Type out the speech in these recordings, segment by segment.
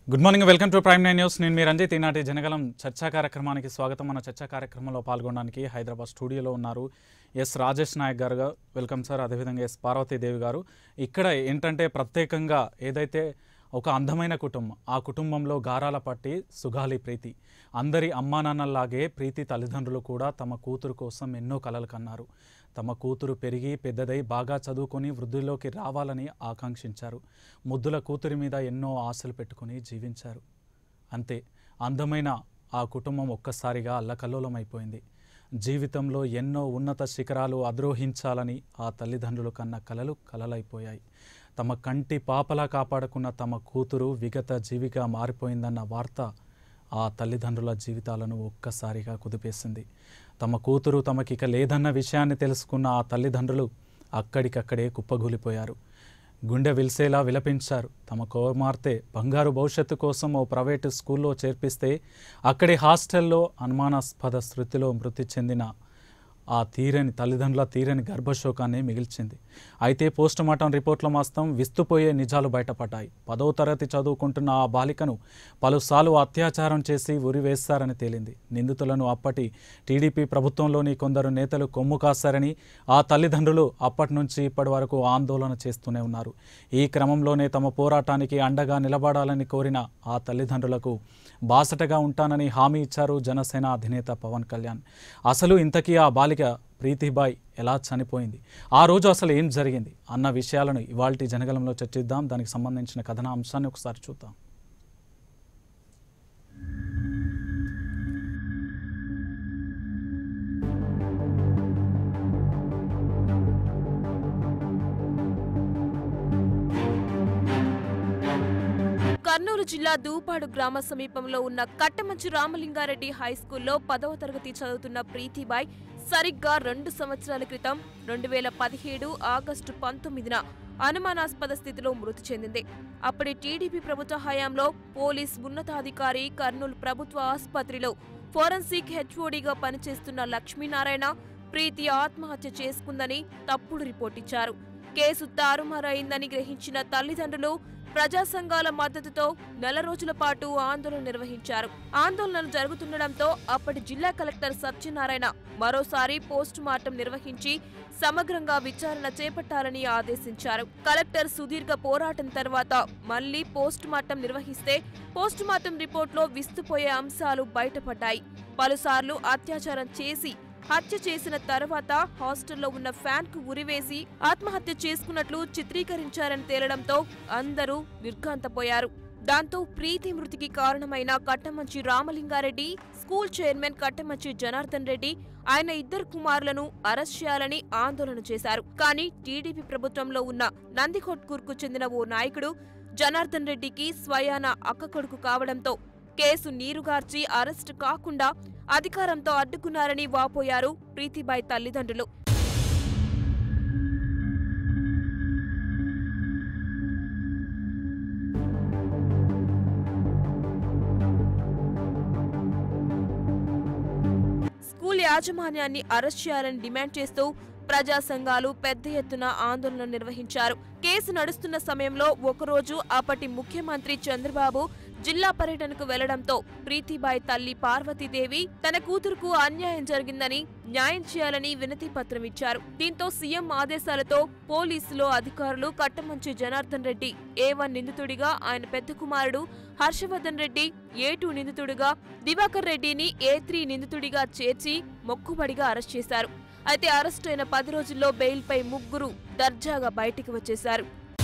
Good morning welcome to Prime nine News నేను మీ రంజిత్ ఈనాటి జనగలం చర్చా కార్యక్రమానికి స్వాగతం మన చర్చా కార్యక్రమంలో పాల్గొనడానికి హైదరాబాద్ స్టూడియోలో ఉన్నారు ఎస్ రాజేష్ నాయక్ గారు వెల్కమ్ సార్ అదేవిధంగా ఎస్ పార్వతీదేవి గారు ఇక్కడ ఏంటంటే ప్రత్యేకంగా ఏదైతే ఒక అందమైన కుటుంబం ఆ కుటుంబంలో గారాల పట్టి సుగాలి ప్రీతి అందరి అమ్మా నాన్నల్లాగే ప్రీతి తల్లిదండ్రులు కూడా తమ కూతురు కోసం ఎన్నో కలలు కన్నారు తమ కూతురు పెరిగి పెద్దదై బాగా చదువుకొని వృద్ధిలోకి రావాలని ఆకాంక్షించారు ముద్దుల కూతురి మీద ఎన్నో ఆశలు పెట్టుకుని జీవించారు అంతే అందమైన ఆ కుటుంబం ఒక్కసారిగా అల్లకల్లోలమైపోయింది జీవితంలో ఎన్నో ఉన్నత శిఖరాలు అధిరోహించాలని ఆ తల్లిదండ్రులు కన్న కలలు కలలైపోయాయి తమ కంటి పాపలా కాపాడుకున్న తమ కూతురు విగత జీవిగా మారిపోయిందన్న వార్త ఆ తల్లిదండ్రుల జీవితాలను ఒక్కసారిగా కుదిపేసింది తమ కూతురు తమకిక లేదన్న విషయాన్ని తెలుసుకున్న ఆ తల్లిదండ్రులు అక్కడికక్కడే కుప్పగూలిపోయారు గుండె విల్సేలా విలపించారు తమ కుమార్తె బంగారు భవిష్యత్తు కోసం ఓ ప్రైవేటు స్కూల్లో చేర్పిస్తే అక్కడి హాస్టల్లో అనుమానాస్పద స్థితిలో మృతి చెందిన ఆ తీరని తల్లిదండ్రుల తీరని గర్భశోకాన్ని మిగిల్చింది అయితే పోస్ట్ మార్టం రిపోర్ట్ల మాస్తం విస్తుపోయే నిజాలు బయటపడ్డాయి పదవ తరగతి చదువుకుంటున్న ఆ బాలికను పలుసార్లు అత్యాచారం చేసి ఉరివేశారని తేలింది నిందితులను అప్పటి టీడీపీ ప్రభుత్వంలోని కొందరు నేతలు కొమ్ము కాశారని ఆ తల్లిదండ్రులు అప్పటి నుంచి ఇప్పటి వరకు ఆందోళన చేస్తూనే ఉన్నారు ఈ క్రమంలోనే తమ పోరాటానికి అండగా నిలబడాలని కోరిన ఆ తల్లిదండ్రులకు బాసటగా ఉంటానని హామీ ఇచ్చారు జనసేన అధినేత పవన్ కళ్యాణ్ అసలు ఇంతకీ ఆ బాలిక ప్రీతిబాయ్ ఎలా చనిపోయింది ఆ రోజు అసలు ఏం జరిగింది అన్న విషయాలను ఇవాల్టి జనగలంలో చర్చిద్దాం దానికి సంబంధించిన కథన అంశాన్ని ఒకసారి చూద్దాం కర్నూలు జిల్లా దూపాడు గ్రామ సమీపంలో ఉన్న కట్టమంచి రామలింగారెడ్డి హై స్కూల్లో పదవ తరగతి చదువుతున్న ప్రీతిబాయ్ సరిగ్గా రెండు సంవత్సరాల క్రితం రెండు వేల పదిహేడు ఆగస్టు పంతొమ్మిదిన అనుమానాస్పద స్థితిలో మృతి చెందింది అప్పటి టీడీపీ ప్రభుత్వ హయాంలో పోలీస్ ఉన్నతాధికారి కర్నూలు ప్రభుత్వ ఆసుపత్రిలో ఫోరెన్సిక్ హెచ్ఓడిగా పనిచేస్తున్న లక్ష్మీనారాయణ ప్రీతి ఆత్మహత్య చేసుకుందని తప్పుడు రిపోర్ట్ ఇచ్చారు కేసు తారుమారైందని గ్రహించిన తల్లిదండ్రులు ప్రజా సంఘాల మద్దతుతో నెల రోజుల పాటు ఆందోళన నిర్వహించారు ఆందోళనలు జరుగుతుండటంతో అప్పటి జిల్లా కలెక్టర్ సత్యనారాయణ మరోసారి పోస్టు మార్టం నిర్వహించి సమగ్రంగా విచారణ చేపట్టాలని ఆదేశించారు కలెక్టర్ సుదీర్ఘ పోరాటం తర్వాత మళ్లీ పోస్టు మార్టం నిర్వహిస్తే పోస్టు మార్టం రిపోర్ట్లో విస్తుపోయే అంశాలు బయటపడ్డాయి పలుసార్లు అత్యాచారం చేసి హత్య చేసిన తర్వాత హాస్టల్లో ఉన్న ఫ్యాన్ కు ఉరివేసి ఆత్మహత్య చేసుకున్నట్లు చిత్రీకరించారని తేలడంతో అందరూ నిర్ఘాంతపోయారు దాంతో ప్రీతి మృతికి కారణమైన కట్టమంచి రామలింగారెడ్డి స్కూల్ చైర్మన్ కట్టమంచి జనార్దన్ రెడ్డి ఆయన ఇద్దరు కుమారులను అరెస్ట్ చేయాలని ఆందోళన చేశారు కానీ టీడీపీ ప్రభుత్వంలో ఉన్న నందికొట్కూర్కు చెందిన ఓ నాయకుడు జనార్దన్ రెడ్డికి స్వయాన అక్క కొడుకు కావడంతో కేసు నీరుగార్చి అరెస్టు కాకుండా అధికారంతో అడ్డుకున్నారని వాపోయారు ప్రీతిబాయ్ తల్లిదండ్రులు స్కూల్ యాజమాన్యాన్ని అరెస్ట్ చేయాలని డిమాండ్ చేస్తూ ప్రజా సంఘాలు పెద్ద ఎత్తున ఆందోళన నిర్వహించారు కేసు నడుస్తున్న సమయంలో ఒకరోజు అప్పటి ముఖ్యమంత్రి చంద్రబాబు జిల్లా పర్యటనకు వెళ్లడంతో ప్రీతిబాయ్ తల్లి పార్వతీదేవి తన కూతురుకు అన్యాయం జరిగిందని న్యాయం చేయాలని వినతి పత్రం ఇచ్చారు దీంతో సీఎం ఆదేశాలతో పోలీసులు అధికారులు కట్టమంచి జనార్దన్ రెడ్డి ఏ వన్ నిందితుడిగా ఆయన పెద్ద కుమారుడు హర్షవర్ధన్ రెడ్డి ఏ టూ నిందితుడిగా దివాకర్ రెడ్డిని ఏ త్రీ నిందితుడిగా చేర్చి మొక్కుబడిగా అరెస్ట్ చేశారు అయితే అరెస్టు అయిన పది రోజుల్లో బెయిల్పై ముగ్గురు దర్జాగా బయటికి వచ్చేశారు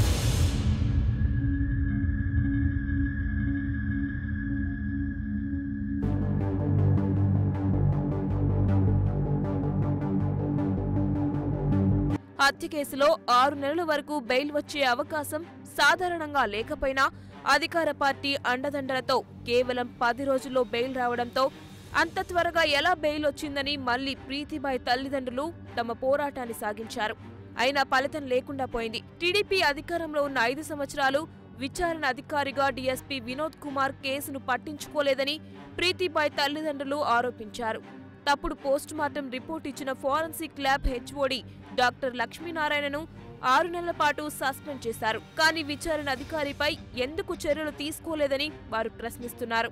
హత్య కేసులో ఆరు నెలల వరకు బెయిల్ వచ్చే అవకాశం సాధారణంగా లేకపోయినా అధికార పార్టీ అండదండలతో కేవలం పది రోజుల్లో బెయిల్ రావడంతో అంత త్వరగా ఎలా బెయిల్ వచ్చిందని మళ్లీ ప్రీతిబాయ్ తల్లిదండ్రులు తమ పోరాటాన్ని సాగించారు అయినా ఫలితం లేకుండా పోయింది టీడీపీ అధికారంలో ఉన్న ఐదు సంవత్సరాలు విచారణ అధికారిగా డీఎస్పీ వినోద్ కుమార్ కేసును పట్టించుకోలేదని ప్రీతిబాయ్ తల్లిదండ్రులు ఆరోపించారు తప్పుడు పోస్ట్ మార్టం రిపోర్ట్ ఇచ్చిన ఫోరెన్సిక్ ల్యాబ్ హెచ్ఓడి డాక్టర్ లక్ష్మీనారాయణను ఆరు నెలల పాటు సస్పెండ్ చేశారు కానీ విచారణ అధికారిపై ఎందుకు చర్యలు తీసుకోలేదని వారు ప్రశ్నిస్తున్నారు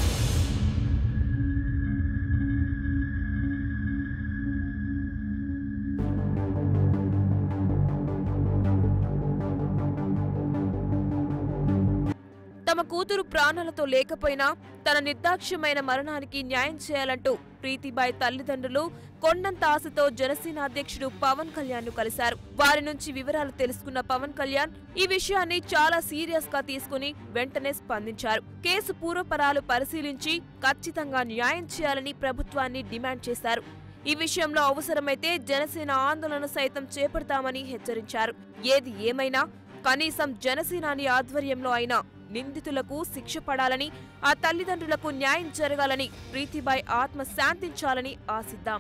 తమ కూతురు ప్రాణాలతో లేకపోయినా తన నిర్దాక్ష్యమైన మరణానికి న్యాయం చేయాలంటూ ప్రీతిబాయ్ తల్లిదండ్రులు కొండంత ఆశతో జనసేన అధ్యక్షుడు పవన్ కళ్యాణ్ ను కలిశారు వారి నుంచి వివరాలు తెలుసుకున్న పవన్ కళ్యాణ్ ఈ విషయాన్ని చాలా సీరియస్ గా తీసుకుని వెంటనే స్పందించారు కేసు పూర్వపరాలు పరిశీలించి ఖచ్చితంగా న్యాయం చేయాలని ప్రభుత్వాన్ని డిమాండ్ చేశారు ఈ విషయంలో అవసరమైతే జనసేన ఆందోళన సైతం చేపడతామని హెచ్చరించారు ఏది ఏమైనా కనీసం జనసేనాని ఆధ్వర్యంలో అయినా నిందితులకు శిక్ష పడాలని ఆ తల్లిదండ్రులకు న్యాయం జరగాలని ప్రీతిబాయ్ ఆత్మ శాంతించాలని ఆశిద్దాం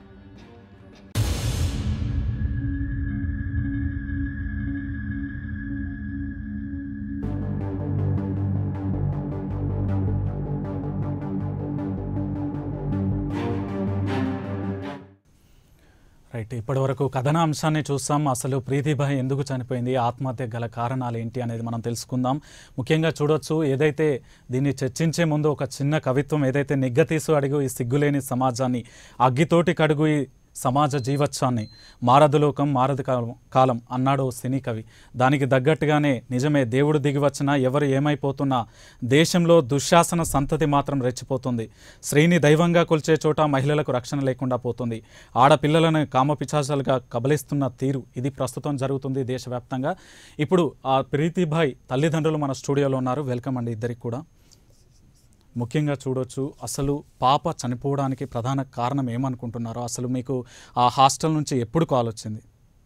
రైట్ ఇప్పటి వరకు కథన అంశాన్ని చూస్తాం అసలు ప్రీతిభాయ్ ఎందుకు చనిపోయింది ఆత్మహత్య గల కారణాలు ఏంటి అనేది మనం తెలుసుకుందాం ముఖ్యంగా చూడొచ్చు ఏదైతే దీన్ని చర్చించే ముందు ఒక చిన్న కవిత్వం ఏదైతే నిగ్గతీసు అడుగు ఈ సిగ్గులేని సమాజాన్ని అగ్గితోటి కడుగు ఈ సమాజ జీవత్సాన్ని మారదు లోకం మారదు కాలం కాలం అన్నాడు సినీ కవి దానికి తగ్గట్టుగానే నిజమే దేవుడు దిగి వచ్చినా ఎవరు ఏమైపోతున్నా దేశంలో దుశ్శాసన సంతతి మాత్రం రెచ్చిపోతుంది స్త్రీని దైవంగా కొల్చే చోట మహిళలకు రక్షణ లేకుండా పోతుంది ఆడపిల్లలను కామపిచాసాలుగా కబలిస్తున్న తీరు ఇది ప్రస్తుతం జరుగుతుంది దేశవ్యాప్తంగా ఇప్పుడు ఆ ప్రీతిభాయ్ తల్లిదండ్రులు మన స్టూడియోలో ఉన్నారు వెల్కమ్ అండి ఇద్దరికి కూడా ముఖ్యంగా చూడొచ్చు అసలు పాప చనిపోవడానికి ప్రధాన కారణం ఏమనుకుంటున్నారో అసలు మీకు ఆ హాస్టల్ నుంచి ఎప్పుడు కాల్ వచ్చింది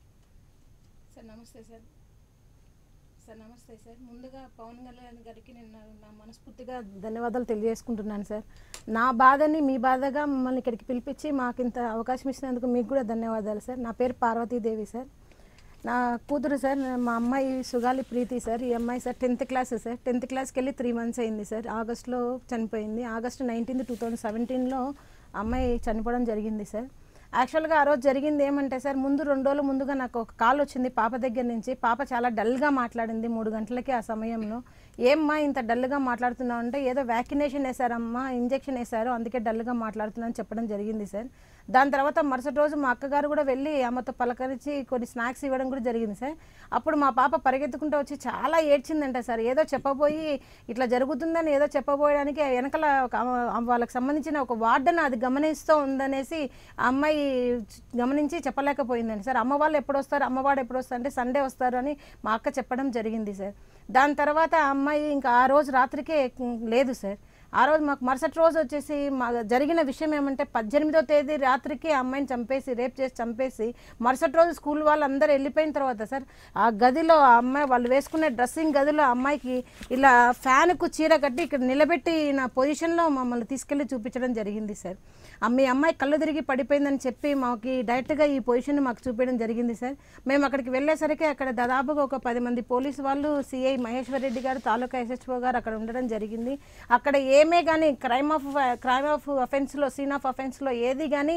సార్ నమస్తే సార్ సార్ నమస్తే సార్ ముందుగా పవన్ కళ్యాణ్ గారికి నేను నా- నా మనస్ఫూర్తిగా ధన్యవాదాలు తెలియజేసుకుంటున్నాను సార్ నా బాధని మీ బాధగా మమ్మల్ని ఇక్కడికి పిలిపించి మాకు ఇంత అవకాశం ఇచ్చినందుకు మీకు కూడా ధన్యవాదాలు సార్ నా పేరు పార్వతీదేవి సార్ నా కూతురు సార్ మా అమ్మాయి సుగాలి ప్రీతి సార్ ఈ అమ్మాయి sir tenth class sir tenth క్లాస్కి వెళ్ళి త్రీ మంత్స్ అయింది సార్ ఆగస్ట్లో చనిపోయింది ఆగస్ట్ నైన్టీన్త్ టూ థౌజండ్ సెవెంటీన్లో అమ్మాయి చనిపోవడం జరిగింది సార్ యాక్చువల్గా ఆ రోజు జరిగింది ఏమంటే సార్ ముందు రెండు రోజుల ముందుగా నాకు ఒక కాల్ వచ్చింది పాప దగ్గర నుంచి పాప చాలా డల్గా మాట్లాడింది మూడు గంటలకి ఆ సమయంలో ఏమ్మా ఇంత డల్గా మాట్లాడుతున్నావు అంటే ఏదో వ్యాక్సినేషన్ వేశారమ్మా ఇంజెక్షన్ వేశారు అందుకే డల్గా మాట్లాడుతున్నా అని చెప్పడం జరిగింది సార్ దాని తర్వాత మరుసటి రోజు మా అక్కగారు కూడా వెళ్ళి ఆమెతో పలకరించి కొన్ని స్నాక్స్ ఇవ్వడం కూడా జరిగింది సార్ అప్పుడు మా పాప పరిగెత్తుకుంటూ వచ్చి చాలా ఏడ్చిందంట సార్ ఏదో చెప్పబోయి ఇట్లా జరుగుతుందని ఏదో చెప్పబోయడానికి వెనకాల ఒక ఆమె- వాళ్ళకి సంబంధించిన ఒక వార్డెన్ అది గమనిస్తూ ఉందనేసి ఆ అమ్మాయి గమనించి చెప్పలేకపోయిందండి సార్ అమ్మ వాళ్ళు ఎప్పుడు వస్తారు అమ్మవాడు ఎప్పుడు వస్తారు అంటే సండే వస్తారు అని మా అక్క చెప్పడం జరిగింది సార్ దాని తర్వాత ఆ అమ్మాయి ఇంకా ఆ రోజు రాత్రికే ఉమ్, లేదు సార్ ఆ రోజు మాకు మరుసటి రోజు వచ్చేసి మా జరిగిన విషయం ఏమంటే పద్దెనిమిదో తేదీ రాత్రికి ఆ అమ్మాయిని చంపేసి రేప్ చేసి చంపేసి మరుసటి రోజు స్కూల్ వాళ్ళు అందరూ వెళ్ళిపోయిన తర్వాత సార్ ఆ గదిలో ఆ అమ్మాయి వాళ్ళు వేసుకునే డ్రెస్సింగ్ గదిలో ఆ అమ్మాయికి ఇలా ఫ్యాన్కు చీర కట్టి ఇక్కడ నిలబెట్టి నా పొజిషన్లో మమ్మల్ని తీసుకెళ్ళి చూపించడం జరిగింది సార్ ఆ మీ అమ్మాయి కళ్ళు తిరిగి పడిపోయిందని చెప్పి మాకు డైరెక్ట్గా ఈ పొజిషన్ మాకు చూపించడం జరిగింది సార్ మేము అక్కడికి వెళ్ళేసరికి అక్కడ దాదాపుగా ఒక పది మంది పోలీసు వాళ్ళు సిఐ మహేశ్వర్ రెడ్డి గారు తాలూకా ఎస్హెచ్ఓ గారు అక్కడ ఉండడం జరిగింది అక్కడ ఏమే కానీ క్రైమ్ ఆఫ్ క్రైమ్ ఆఫ్ అఫెన్స్లో సీన్ ఆఫ్ అఫెన్స్లో ఏది కానీ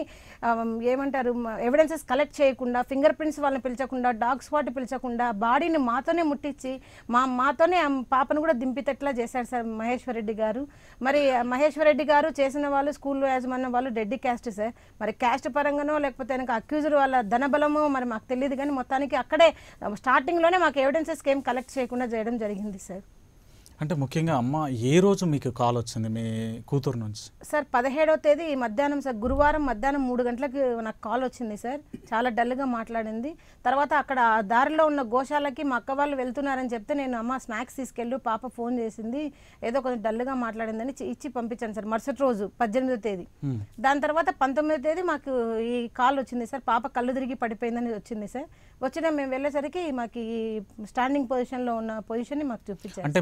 ఏమంటారు ఎవిడెన్సెస్ కలెక్ట్ చేయకుండా ఫింగర్ ప్రింట్స్ వాళ్ళని పిలిచకుండా డాగ్ స్పాట్ పిలిచకుండా బాడీని మాతోనే ముట్టించి మా మాతోనే ఆ పాపను కూడా దింపితట్లా చేశారు సార్ మహేశ్వర్ రెడ్డి గారు మరి ఆ మహేశ్వర్ రెడ్డి గారు చేసిన వాళ్ళు స్కూల్లో యాజమాన్యం వాళ్ళు రెడ్డి క్యాస్ట్ సార్ మరి క్యాస్ట్ పరంగానో లేకపోతే కనుక అక్యూజర్ వాళ్ళ ధనబలమో మరి మాకు తెలియదు కానీ మొత్తానికి అక్కడే స్టార్టింగ్లోనే మాకు ఎవిడెన్సెస్ ఏం కలెక్ట్ చేయకుండా చేయడం జరిగింది సార్ అంటే ముఖ్యంగా అమ్మ ఏ రోజు మీకు కాల్ వచ్చింది మీ కూతురు నుంచి సార్ పదిహేడవ తేదీ మధ్యాహ్నం సార్ గురువారం మధ్యాహ్నం మూడు గంటలకు నాకు కాల్ వచ్చింది సార్ చాలా డల్గా మాట్లాడింది తర్వాత అక్కడ ఆ దారిలో ఉన్న గోశాలకి మా అక్క వాళ్ళు వెళ్తున్నారని చెప్తే నేను అమ్మ స్నాక్స్ తీసుకెళ్ళు పాప ఫోన్ చేసింది ఏదో కొంచెం డల్గా మాట్లాడిందని చి- ఇచ్చి పంపించాను సార్ మరుసటి రోజు పద్దెనిమిదో తేదీ Hmm. దాని తర్వాత పంతొమ్మిదో తేదీ మాకు ఈ కాల్ వచ్చింది సార్ పాప కళ్ళు తిరిగి పడిపోయిందని వచ్చింది సార్ వచ్చిన మేము వెళ్ళేసరికి మాకు ఈ స్టాండింగ్ పొజిషన్లో ఉన్న పొజిషన్ని మాకు చూపించారు అంటే మీరు ఎన్ని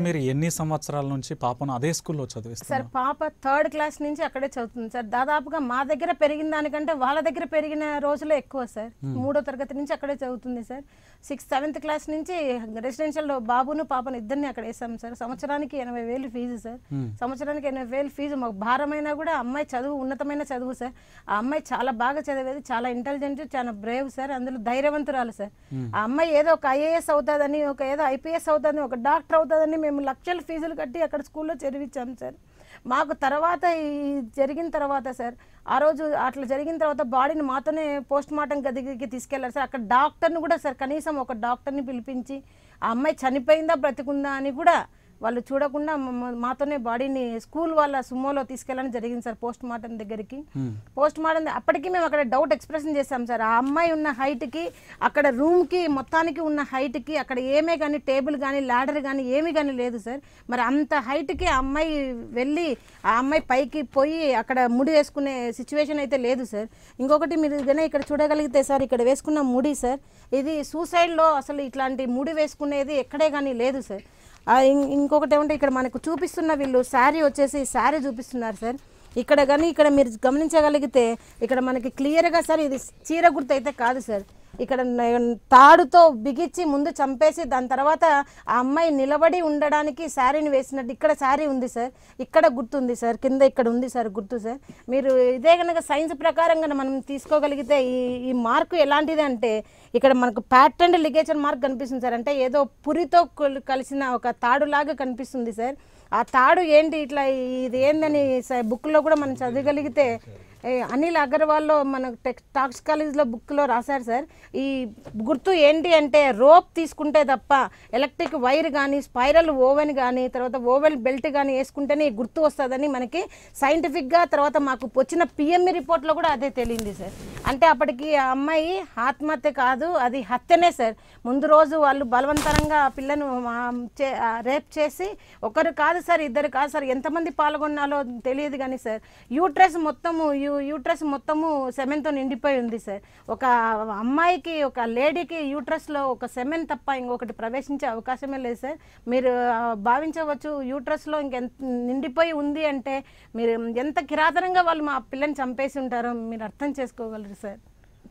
ఎన్ని సంవత్సరాల నుంచి పాపను అదే స్కూల్లో సార్ చదివిస్తారు పాప థర్డ్ క్లాస్ నుంచి అక్కడే చదువుతుంది సార్ దాదాపుగా మా దగ్గర పెరిగిన దానికంటే వాళ్ళ దగ్గర పెరిగిన రోజులే ఎక్కువ సార్ మూడో తరగతి నుంచి అక్కడే చదువుతుంది సార్ సిక్స్త్ సెవెంత్ క్లాస్ నుంచి రెసిడెన్షియల్లో బాబును పాపను ఇద్దరిని అక్కడ వేసాం సార్ సంవత్సరానికి ఎనభై వేలు ఫీజు సార్ సంవత్సరానికి ఎనభై వేలు ఫీజు మాకు భారమైనా కూడా అమ్మాయి చదువు ఉన్నతమైన చదువు సార్ ఆ అమ్మాయి చాలా బాగా చదివేది చాలా ఇంటెలిజెంట్ చాలా బ్రేవ్ సార్ అందులో ధైర్యవంతురాలు సార్ ఆ అమ్మాయి ఏదో ఒక ఐఏఎస్ అవుతుందని ఒక ఏదో ఐపీఎస్ అవుతుందని ఒక డాక్టర్ అవుతుందని మేము లక్షల ఫీజులు కట్టి అక్కడ స్కూల్లో చదివించాం సార్ మాకు తర్వాత ఈ జరిగిన తర్వాత సార్ ఆ రోజు అట్లా జరిగిన తర్వాత బాడీని మాతోనే పోస్ట్ మార్టం గదికి తీసుకెళ్లారు సార్ అక్కడ డాక్టర్ని కూడా సార్ కనీసం ఒక డాక్టర్ని పిలిపించి ఆ అమ్మాయి చనిపోయిందా బ్రతికుందా అని కూడా వాళ్ళు చూడకుండా మమ్మ- మాతోనే బాడీని స్కూల్ వాళ్ళ సుమోలో తీసుకెళ్ళడం జరిగింది సార్ పోస్ట్ మార్టం దగ్గరికి పోస్ట్ మార్టం అప్పటికి మేము అక్కడ డౌట్ ఎక్స్ప్రెషన్ చేసాం సార్ ఆ అమ్మాయి ఉన్న హైట్కి అక్కడ రూమ్కి మొత్తానికి ఉన్న హైట్కి అక్కడ ఏమే కానీ టేబుల్ కానీ ల్యాడర్ కానీ ఏమీ కానీ లేదు సార్ మరి అంత హైట్కి ఆ అమ్మాయి వెళ్ళి ఆ అమ్మాయి పైకి పోయి అక్కడ ముడి వేసుకునే సిచ్యువేషన్ అయితే లేదు సార్ ఇంకొకటి మీరు కానీ ఇక్కడ చూడగలిగితే సార్ ఇక్కడ వేసుకున్న ముడి సార్ ఇది సూసైడ్లో అసలు ఇట్లాంటి ముడి వేసుకునేది ఎక్కడే కానీ లేదు సార్ ఆ, ఇం- ఇంకొకటి ఏమంటే ఇక్కడ మనకు చూపిస్తున్న వీళ్ళు శారీ వచ్చేసి శారీ చూపిస్తున్నారు సార్ ఇక్కడ కానీ ఇక్కడ మీరు గమనించగలిగితే ఇక్కడ మనకి క్లియర్గా సార్ ఇది చీర గుర్తు అయితే కాదు సార్ ఇక్కడ న- తాడుతో బిగించి ముందు చంపేసి దాని తర్వాత ఆ అమ్మాయి నిలబడి ఉండడానికి శారీని వేసినట్టు ఇక్కడ శారీ ఉంది సార్ ఇక్కడ గుర్తుంది సార్ కింద ఇక్కడ ఉంది సార్ గుర్తు సార్ మీరు ఇదే కనుక సైన్స్ ప్రకారం కనుక మనం తీసుకోగలిగితే ఈ ఈ మార్కు ఎలాంటిది అంటే ఇక్కడ మనకు ప్యాటర్న్ లిగేచర్ మార్క్ కనిపిస్తుంది సార్ అంటే ఏదో పురితో కొల్- కలిసిన ఒక తాడులాగా కనిపిస్తుంది సార్ ఆ తాడు ఏంటి ఇట్లా ఇది ఏందని స- బుక్లో కూడా మనం చదవగలిగితే ఏ, అనిల్ అగర్వాల్లో మన టెక్ టాక్సికాలజీలో బుక్లో రాశారు సార్ ఈ గుర్తు ఏంటి అంటే రోప్ తీసుకుంటే తప్ప ఎలక్ట్రిక్ వైర్ కానీ స్పైరల్ ఓవెన్ కానీ తర్వాత ఓవెల్ బెల్ట్ కానీ వేసుకుంటేనే ఈ గుర్తు వస్తుందని మనకి సైంటిఫిక్గా తర్వాత మాకు వచ్చిన పిఎంఈ రిపోర్ట్లో కూడా అదే తెలియంది సార్ అంటే అప్పటికి ఆ అమ్మాయి ఆత్మహత్య కాదు అది హత్యనే సార్ ముందు రోజు వాళ్ళు బలవంతరంగా ఆ పిల్లను ఆ, చే- ఆ, రేప్ చేసి ఒకరు కాదు సార్ ఇద్దరు కాదు సార్ ఎంతమంది పాల్గొన్నాలో తెలియదు కానీ సార్ యూట్రస్ మొత్తము యూ యూట్రస్ మొత్తము సెమెన్తో నిండిపోయి ఉంది సార్ ఒక అమ్మాయికి ఒక లేడీకి యూట్రస్లో ఒక సెమెన్ తప్ప ఇంకొకటి ప్రవేశించే అవకాశమే లేదు సార్ మీరు ఆ, భావించవచ్చు యూట్రస్లో ఇంకెంత నిండిపోయి ఉంది అంటే మీరు ఎంత కిరాతనంగా వాళ్ళు మా పిల్లని చంపేసి ఉంటారో మీరు అర్థం చేసుకోగలరు సార్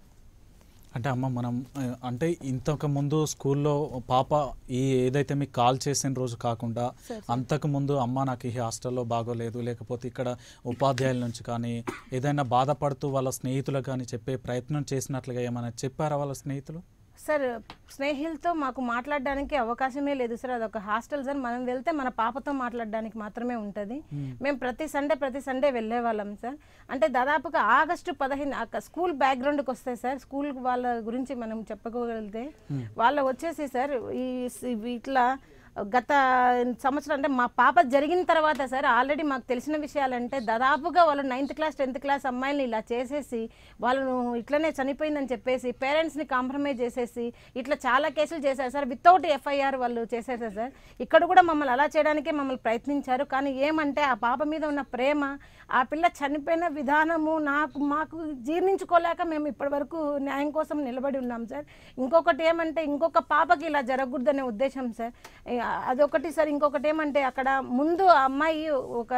అంటే అమ్మ మనం ఆ, అంటే ఇంతకు ముందు స్కూల్లో పాప ఈ ఏదైతే మీకు కాల్ చేసిన రోజు కాకుండా అంతకు ముందు అమ్మ నాకు ఈ హాస్టల్లో బాగోలేదు లేకపోతే ఇక్కడ ఉపాధ్యాయుల నుంచి కానీ ఏదైనా బాధపడుతూ వాళ్ళ స్నేహితులకు కానీ చెప్పే ప్రయత్నం చేసినట్లుగా ఏమైనా చెప్పారా వాళ్ళ స్నేహితులు సార్ స్నేహితులతో మాకు మాట్లాడడానికి అవకాశమే లేదు సార్ అదొక హాస్టల్ సార్ మనం వెళ్తే మన పాపతో మాట్లాడడానికి మాత్రమే ఉంటుంది మేము ప్రతి సండే ప్రతి సండే వెళ్ళే వాళ్ళం సార్ అంటే దాదాపుగా ఆగస్టు పదిహేను అక్క- స్కూల్ బ్యాక్గ్రౌండ్కి వస్తే సార్ స్కూల్ వాళ్ళ గురించి మనం చెప్పుకోగలిగితే వాళ్ళు వచ్చేసి సార్ ఈ స్- ఇట్లా గత సంవత్సరం అంటే మా పాప జరిగిన తర్వాత సార్ ఆల్రెడీ మాకు తెలిసిన విషయాలంటే దాదాపుగా వాళ్ళు నైన్త్ క్లాస్ టెన్త్ క్లాస్ అమ్మాయిల్ని ఇలా చేసేసి వాళ్ళను ఇట్లనే చనిపోయిందని చెప్పేసి పేరెంట్స్ని కాంప్రమైజ్ చేసేసి ఇట్లా చాలా కేసులు చేశారు సార్ వితౌట్ ఎఫ్ఐఆర్ వాళ్ళు చేసేసారు సార్ ఇక్కడ కూడా మమ్మల్ని అలా చేయడానికే మమ్మల్ని ప్రయత్నించారు కానీ ఏమంటే ఆ పాప మీద ఉన్న ప్రేమ ఆ పిల్ల చనిపోయిన విధానము నాకు మాకు జీర్ణించుకోలేక మేము ఇప్పటివరకు న్యాయం కోసం నిలబడి ఉన్నాం సార్ ఇంకొకటి ఏమంటే ఇంకొక పాపకి ఇలా జరగకూడదనే ఉద్దేశం సార్ ఏ, అదొకటి సార్ ఇంకొకటి ఏమంటే అక్కడ ముందు ఆ అమ్మాయి ఒక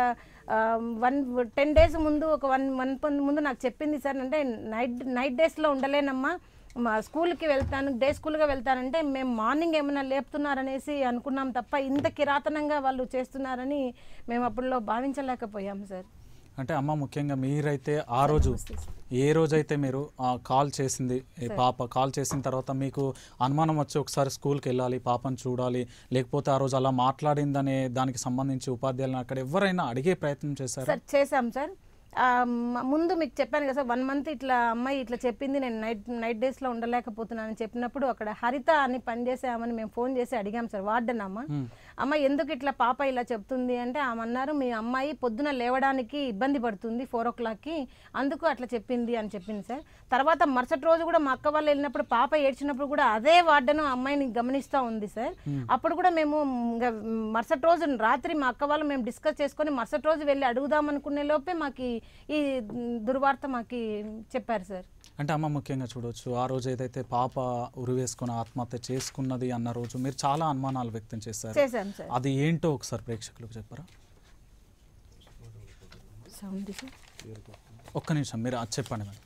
వన్ టెన్ డేస్ ముందు ఒక వన్ మంత్ ముందు నాకు చెప్పింది సార్ అంటే నైట్ నైట్ డేస్లో ఉండలేనమ్మా మా స్కూల్కి వెళ్తాను డే స్కూల్గా వెళ్తానంటే మేము మార్నింగ్ ఏమైనా లేపుతున్నారనేసి అనుకున్నాం తప్ప ఇంత కిరాతనంగా వాళ్ళు చేస్తున్నారని మేము అప్పుడులో భావించలేకపోయాం సార్ అంటే అమ్మ ముఖ్యంగా మీరైతే ఆ రోజు ఏ రోజైతే మీరు ఆ, కాల్ చేసింది ఈ పాప కాల్ చేసిన తర్వాత మీకు అనుమానం వచ్చి ఒకసారి స్కూల్కి వెళ్ళాలి పాపను చూడాలి లేకపోతే ఆ రోజు అలా మాట్లాడిందనే దానికి సంబంధించి ఉపాధ్యాయులను అక్కడ ఎవరైనా అడిగే ప్రయత్నం చేశారా సార్ చేశాం సార్ ఆ, మ- ముందు మీకు చెప్పాను కదా సార్ వన్ మంత్ ఇట్లా అమ్మాయి ఇట్లా చెప్పింది నేను నైట్ నైట్ డేస్లో ఉండలేకపోతున్నానని చెప్పినప్పుడు అక్కడ హరిత అని పనిచేసే ఆమెను మేము ఫోన్ చేసి అడిగాం సార్ వార్డెన్ అమ్మ అమ్మ ఎందుకు ఇట్లా పాప ఇలా చెప్తుంది అంటే ఆమె అన్నారు మీ అమ్మాయి పొద్దున లేవడానికి ఇబ్బంది పడుతుంది ఫోర్ ఓ క్లాక్కి అందుకు అట్లా చెప్పింది అని చెప్పింది సార్ తర్వాత మరుసటి రోజు కూడా మా అక్క వాళ్ళు వెళ్ళినప్పుడు పాప ఏడ్చినప్పుడు కూడా అదే వార్డెన్ అమ్మాయిని గమనిస్తూ ఉంది సార్ అప్పుడు కూడా మేము ఇంకా మరుసటి రోజు రాత్రి మా అక్క వాళ్ళు మేము డిస్కస్ చేసుకొని మరుసటి రోజు వెళ్ళి అడుగుదాం అనుకునే లోపే మాకు ఈ- ఈ దుర్వార్త మాకు చెప్పారు సార్ అంటే అమ్మ ముఖ్యంగా చూడొచ్చు ఆ రోజు ఏదైతే పాప ఉరివేసుకుని ఆత్మహత్య చేసుకున్నది అన్న రోజు మీరు చాలా అనుమానాలు వ్యక్తం చేశారు చేశాను సార్ అది ఏంటో ఒకసారి ప్రేక్షకులకు చెప్పరా సౌండ్ సార్ ఒక్క నిమిషం మీరు అది చెప్పండి మేడం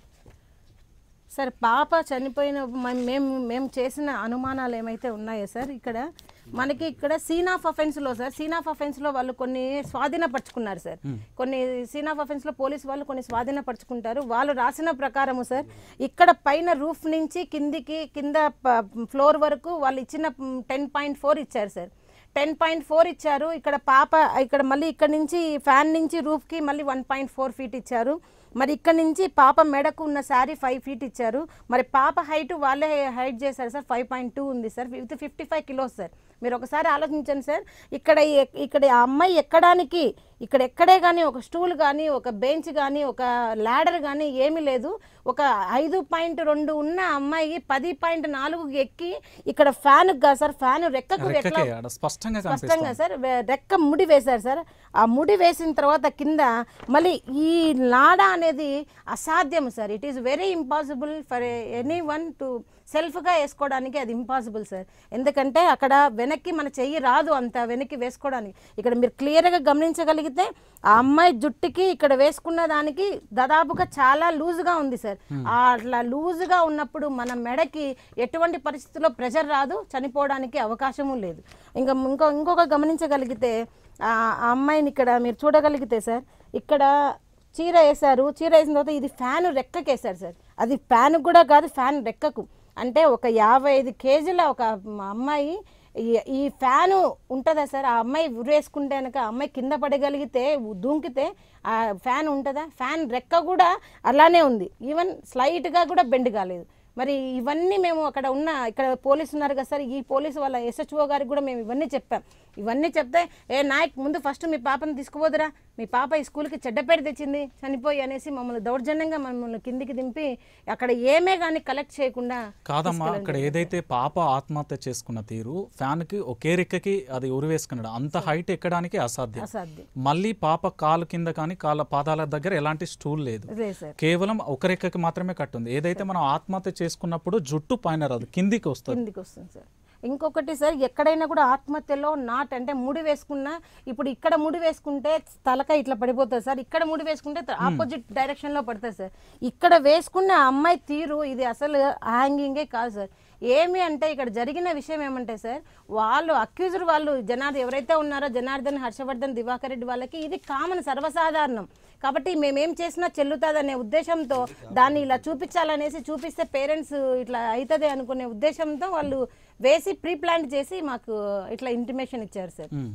సార్ పాప చనిపోయిన మ- మేము మేము చేసిన అనుమానాలు ఏమైతే ఉన్నాయో సార్ ఇక్కడ మనకి ఇక్కడ సీన్ ఆఫ్ అఫెన్స్లో సార్ సీన్ ఆఫ్ అఫెన్స్లో వాళ్ళు కొన్ని స్వాధీనపరుచుకున్నారు సార్ కొన్ని సీన్ ఆఫ్ అఫెన్స్లో పోలీస్ వాళ్ళు కొన్ని స్వాధీనపరుచుకుంటారు వాళ్ళు రాసిన ప్రకారము సార్ ఇక్కడ పైన రూఫ్ నుంచి కిందికి కింద ఫ్లోర్ వరకు వాళ్ళు ఇచ్చిన టెన్ పాయింట్ ఫోర్ ఇచ్చారు సార్ టెన్ పాయింట్ ఫోర్ ఇచ్చారు ఇక్కడ పాప ఇక్కడ మళ్ళీ ఇక్కడ నుంచి ఫ్యాన్ నుంచి రూఫ్కి మళ్ళీ వన్ పాయింట్ ఫోర్ ఫీట్ ఇచ్చారు మరి ఇక్కడ నుంచి పాప మెడకు ఉన్న శారీ ఫైవ్ ఫీట్ ఇచ్చారు మరి పాప హైట్ వాళ్ళే హైట్ చేశారు సార్ ఫైవ్ పాయింట్ టూ ఉంది sir with fifty five kilos sir మీరు ఒకసారి ఆలోచించండి సార్ ఇక్కడ ఈ- ఇక్కడ ఆ అమ్మాయి ఎక్కడానికి ఇక్కడ ఎక్కడే కానీ ఒక స్టూల్ కానీ ఒక బెంచ్ కానీ ఒక ల్యాడర్ కానీ ఏమీ లేదు ఒక ఐదు పాయింట్ రెండు ఉన్న అమ్మాయి పది పాయింట్ నాలుగు ఎక్కి ఇక్కడ ఫ్యాన్ కాదు సార్ ఫ్యాన్ రెక్కకు ఎట్లా రెక్కకే ఆడ స్పష్టంగా స్పష్టంగా కనిపిస్తుంది సార్ వే- రెక్క ముడి వేశారు సార్ ఆ ముడి వేసిన తర్వాత కింద మళ్ళీ ఈ నాడ అనేది అసాధ్యం sir it is very impossible for anyone to సెల్ఫ్గా వేసుకోవడానికి అది ఇంపాసిబుల్ సార్ ఎందుకంటే అక్కడ వెనక్కి మన చెయ్యి రాదు అంత వెనక్కి వేసుకోవడానికి ఇక్కడ మీరు క్లియర్గా గమనించగలిగితే ఆ అమ్మాయి జుట్టుకి ఇక్కడ వేసుకున్న దానికి దాదాపుగా చాలా లూజ్గా ఉంది సార్ ఆ అట్లా లూజ్గా ఉన్నప్పుడు మన మెడకి ఎటువంటి పరిస్థితుల్లో ప్రెషర్ రాదు చనిపోవడానికి అవకాశము లేదు ఇంకా ఇంకో ఇంకొక గమనించగలిగితే ఆ ఆ అమ్మాయిని ఇక్కడ మీరు చూడగలిగితే సార్ ఇక్కడ చీర వేశారు చీర వేసిన తర్వాత ఇది ఫ్యాన్ రెక్కకి వేశారు సార్ అది ఫ్యాన్ కూడా కాదు ఫ్యాన్ రెక్కకు అంటే ఒక యాభై ఐదు కేజీల ఒక అమ్మాయి ఈ- ఈ ఫ్యాను ఉంటుందా సార్ ఆ అమ్మాయి ఉరేసుకుంటే కనుక ఆ అమ్మాయి కింద పడగలిగితే దూకితే ఆ ఫ్యాన్ ఉంటుందా ఫ్యాన్ రెక్క కూడా అలానే ఉంది ఈవెన్ స్లైట్గా కూడా బెండ్ కాలేదు మరి ఇవన్నీ మేము అక్కడ ఉన్న ఇక్కడ పోలీసు ఉన్నారు కదా సార్ ఈ పోలీసు వాళ్ళ ఎస్హెచ్ఓ గారికి కూడా మేము ఇవన్నీ చెప్పాం ఇవన్నీ చెప్తే ఏ నాయక్ ముందు ఫస్ట్ మీ పాపను తీసుకుపోదురా మీ పాప ఈ స్కూల్కి చెడ్డ పేరు తెచ్చింది చనిపోయి అనేసి మమ్మల్ని దౌర్జన్యంగా మమ్మల్ని కిందికి దింపి అక్కడ ఏమే కానీ కలెక్ట్ చేయకుండా కాదమ్మా అక్కడ ఏదైతే పాప ఆత్మహత్య చేసుకున్న తీరు ఫ్యాన్ కి ఒకే రెక్కకి అది ఉరివేసుకున్నాడు అంత హైట్ ఎక్కడానికి అసాధ్యం అసాధ్యం మళ్ళీ పాప కాలు కింద కానీ కాళ్ళ పాదాల దగ్గర ఎలాంటి స్టూల్ లేదు అదే సార్ కేవలం ఒక రెక్కకి మాత్రమే కట్టుంది ఏదైతే మనం ఆత్మహత్య చేసుకున్నప్పుడు జుట్టు పైన రాదు కిందికి వస్తుంది కిందికి వస్తుంది సార్ ఇంకొకటి సార్ ఎక్కడైనా కూడా ఆత్మహత్యలో నాట్ అంటే ముడి వేసుకున్నా ఇప్పుడు ఇక్కడ ముడి వేసుకుంటే తలక ఇట్లా పడిపోతుంది సార్ ఇక్కడ ముడి వేసుకుంటే ఆపోజిట్ డైరెక్షన్ లో పడుతుంది సార్ ఇక్కడ వేసుకున్న అమ్మాయి తీరు ఇది అసలు హ్యాంగింగే కాదు సార్ ఏమి అంటే ఇక్కడ జరిగిన విషయం ఏమంటే సార్ వాళ్ళు అక్యూజర్ వాళ్ళు జనార్దన్ ఎవరైతే ఉన్నారో జనార్దన్ హర్షవర్ధన్ దివాకర్ రెడ్డి వాళ్ళకి ఇది కామన్ సర్వసాధారణం కాబట్టి మేమేం చేసినా చెల్లుతుందనే ఉద్దేశంతో దాన్ని ఇలా చూపించాలనేసి చూపిస్తే పేరెంట్స్ ఇట్లా అవుతుంది అనుకునే ఉద్దేశంతో వాళ్ళు వేసి ప్రీ ప్లాన్ చేసి మాకు ఇట్లా ఇంటిమేషన్ ఇచ్చారు సార్ ఉమ్.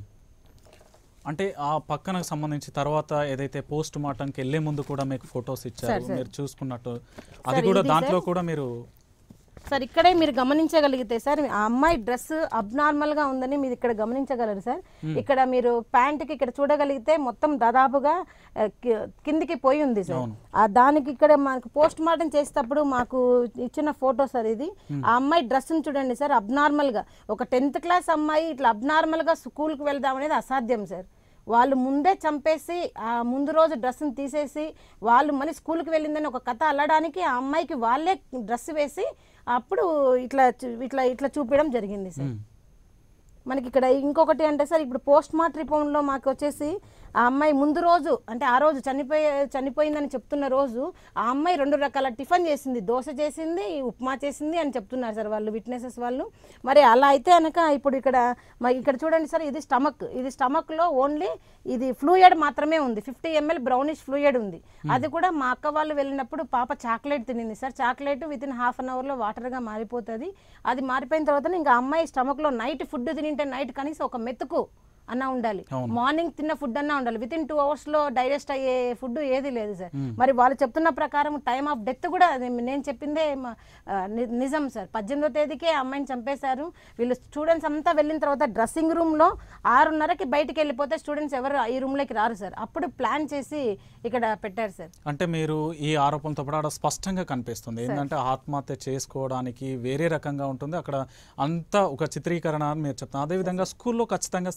అంటే ఆ పక్కనకు సంబంధించి తర్వాత ఏదైతే పోస్ట్ మార్టంకి వెళ్లే ముందు కూడా మీకు ఫొటోస్ ఇచ్చారు మీరు చూసుకున్నట్టు అది కూడా దాంట్లో కూడా మీరు సార్ ఇక్కడే మీరు గమనించగలిగితే సార్ ఆ అమ్మాయి డ్రెస్ అబ్నార్మల్ గా ఉందని మీరు ఇక్కడ గమనించగలరు సార్ ఇక్కడ మీరు ప్యాంట్ కి ఇక్కడ చూడగలిగితే మొత్తం దాదాపుగా ఆ, కి- కిందికి పోయి ఉంది సార్ ఆ దానికి ఇక్కడ మాకు పోస్ట్ మార్టం చేసేటప్పుడు మాకు ఇచ్చిన ఫోటో సార్ ఇది ఆ అమ్మాయి డ్రెస్ చూడండి సార్ అబ్నార్మల్ గా ఒక టెన్త్ క్లాస్ అమ్మాయి ఇట్లా అబ్నార్మల్ గా స్కూల్కి వెళ్దాం అనేది అసాధ్యం సార్ వాళ్ళు ముందే చంపేసి ఆ ముందు రోజు డ్రెస్ని తీసేసి వాళ్ళు మళ్ళీ స్కూల్కి వెళ్ళిందని ఒక కథ అల్లడానికి ఆ అమ్మాయికి వాళ్ళే డ్రెస్ వేసి అప్పుడు ఇట్లా చూ- ఇట్లా ఇట్లా చూపించడం జరిగింది సార్ ఉమ్. మనకి ఇక్కడ ఇంకొకటి అంటే సార్ ఇప్పుడు పోస్ట్ మార్టం రిపోర్ట్లో మాకు వచ్చేసి ఆ అమ్మాయి ముందు రోజు అంటే ఆ రోజు చనిపోయే చనిపోయిందని చెప్తున్న రోజు ఆ అమ్మాయి రెండు రకాల టిఫిన్ చేసింది దోశ చేసింది ఉప్మా చేసింది అని చెప్తున్నారు సార్ వాళ్ళు విట్నెసెస్ వాళ్ళు మరి అలా అయితే కనుక ఇప్పుడు ఇక్కడ మరి ఇక్కడ చూడండి సార్ ఇది స్టమక్ ఇది స్టమక్లో ఓన్లీ ఇది ఫ్లూయిడ్ మాత్రమే ఉంది ఫిఫ్టీ ఎంఎల్ బ్రౌనిష్ ఫ్లూయిడ్ ఉంది అది కూడా మా అక్క వాళ్ళు వెళ్ళినప్పుడు పాప చాక్లెట్ తినింది sir chocolate within half an అవర్లో వాటర్గా మారిపోతుంది అది మారిపోయిన తర్వాత ఇంకా అమ్మాయి స్టమక్లో నైట్ ఫుడ్ తినింటే నైట్ కనీసం ఒక మెతుకు అన్న ఉండాలి అవును. మార్నింగ్ తిన్న ఫుడ్ అన్నా ఉండాలి విత్ ఇన్ టూ అవర్స్ లో డైజెస్ట్ అయ్యే ఫుడ్ ఏది లేదు సార్ మరి వాళ్ళు చెప్తున్న ప్రకారం టైం ఆఫ్ డెత్ కూడా అది నేను చెప్పిందే మ- ఆ, ని- నిజం సార్ పద్దెనిమిదో తేదీకే ఆ అమ్మాయిని చంపేశారు వీళ్ళు స్టూడెంట్స్ అంతా వెళ్ళిన తర్వాత డ్రెస్సింగ్ రూమ్ లో ఆరున్నరకి బయటికి వెళ్ళిపోతే స్టూడెంట్స్ ఎవరు ఈ రూమ్ లోకి రారు సార్ అప్పుడు ప్లాన్ చేసి ఇక్కడ పెట్టారు సార్ అంటే మీరు ఈ ఆరోపణతో పాటు అక్కడ స్పష్టంగా కనిపిస్తుంది ఏంటంటే ఆత్మహత్య చేసుకోవడానికి వేరే రకంగా ఉంటుంది అక్కడ అంతా ఒక చిత్రీకరణ అని మీరు చెప్తాను అదేవిధంగా స్కూల్లో ఖచ్చితంగా సీసీ కెమెరా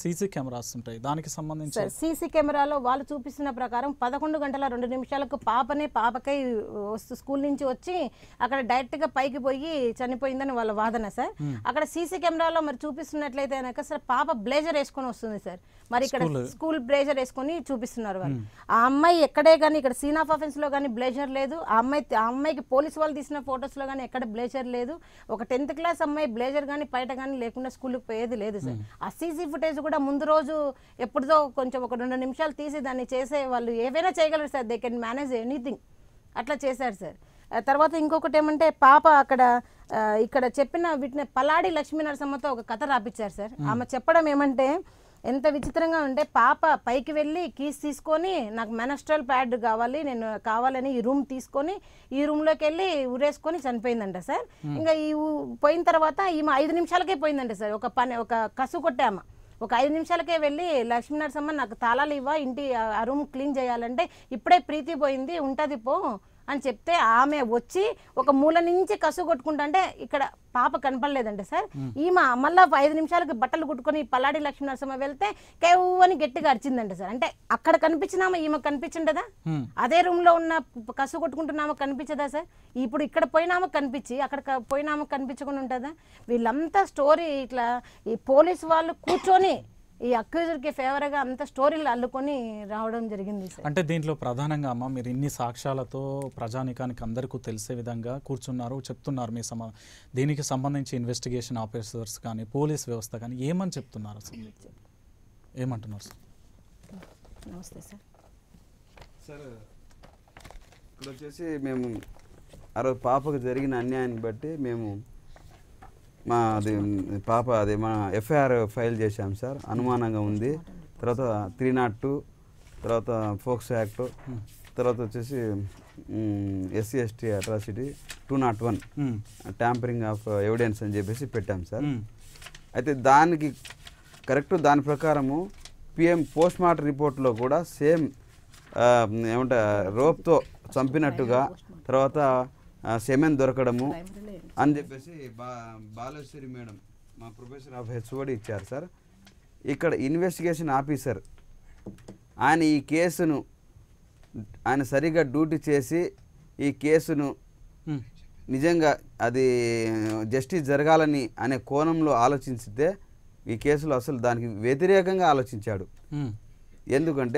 కెమెరాస్ ఉంటాయి దానికి సంబంధించి సార్ సీసీ కెమెరాలో వాళ్ళు చూపిస్తున్న ప్రకారం పదకొండు గంటల రెండు నిమిషాలకు పాపనే పాపకై వస్తూ స్కూల్ నుంచి వచ్చి అక్కడ డైరెక్ట్ గా పైకి పోయి చనిపోయిందని వాళ్ళ వాదన సార్ అక్కడ సీసీ కెమెరాలో మరి చూపిస్తున్నట్లయితే కనుక సార్ పాప బ్లేజర్ వేసుకొని వస్తుంది సార్ మరి ఇక్కడ స్కూల్ బ్లేజర్ వేసుకొని చూపిస్తున్నారు వాళ్ళు ఆ అమ్మాయి ఎక్కడే కానీ ఇక్కడ సీన్ ఆఫ్ ఆఫెన్స్ లో కానీ బ్లేజర్ లేదు ఆ అమ్మాయి ఆ అమ్మాయికి పోలీస్ వాళ్ళు తీసిన ఫొటోస్ లో కానీ ఎక్కడ బ్లేజర్ లేదు ఒక టెన్త్ క్లాస్ అమ్మాయి బ్లేజర్ కానీ బయట కానీ లేకుండా స్కూల్కి పోయేది లేదు సార్ ఆ సీసీ ఫుటేజ్ కూడా ముందు రోజు ఎప్పుడుదో కొంచెం ఒక రెండు నిమిషాలు తీసి దాన్ని చేసే వాళ్ళు ఏవైనా చేయగలరు sir they can manage anything అట్లా చేశారు సార్ ఆ తర్వాత ఇంకొకటి ఏమంటే పాప అక్కడ ఆ, ఇక్కడ చెప్పిన వీటిని పలాడి లక్ష్మీ నరసమ్మతో ఒక కథ రాపిచ్చారు సార్ ఆమె చెప్పడం ఏమంటే ఎంత విచిత్రంగా ఉంటే పాప పైకి వెళ్ళి కీస్ తీసుకొని నాకు మెనస్ట్రల్ ప్యాడ్ కావాలి నేను కావాలని ఈ రూమ్ తీసుకొని ఈ రూమ్లోకి వెళ్ళి ఉరేసుకొని చనిపోయిందంట సార్ ఇంకా ఈ ఊ- పోయిన తర్వాత ఈమె ఐదు నిమిషాలకే పోయిందంట సార్ ఒక పని ఒక కసు కొట్టే ఆమె ఒక ఐదు నిమిషాలకే వెళ్ళి లక్ష్మీ నరసమ్మ నాకు తాళాలు ఇవ్వ ఇంటి ఆ- ఆ రూమ్ క్లీన్ చేయాలంటే ఇప్పుడే ప్రీతి పోయింది ఉంటుంది పో అని చెప్తే ఆమె వచ్చి ఒక మూల నుంచి కసు కొట్టుకుంటుంటే ఇక్కడ పాప కనపడలేదంట సార్ ఈమె మళ్ళా ఐదు నిమిషాలకి బట్టలు కుట్టుకొని పల్లాడి లక్ష్మీ నరసమ్మ వెళ్తే కేవ్ అని గట్టిగా అరిచిందంట సార్ అంటే అక్కడ కనిపించినామా ఈమె కనిపించిండదా Hmm. అదే రూమ్ లో ఉన్న కసు కొట్టుకుంటున్నామా కనిపించదా సార్ ఇప్పుడు ఇక్కడ పోయినామా కనిపించి అక్కడ క- పోయినామా కనిపించకుండా ఉంటుందా వీళ్ళంతా స్టోరీ ఇట్లా ఈ పోలీస్ వాళ్ళు కూర్చొని ఈ అక్యూజర్కి ఫేవర్గా అంత స్టోరీలు అల్లుకొని రావడం జరిగింది సార్ అంటే దీంట్లో ప్రధానంగా అమ్మ మీరు ఇన్ని సాక్ష్యాలతో ప్రజానికానికి అందరికీ తెలిసే విధంగా కూర్చున్నారు చెప్తున్నారు మీ సమ దీనికి సంబంధించి ఇన్వెస్టిగేషన్ ఆఫీసర్స్ కానీ పోలీస్ వ్యవస్థ కానీ ఏమని చెప్తున్నారు అసలు ఏమంటున్నారు సార్ నమస్తే సార్ సార్ ఇక్కడ వచ్చేసి మేము ఆ రోజు పాపకు జరిగిన అన్యాయాన్ని బట్టి మేము మా అది పాప అది మా ఎఫ్ఐఆర్ ఫైల్ చేశాం సార్ అనుమానంగా ఉంది తర్వాత త్రీ నాట్ టూ తర్వాత ఫోక్స్ యాక్ట్ తర్వాత వచ్చేసి SC ST atrocity two not one మ్మ్. ట్యాంపరింగ్ ఆఫ్ ఎవిడెన్స్ అని చెప్పేసి పెట్టాం సార్ మ్మ్. అయితే దానికి కరెక్ట్ దాని ప్రకారము పిఎం పోస్ట్ మార్టం రిపోర్ట్లో కూడా సేమ్ ఏమంట రోప్తో చంపినట్టుగా తర్వాత సెమెన్ దొరకడము అని చెప్పేసి బా బాలేశ్వరి మేడం మా ప్రొఫెసర్ ఆఫ్ హెచ్ఓడి ఇచ్చారు సార్ ఇక్కడ ఇన్వెస్టిగేషన్ ఆఫీసర్ ఆయన ఈ కేసును ఆయన సరిగా డ్యూటీ చేసి ఈ కేసును మ్మ్. నిజంగా అది జస్టిస్ జరగాలని అనే కోణంలో ఆలోచించితే ఈ కేసులో అసలు దానికి వ్యతిరేకంగా ఆలోచించాడు మ్మ్. ఎందుకంటే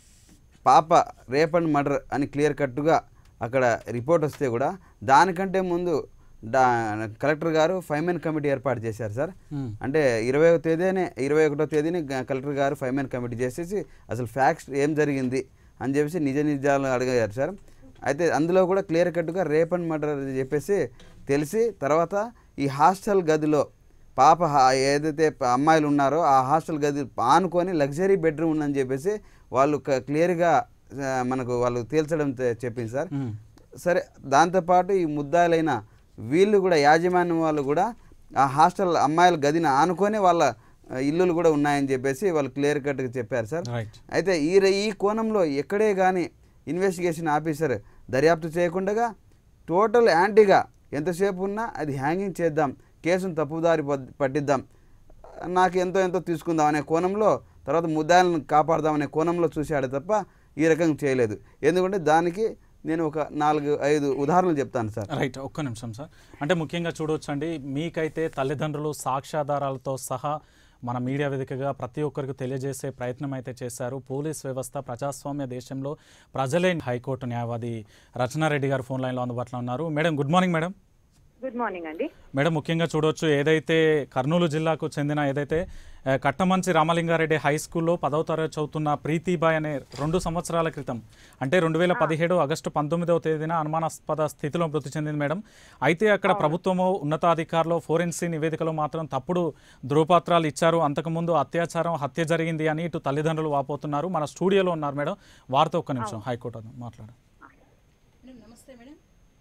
పాప రేప్ అండ్ మర్డర్ అని క్లియర్ కట్టుగా అక్కడ రిపోర్ట్ వస్తే కూడా దానికంటే ముందు డా కలెక్టర్ గారు ఫైవ్ మెన్ కమిటీ ఏర్పాటు చేశారు సార్ మ్మ్. అంటే ఇరవై తేదీనే ఇరవై ఒకటో తేదీని గ- కలెక్టర్ గారు ఫైవ్ మెన్ కమిటీ చేసేసి అసలు ఫ్యాక్ట్స్ ఏం జరిగింది అని చెప్పేసి నిజ నిజాలు అడిగారు సార్ అయితే అందులో కూడా క్లియర్ కట్గా రేప్ అండ్ మర్డర్ అని చెప్పేసి తెలిసి తర్వాత ఈ హాస్టల్ గదిలో పాప హా- ఏదైతే ప- అమ్మాయిలు ఉన్నారో ఆ హాస్టల్ గది ఆనుకొని లగ్జరీ బెడ్రూమ్ ఉందని చెప్పేసి వాళ్ళు క- క్లియర్గా ఆ, మనకు వాళ్ళు తేల్చడం తె- చెప్పింది సార్ మ్మ్. సరే దాంతోపాటు ఈ ముద్దాయిలైన వీళ్ళు కూడా యాజమాన్యం వాళ్ళు కూడా ఆ హాస్టల్ అమ్మాయిల గదిని ఆనుకొని వాళ్ళ ఆ, ఇల్లులు కూడా ఉన్నాయని చెప్పేసి వాళ్ళు క్లియర్ కట్గా చెప్పారు సార్ రైట్ అయితే ఈ ర- ఈ కోణంలో ఎక్కడే కానీ ఇన్వెస్టిగేషన్ ఆఫీసర్ దర్యాప్తు చేయకుండా టోటల్ యాంటీగా ఎంతసేపు ఉన్నా అది హ్యాంగింగ్ చేద్దాం కేసును తప్పుదారి పద్- పట్టిద్దాం నాకు ఎంతో ఎంతో తీసుకుందాం అనే కోణంలో తర్వాత ముద్దాయిలను కాపాడదాం అనే కోణంలో చూశాడు తప్ప ఈ రకంగా చేయలేదు ఎందుకంటే దానికి నేను ఒక నాలుగు ఐదు ఉదాహరణలు చెప్తాను సార్ రైట్ ఒక్క నిమిషం సార్ అంటే ముఖ్యంగా చూడవచ్చండి మీకైతే తల్లిదండ్రులు సాక్ష్యాధారాలతో సహా మన మీడియా వేదికగా ప్రతి ఒక్కరికి తెలియజేసే ప్రయత్నం అయితే చేశారు పోలీస్ వ్యవస్థ ప్రజాస్వామ్య దేశంలో ప్రజలే హైకోర్టు న్యాయవాది రచనారెడ్డి గారు ఫోన్ లైన్లో అందుబాటులో ఉన్నారు madam good morning madam good morning అండి మేడం ముఖ్యంగా చూడవచ్చు ఏదైతే కర్నూలు జిల్లాకు చెందిన ఏదైతే ఆ, కట్టమంచి రామలింగారెడ్డి హై స్కూల్లో పదవ తరగతి చదువుతున్న ప్రీతిబాయ్ అనే రెండు సంవత్సరాల క్రితం అంటే రెండు వేల పదిహేడు ఆగస్టు పంతొమ్మిదవ తేదీన అనుమానాస్పద స్థితిలో మృతి చెందింది మేడం అయితే అక్కడ ప్రభుత్వము ఉన్నతాధికారులు ఫోరెన్సీ నివేదికలో మాత్రం తప్పుడు ధృవపత్రాలు ఇచ్చారు అంతకుముందు అత్యాచారం హత్య జరిగింది అని ఇటు తల్లిదండ్రులు వాపోతున్నారు మన స్టూడియోలో ఉన్నారు మేడం వారితో ఒక్క నిమిషం హైకోర్టు మాట్లాడారు మేడం నమస్తే మేడం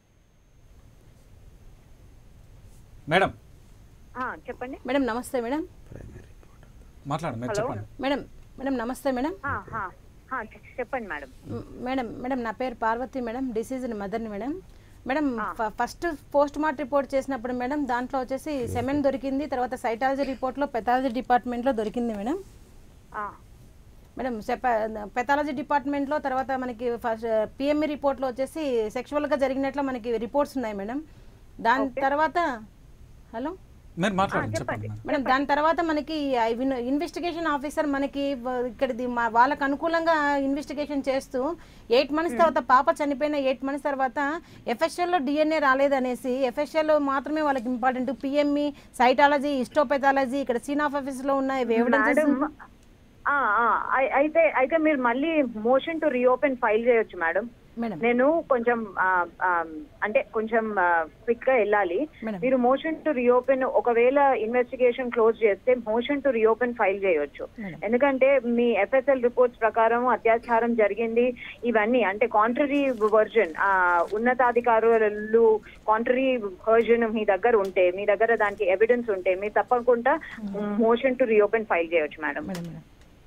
మేడం ఆ, చెప్పండి మేడం నమస్తే మేడం మాట్లాడండి మీరు చెప్పండి మేడం మేడం నమస్తే మేడం ఆ, ఆ, ఆ, చె- చెప్పండి మేడం మ్, మేడం మేడం నా పేరు పార్వతి మేడం డిసీజ్ మదర్ని మేడం మేడం ఫ- ఫస్ట్ పోస్ట్ మార్టం రిపోర్ట్ చేసినప్పుడు మేడం దాంట్లో వచ్చేసి సెమెన్ దొరికింది తర్వాత సైటాలజీ రిపోర్ట్లో పెథాలజీ డిపార్ట్మెంట్లో దొరికింది మేడం ఆ, మేడం సెప పెథాలజీ డిపార్ట్మెంట్లో తర్వాత మనకి ఫస్ట్ పిఎంఈ రిపోర్ట్లో వచ్చేసి సెక్షువల్గా జరిగినట్లు మనకి రిపోర్ట్స్ ఉన్నాయి మేడం దాని తర్వాత హలో మీరు మాట్లాడండి చెప్పండి మేడం. మేడం దాని తర్వాత మనకి ఇన్వెస్టిగేషన్ ఆఫీసర్ మనకి వ- ఇక్కడిది మా వాళ్ళకి అనుకూలంగా ఇన్వెస్టిగేషన్ చేస్తూ ఎయిట్ మంత్స్ తర్వాత పాప చనిపోయిన ఎయిట్ మంత్స్ తర్వాత ఎఫ్ఎస్ఎల్లో డిఎన్ఏ రాలేదనేసి ఎఫ్ఎస్ఎల్ మాత్రమే వాళ్ళకి ఇంపార్టెంట్ పిఎంఈ సైటాలజీ ఇస్టోపెథాలజీ ఇక్కడ సీన్ ఆఫ్ ఆఫీస్లో ఉన్న ఎవిడెన్సెస్ మేడం ఆ, ఆ, అయి- అయితే అయితే మీరు మళ్ళీ మోషన్ టు రీఓపెన్ ఫైల్ చేయొచ్చు మేడం మేడం నేను కొంచెం ఆ, ఆ, అంటే కొంచెం క్విక్ గా వెళ్ళాలి మేడం. మీరు మోషన్ టు రీఓపెన్ ఒకవేళ ఇన్వెస్టిగేషన్ క్లోజ్ చేస్తే మోషన్ టు రీఓపెన్ ఫైల్ చేయొచ్చు మేడం. ఎందుకంటే మీ ఎఫ్ఎస్ఎల్ రిపోర్ట్స్ ప్రకారం అత్యాచారం జరిగింది ఇవన్నీ అంటే కాంట్రరీ వర్జన్ ఉన్నతాధికారులు కాంట్రరీ వర్జన్ మీ దగ్గర ఉంటే మీ దగ్గర దానికి ఎవిడెన్స్ ఉంటే మీరు తప్పకుండా మోషన్ టు రీఓపెన్ ఫైల్ చేయొచ్చు madam madam madam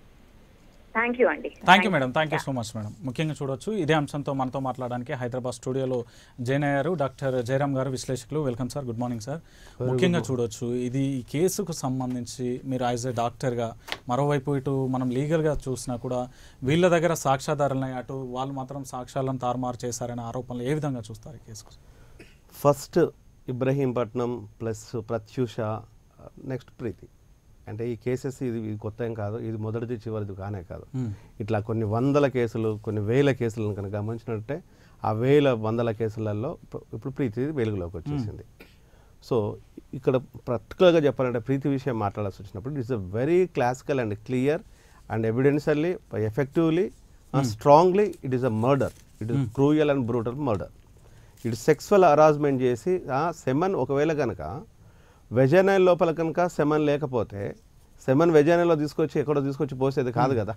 thank you అండి thank you madam thank you so much madam ముఖ్యంగా చూడొచ్చు ఇదే అంశంతో మనతో మాట్లాడడానికి హైదరాబాద్ స్టూడియోలో జాయిన్ అయ్యారు డాక్టర్ జయరామ్ గారు విశ్లేషకులు welcome sir good morning sir ముఖ్యంగా చూడొచ్చు ఇది ఈ కేసుకు సంబంధించి మీరు యాజ్ ఏ డాక్టర్గా మరోవైపు ఇటు మనం లీగల్గా చూసినా కూడా వీళ్ళ దగ్గర సాక్ష్యాధారాలని అటు వాళ్ళు మాత్రం సాక్ష్యాలను తారుమారు చేశారనే ఆరోపణలు ఏ విధంగా చూస్తారు ఈ కేసుకు first Ibrahimpatnam plus Pratyusha next Preethi అంటే ఈ కేసెస్ ఇది ఇది కొత్త ఏం కాదు ఇది మొదటిది చివరిది కానే కాదు Hmm. ఇట్లా కొన్ని వందల కేసులు కొన్ని వేల కేసులను కనుక గమనించినట్టే ఆ వేల వందల కేసులలో ఇప్పుడు- ఇప్పుడు ప్రీతి వెలుగులోకి వచ్చేసింది సో ఇక్కడ పర్టికులర్గా చెప్పాలంటే ప్రీతి విషయం మాట్లాడాల్సి వచ్చినప్పుడు it's a very classical and clear and evidentially effectively strongly it is a murder it is cruel and brutal murder ఇటు సెక్సువల్ అరాజ్మెంట్ చేసి ఆ సెమన్ ఒకవేళ కనుక వెజనైల్ లోపల కనుక సెమన్ లేకపోతే సెమన్ వెజనైల్లో తీసుకొచ్చి ఎక్కడో తీసుకొచ్చి పోసేది కాదు కదా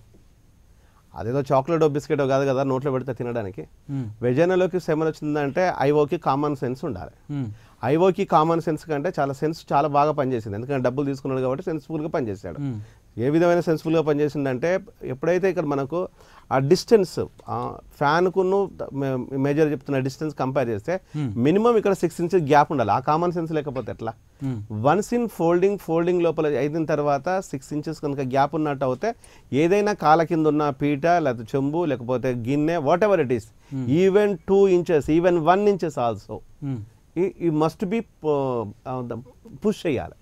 అదేదో చాక్లెటో బిస్కెటో కాదు కదా నోట్లో పెడితే తినడానికి Hmm. వెజనలోకి సెమన్ వచ్చిందంటే ఐఓకి కామన్ సెన్స్ ఉండాలి Hmm. ఐఓకి కామన్ సెన్స్ కంటే చాలా సెన్స్ చాలా బాగా పనిచేసింది ఎందుకంటే డబ్బులు తీసుకున్నాడు కాబట్టి సెన్స్ఫుల్గా పనిచేశాడు Hmm. ఏ విధమైన సెన్స్ఫుల్గా పనిచేసిందంటే ఎప్పుడైతే ఇక్కడ మనకు ఆ డిస్టెన్స్ ఫ్యాన్కును మేజర్ చెప్తున్న డిస్టెన్స్ కంపేర్ చేస్తే మినిమం ఇక్కడ సిక్స్ ఇంచెస్ గ్యాప్ ఉండాలి ఆ కామన్ సెన్స్ లేకపోతే ఎట్లా Hmm. Once in folding folding లోపల అయిన తర్వాత సిక్స్ ఇంచెస్ కనుక గ్యాప్ ఉన్నట్టు అవుతే ఏదైనా కాల కింద ఉన్న పీట లేకపోతే చెంబు లేకపోతే గిన్నె whatever it is even two inches even one inches also Hmm. ఈ మస్ట్ బి పుష్ చేయాలి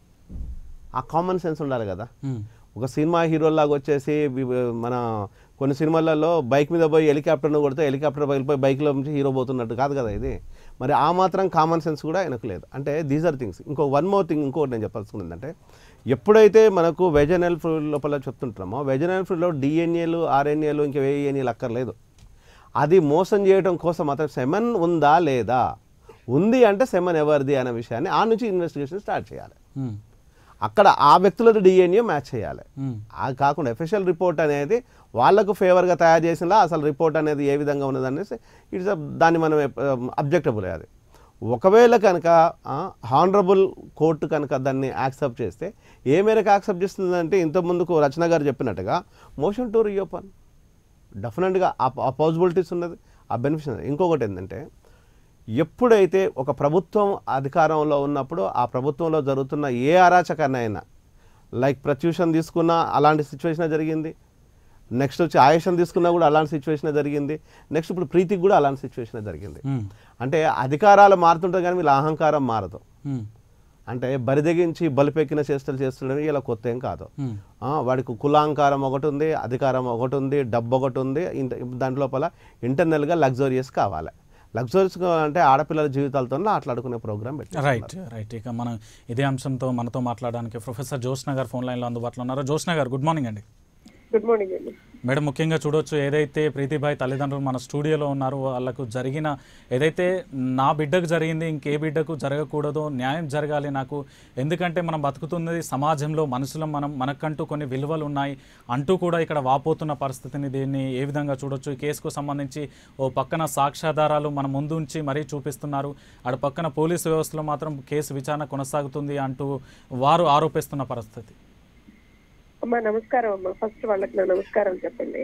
ఆ కామన్ సెన్స్ ఉండాలి కదా Hmm. ఒక సినిమా హీరోలాగా వచ్చేసి వి- మన కొన్ని సినిమాలలో బైక్ మీద పోయి హెలికాప్టర్ను కొడితే హెలికాప్టర్ వెళ్ళిపోయి బైక్లో నుంచి హీరో పోతున్నట్టు కాదు కదా ఇది మరి ఆ మాత్రం కామన్ సెన్స్ కూడా ఆయనకు లేదు అంటే దీస్ ఆర్ థింగ్స్ ఇంకో వన్ మోర్ థింగ్ ఇంకోటి నేను చెప్పాల్సింది ఏంటంటే ఎప్పుడైతే మనకు వెజనల్ ఫ్రూట్ లోపల చెప్తుంటామో వెజనల్ ఫ్రూట్లో డిఎన్ఏలు ఆర్ఎన్ఏలు ఇంకా ఏఎన్ఏలు అక్కర్లేదు అది మోసం చేయడం కోసం అతను సెమన్ ఉందా లేదా ఉంది అంటే సెమన్ ఎవరిది అనే విషయాన్ని ఆ నుంచి ఇన్వెస్టిగేషన్ స్టార్ట్ చేయాలి Hmm. అక్కడ ఆ వ్యక్తులతో డిఎన్ఏ మ్యాచ్ చేయాలి Hmm. అది కాకుండా అఫీషియల్ రిపోర్ట్ అనేది వాళ్ళకు ఫేవర్గా తయారు చేసినా అసలు రిపోర్ట్ అనేది ఏ విధంగా ఉన్నది అనేసి ఇట్స్ దాన్ని మనం అబ్జెక్టబుల్ అది ఒకవేళ కనుక హానరబుల్ కోర్టు కనుక దాన్ని యాక్సెప్ట్ చేస్తే ఏ మేరకు యాక్సెప్ట్ చేస్తుందంటే ఇంతకుముందుకు రచన గారు చెప్పినట్టుగా మోషన్ టు రీఓపన్ డెఫినెట్గా ఆ పాసిబిలిటీస్ ఉన్నది ఆ బెనిఫిట్స్ ఉన్నది ఇంకొకటి ఏంటంటే ఎప్పుడైతే ఒక ప్రభుత్వం అధికారంలో ఉన్నప్పుడు ఆ ప్రభుత్వంలో జరుగుతున్న ఏ అరాచకాన్నైనా లైక్ ప్రత్యూషం తీసుకున్నా అలాంటి సిచ్యువేషన్ జరిగింది నెక్స్ట్ వచ్చి ఆయుషన్ తీసుకున్నా కూడా అలాంటి సిచ్యువేషన్ జరిగింది నెక్స్ట్ ఇప్పుడు ప్రీతికి కూడా అలాంటి సిచ్యువేషన్ జరిగింది Hmm. అంటే అధికారాలు మారుతుంటాయి కానీ వీళ్ళ అహంకారం మారదు Hmm. అంటే బరిదెగించి బలిపెక్కిన చేష్టలు చేస్తుండడం ఇలా కొత్త ఏం కాదు Hmm. ఆ, వాడికి కులాంకారం ఒకటి ఉంది అధికారం ఒకటి ఉంది డబ్బు ఒకటి ఉంది ఇంత దాంట్ లోపల ఇంటర్నల్గా లగ్జరియస్ కావాలి లగ్జరీస్ అంటే ఆడపిల్లల జీవితాలతో ఆటలాడుకునే ప్రోగ్రామ్ పెట్టారు రైట్ రైట్ ఇక మనం ఇదే అంశంతో మనతో మాట్లాడడానికి ప్రొఫెసర్ జ్యోత్స్న గారు ఫోన్ లైన్లో అందుబాటులో ఉన్నారు జ్యోత్స్న గారు గుడ్ మార్నింగ్ అండి గుడ్ మార్నింగ్ అండి మేడం ముఖ్యంగా చూడొచ్చు ఏదైతే ప్రీతిభాయ్ తల్లిదండ్రులు మన స్టూడియోలో ఉన్నారో వాళ్ళకు జరిగిన ఏదైతే నా బిడ్డకు జరిగింది ఇంకే బిడ్డకు జరగకూడదో న్యాయం జరగాలి నాకు ఎందుకంటే మనం బతుకుతున్నది సమాజంలో మనుషులం మనం మనకంటూ కొన్ని విలువలు ఉన్నాయి అంటూ కూడా ఇక్కడ వాపోతున్న పరిస్థితిని దీన్ని ఏ విధంగా చూడొచ్చు ఈ కేసుకు సంబంధించి ఓ పక్కన సాక్ష్యాధారాలు మన ముందు ఉంచి మరీ చూపిస్తున్నారు అటు పక్కన పోలీసు వ్యవస్థలో మాత్రం కేసు విచారణ కొనసాగుతుంది అంటూ వారు ఆరోపిస్తున్న పరిస్థితి అమ్మా నమస్కారం అమ్మా ఫస్ట్ వాళ్ళకి నా నమస్కారం చెప్పండి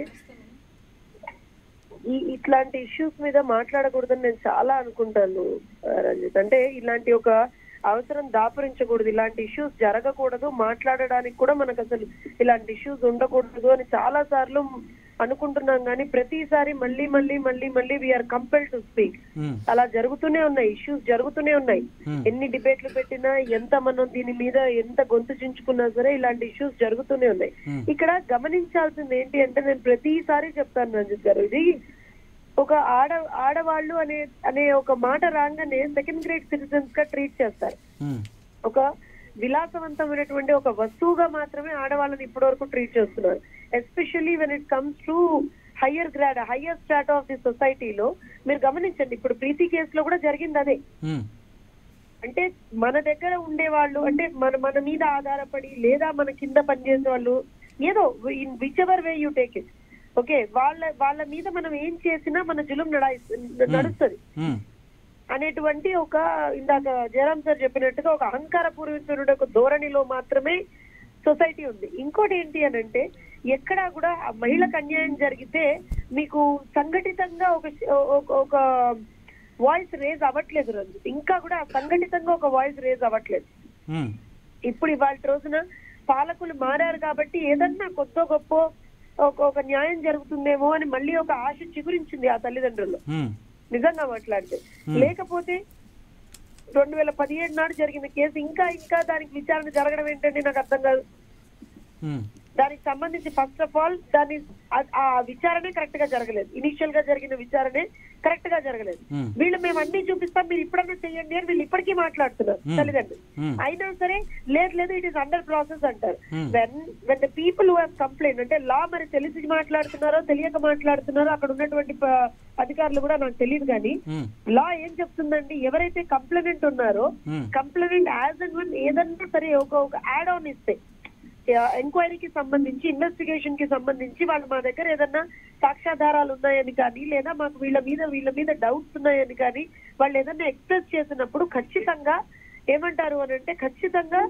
ఈ ఇట్లాంటి ఇష్యూస్ మీద మాట్లాడకూడదని నేను చాలా అనుకుంటాను ఆ, రంజిత్ అంటే ఇలాంటి ఒక అవసరం దాపురించకూడదు ఇలాంటి ఇష్యూస్ జరగకూడదు మాట్లాడడానికి కూడా మనకు అసలు ఇలాంటి ఇష్యూస్ ఉండకూడదు అని చాలా సార్లు అనుకుంటున్నాం కానీ ప్రతిసారి మళ్ళీ మళ్ళీ మళ్ళీ మళ్ళీ వీఆర్ కంపెల్ టు స్పీక్ మ్మ్. అలా జరుగుతూనే ఉన్నాయి ఇష్యూస్ జరుగుతూనే ఉన్నాయి Hmm. ఎన్ని డిబేట్లు పెట్టినా ఎంత మనం దీని మీద ఎంత గొంతు చించుకున్నా సరే ఇలాంటి ఇష్యూస్ జరుగుతూనే ఉన్నాయి Hmm. ఇక్కడ గమనించాల్సింది ఏంటి అంటే నేను ప్రతిసారి చెప్తాను రంజిత్ గారు ఇది ఒక ఆడ ఆడవాళ్ళు అనే అనే ఒక మాట రాగానే సెకండ్ గ్రేడ్ సిటిజన్స్ గా ట్రీట్ చేస్తారు మ్మ్. ఒక విలాసవంతమైనటువంటి ఒక వస్తువుగా మాత్రమే ఆడవాళ్ళని ఇప్పటి వరకు ట్రీట్ చేస్తున్నారు especially when it comes to higher grade higher stat of the సొసైటీలో మీరు గమనించండి ఇప్పుడు ప్రీతి కేసులో కూడా జరిగింది అదే మ్మ్. అంటే మన దగ్గర ఉండేవాళ్ళు అంటే మన మన మీద ఆధారపడి లేదా మన కింద పనిచేసే వాళ్ళు ఏదో in whichever way you take it okay వాళ్ళ వాళ్ళ మీద మనం ఏం చేసినా మన జులుం నడాయి నడుస్తుంది మ్మ్. అనేటువంటి ఒక ఇందాక జయరామ్ సార్ చెప్పినట్టుగా ఒక అహంకార పూర్వీకుడు ఒక ధోరణిలో మాత్రమే సొసైటీ ఉంది ఇంకోటి ఏంటి అని అంటే ఎక్కడా కూడా ఆ మహిళకు అన్యాయం జరిగితే మీకు సంఘటితంగా ఒక ఒక- ఒక వాయిస్ రేజ్ అవ్వట్లేదు రంజిత్ ఇంకా కూడా సంఘటితంగా ఒక వాయిస్ రేజ్ అవ్వట్లేదు మ్మ్. ఇప్పుడు ఇవాళ రోజున పాలకులు మారారు కాబట్టి ఏదన్నా కొత్త గొప్ప ఒక ఒక న్యాయం జరుగుతుందేమో అని మళ్ళీ ఒక ఆశ చిగురించింది ఆ తల్లిదండ్రుల్లో మ్మ్. నిజంగా మాట్లాడితే లేకపోతే రెండు వేల పదిహేడు నాడు జరిగిన కేసు ఇంకా ఇంకా దానికి విచారణ జరగడం ఏంటంటే నాకు అర్థం కాదు మ్మ్. దానికి సంబంధించి ఫస్ట్ ఆఫ్ ఆల్ దాని ఆ- ఆ విచారణే కరెక్ట్ గా జరగలేదు ఇనిషియల్ గా జరిగిన విచారణే కరెక్ట్ గా జరగలేదు Hmm. వీళ్ళు మేము అన్ని చూపిస్తాం మీరు ఇప్పుడన్నా చెయ్యండి అని వీళ్ళు ఇప్పటికీ మాట్లాడుతున్నారు Hmm. తల్లిదండ్రులు Hmm. అయినా సరే లేదు లేదు ఇట్ ఇస్ అండర్ ప్రాసెస్ అంటారు Hmm. When when the people who have complaint అంటే లా మరి తెలిసి మాట్లాడుతున్నారో తెలియక మాట్లాడుతున్నారో అక్కడ ఉన్నటువంటి ప- అధికారులు కూడా నాకు తెలియదు కానీ మ్మ్. లా ఏం చెప్తుందండి ఎవరైతే కంప్లైనెంట్ ఉన్నారో Hmm. Complainant as and when ఏదన్నా సరే ఒక ఒక యాడ్ ఆన్ ఇస్తే ఎంక్వైరీకి సంబంధించి ఇన్వెస్టిగేషన్ కి సంబంధించి వాళ్ళు మా దగ్గర ఏదన్నా సాక్ష్యాధారాలు ఉన్నాయని కానీ లేదా మాకు వీళ్ళ మీద వీళ్ళ మీద డౌట్స్ ఉన్నాయని కానీ వాళ్ళు ఏదన్నా ఎక్స్ప్రెస్ చేసినప్పుడు ఖచ్చితంగా ఏమంటారు అని అంటే ఖచ్చితంగా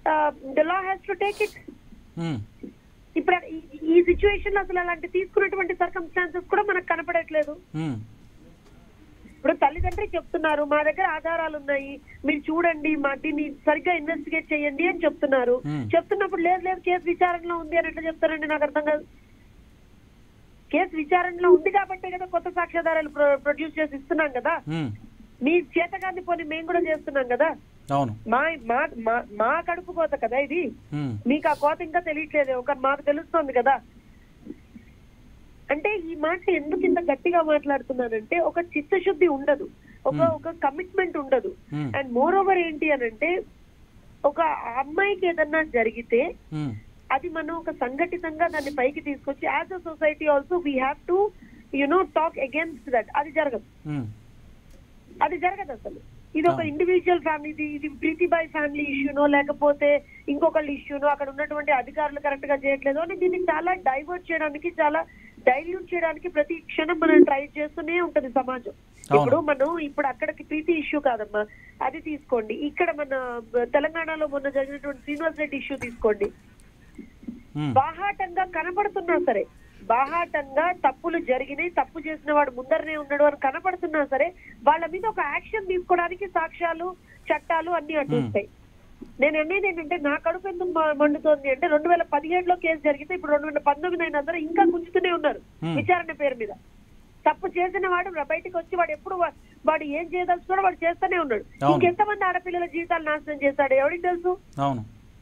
the law has to take it మ్మ్. ఇప్పుడు ఈ- ఈ సిచ్యువేషన్ లో అసలు అలాంటి తీసుకున్నటువంటి సర్కమ్స్టాన్సెస్ కూడా మనకు కనపడట్లేదు మ్మ్. ఇప్పుడు తల్లిదండ్రి చెప్తున్నారు మా దగ్గర ఆధారాలు ఉన్నాయి మీరు చూడండి మా దీన్ని సరిగ్గా ఇన్వెస్టిగేట్ చేయండి అని చెప్తున్నారు Hmm. చెప్తున్నప్పుడు లేదు లేదు కేసు విచారణలో ఉంది అని ఎట్లా చెప్తారండి నాకు అర్థం కాదు కేసు విచారణలో ఉంది కాబట్టే కదా కొత్త సాక్ష్యాధారాలు ప్రొ- ప్రొడ్యూస్ చేసి ఇస్తున్నాం కదా మ్మ్. మీ చేతగాన్ని పోనీ మేము కూడా చేస్తున్నాం కదా అవును మా మా మా- మా కడుపు కోత కదా ఇది మ్మ్. మీకు ఆ కోత ఇంకా తెలియట్లేదు ఒక మాకు తెలుస్తుంది కదా అంటే ఈ మాట ఎందుకు ఇంత గట్టిగా మాట్లాడుతున్నానంటే ఒక చిత్తశుద్ధి ఉండదు ఒక ఒక కమిట్మెంట్ ఉండదు Hmm. అండ్ మోర్ ఓవర్ ఏంటి అని అంటే ఒక అమ్మాయికి ఏదన్నా జరిగితే మ్మ్. అది మనం ఒక సంఘటితంగా దాన్ని పైకి తీసుకొచ్చి as a society also we have to you know talk against that అది జరగదు మ్మ్. అది జరగదు అసలు ఇది ఒక అవును. ఇండివిజువల్ ఫ్యామిలీ ఇది ఇది ప్రీతిబాయ్ ఫ్యామిలీ ఇష్యూనో లేకపోతే ఇంకొకళ్ళ ఇష్యూనో అక్కడ ఉన్నటువంటి అధికారులు కరెక్ట్ గా చేయట్లేదు అని దీన్ని చాలా డైవర్ట్ చేయడానికి చాలా డైల్యూట్ చేయడానికి ప్రతి క్షణం మనం ట్రై చేస్తూనే ఉంటది సమాజం అవును. ఇప్పుడు మనం ఇప్పుడు అక్కడికి ప్రీతి ఇష్యూ కాదమ్మా అది తీసుకోండి ఇక్కడ మన తెలంగాణలో మొన్న జరిగినటువంటి శ్రీనివాస్ రెడ్డి ఇష్యూ తీసుకోండి మ్మ్. బాహాటంగా కనపడుతున్నా సరే బాహాటంగా తప్పులు జరిగినాయి తప్పు చేసిన వాడు ముందరనే ఉన్నాడు అని కనపడుతున్నా సరే వాళ్ళ మీద ఒక యాక్షన్ తీసుకోవడానికి సాక్ష్యాలు చట్టాలు అన్ని అడ్డు ఉంటాయి నేను అనేది ఏంటంటే నా కడుపు ఎందుకు మ- మండుతోంది అంటే రెండు వేల పదిహేడులో కేసు జరిగితే ఇప్పుడు రెండు వేల పంతొమ్మిది అయినా సరే ఇంకా గుంజుతూనే ఉన్నారు Hmm. విచారణ పేరు మీద తప్పు చేసిన వాడు ర- బయటకు వచ్చి వాడు ఎప్పుడు వా- వాడు ఏం చేయదలుచుకున్నాడో వాడు చేస్తూనే ఉన్నాడు అవును. ఇంకెంతమంది ఆడపిల్లల జీవితాలు నాశనం చేశాడు ఎవరికి తెలుసు అవును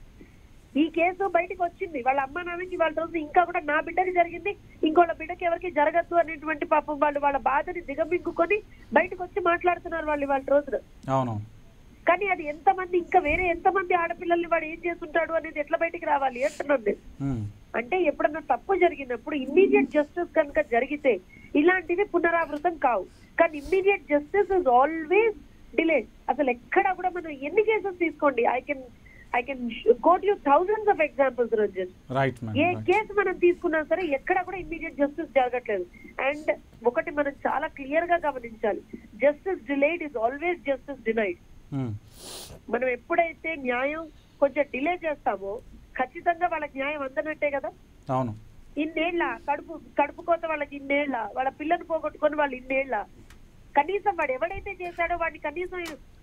ఈ కేసు బయటకు వచ్చింది వాళ్ళ అమ్మ నాన్నకి వాళ్ళ రోజు ఇంకా కూడా నా బిడ్డకి జరిగింది ఇంకోళ్ళ బిడ్డకి ఎవరికి జరగద్దు అనేటువంటి పాపం వాళ్ళు వాళ్ళ బాధని దిగమింగుకొని బయటకు వచ్చి మాట్లాడుతున్నారు వాళ్ళు వాళ్ళ రోజున అవును కానీ అది ఎంతమంది ఇంకా వేరే ఎంతమంది ఆడపిల్లల్ని వాడు ఏం చేస్తుంటాడు అనేది ఎట్లా బయటికి రావాలి అంటున్నాను నేను మ్మ్. అంటే ఎప్పుడన్నా తప్పు జరిగినప్పుడు ఇమ్మీడియట్ జస్టిస్ కనుక జరిగితే ఇలాంటివి పునరావృతం కావు కానీ immediate justice is always delay అసలు ఎక్కడ కూడా మనం ఎన్ని కేసెస్ తీసుకోండి I can I can quote you thousands of examples Ranjan right ఏ మేడం రైట్ కేసు మనం తీసుకున్నా సరే ఎక్కడ కూడా ఇమ్మీడియట్ జస్టిస్ జరగట్లేదు అండ్ ఒకటి మనం చాలా క్లియర్ గా గమనించాలి justice delayed is always justice denied మ్మ్. మనం ఎప్పుడైతే న్యాయం కొంచెం డిలే చేస్తామో ఖచ్చితంగా వాళ్ళకి న్యాయం అందనట్టే కదా అవును ఇన్నేళ్ల కడుపు కడుపు కోత వాళ్ళకి ఇన్నేళ్ల వాళ్ళ పిల్లని పోగొట్టుకొని వాళ్ళు ఇన్నేళ్ల కనీసం వాడు ఎవడైతే చేశాడో వాడిని కనీసం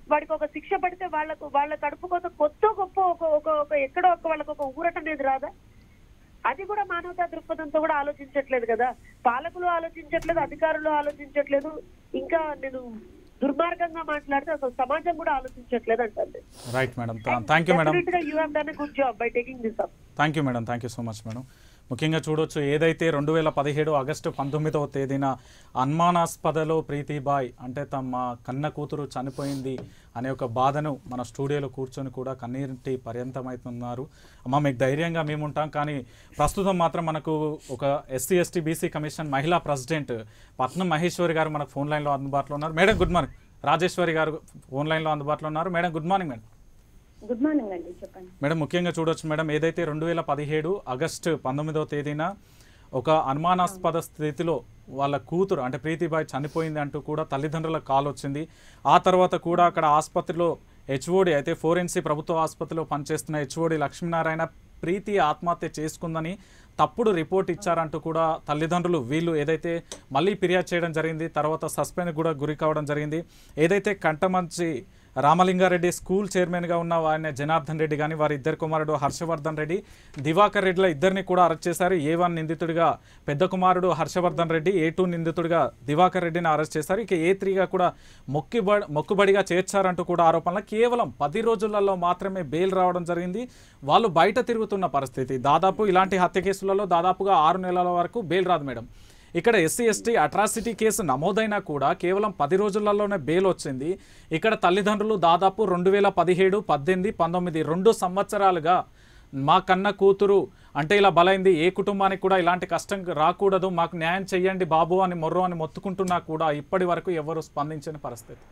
వాడికి ఒక శిక్ష పడితే వాళ్ళకు వాళ్ళ కడుపు కోసం కొత్త గొప్ప ఒక ఒక ఒక ఎక్కడో ఒక వాళ్ళకు ఒక ఊరట అనేది రాదా అది కూడా మానవతా దృక్పథంతో కూడా ఆలోచించట్లేదు కదా పాలకులు ఆలోచించట్లేదు అధికారులు ఆలోచించట్లేదు ఇంకా నేను దుర్మార్గంగా మాట్లాడితే అసలు సమాజం కూడా ఆలోచించట్లేదు అంటుంది right madam thank you madam you have done good job by taking this up thank you madam thank you so much madam ముఖ్యంగా చూడొచ్చు ఏదైతే రెండు వేల పదిహేడు ఆగస్టు పంతొమ్మిదవ తేదీన అనుమానాస్పదలో ప్రీతిబాయ్ అంటే తమ కన్న కూతురు చనిపోయింది అనే ఒక బాధను మన స్టూడియోలో కూర్చొని కూడా కన్నీటి పర్యంతమవుతున్నారు అమ్మ మీకు ధైర్యంగా మేము ఉంటాం కానీ ప్రస్తుతం మాత్రం మనకు ఒక ఎస్సీ ఎస్టీ బీసీ కమిషన్ మహిళా ప్రెసిడెంట్ పట్నం మహేశ్వరి గారు మనకు ఫోన్ లైన్లో అందుబాటులో ఉన్నారు మేడం గుడ్ మార్నింగ్ రాజేశ్వరి గారు ఫోన్ లైన్లో అందుబాటులో ఉన్నారు madam good morning madam good morning అండి చెప్పండి మేడం ముఖ్యంగా చూడొచ్చు మేడం ఏదైతే రెండు వేల పదిహేడు ఆగస్టు పంతొమ్మిదవ తేదీన ఒక అనుమానాస్పద స్థితిలో వాళ్ళ కూతురు అంటే ప్రీతిబాయ్ చనిపోయింది అంటూ కూడా తల్లిదండ్రులకు కాల్ వచ్చింది ఆ తర్వాత కూడా అక్కడ ఆసుపత్రిలో హెచ్ఓడి అయితే ఫోరెన్సీ ప్రభుత్వ ఆసుపత్రిలో పనిచేస్తున్న హెచ్ఓడి లక్ష్మీనారాయణ ప్రీతి ఆత్మహత్య చేసుకుందని తప్పుడు రిపోర్ట్ ఇచ్చారంటూ కూడా తల్లిదండ్రులు వీళ్ళు ఏదైతే మళ్ళీ ఫిర్యాదు చేయడం జరిగింది తర్వాత సస్పెండ్ కూడా గురి కావడం జరిగింది ఏదైతే కంటమంచి రామలింగారెడ్డి స్కూల్ చైర్మన్గా ఉన్న ఆయన జనార్దన్ రెడ్డి కానీ వారి ఇద్దరు కుమారుడు హర్షవర్ధన్ రెడ్డి దివాకర్ రెడ్డిల ఇద్దరిని కూడా అరెస్ట్ చేశారు ఏ వన్ నిందితుడిగా పెద్ద కుమారుడు హర్షవర్ధన్ రెడ్డి ఏ టూ నిందితుడిగా దివాకర్ రెడ్డిని అరెస్ట్ చేశారు ఇక ఏ త్రీగా కూడా మొక్కిబడి మొక్కుబడిగా చేర్చారంటూ కూడా ఆరోపణలు కేవలం పది రోజులలో మాత్రమే బెయిల్ రావడం జరిగింది వాళ్ళు బయట తిరుగుతున్న పరిస్థితి దాదాపు ఇలాంటి హత్య కేసులలో దాదాపుగా ఆరు నెలల వరకు బెయిల్ రాదు మేడం ఇక్కడ ఎస్సీ ఎస్టీ అట్రాసిటీ కేసు నమోదైనా కూడా కేవలం పది రోజులలోనే బెయిల్ వచ్చింది ఇక్కడ తల్లిదండ్రులు దాదాపు రెండు వేల పదిహేడు పద్దెనిమిది పంతొమ్మిది రెండు సంవత్సరాలుగా మా కన్న కూతురు అంటే ఇలా బలైంది ఏ కుటుంబానికి కూడా ఇలాంటి కష్టం రాకూడదు మాకు న్యాయం చెయ్యండి బాబు అని మొర్రో అని మొత్తుకుంటున్నా కూడా ఇప్పటి వరకు ఎవరు స్పందించని పరిస్థితి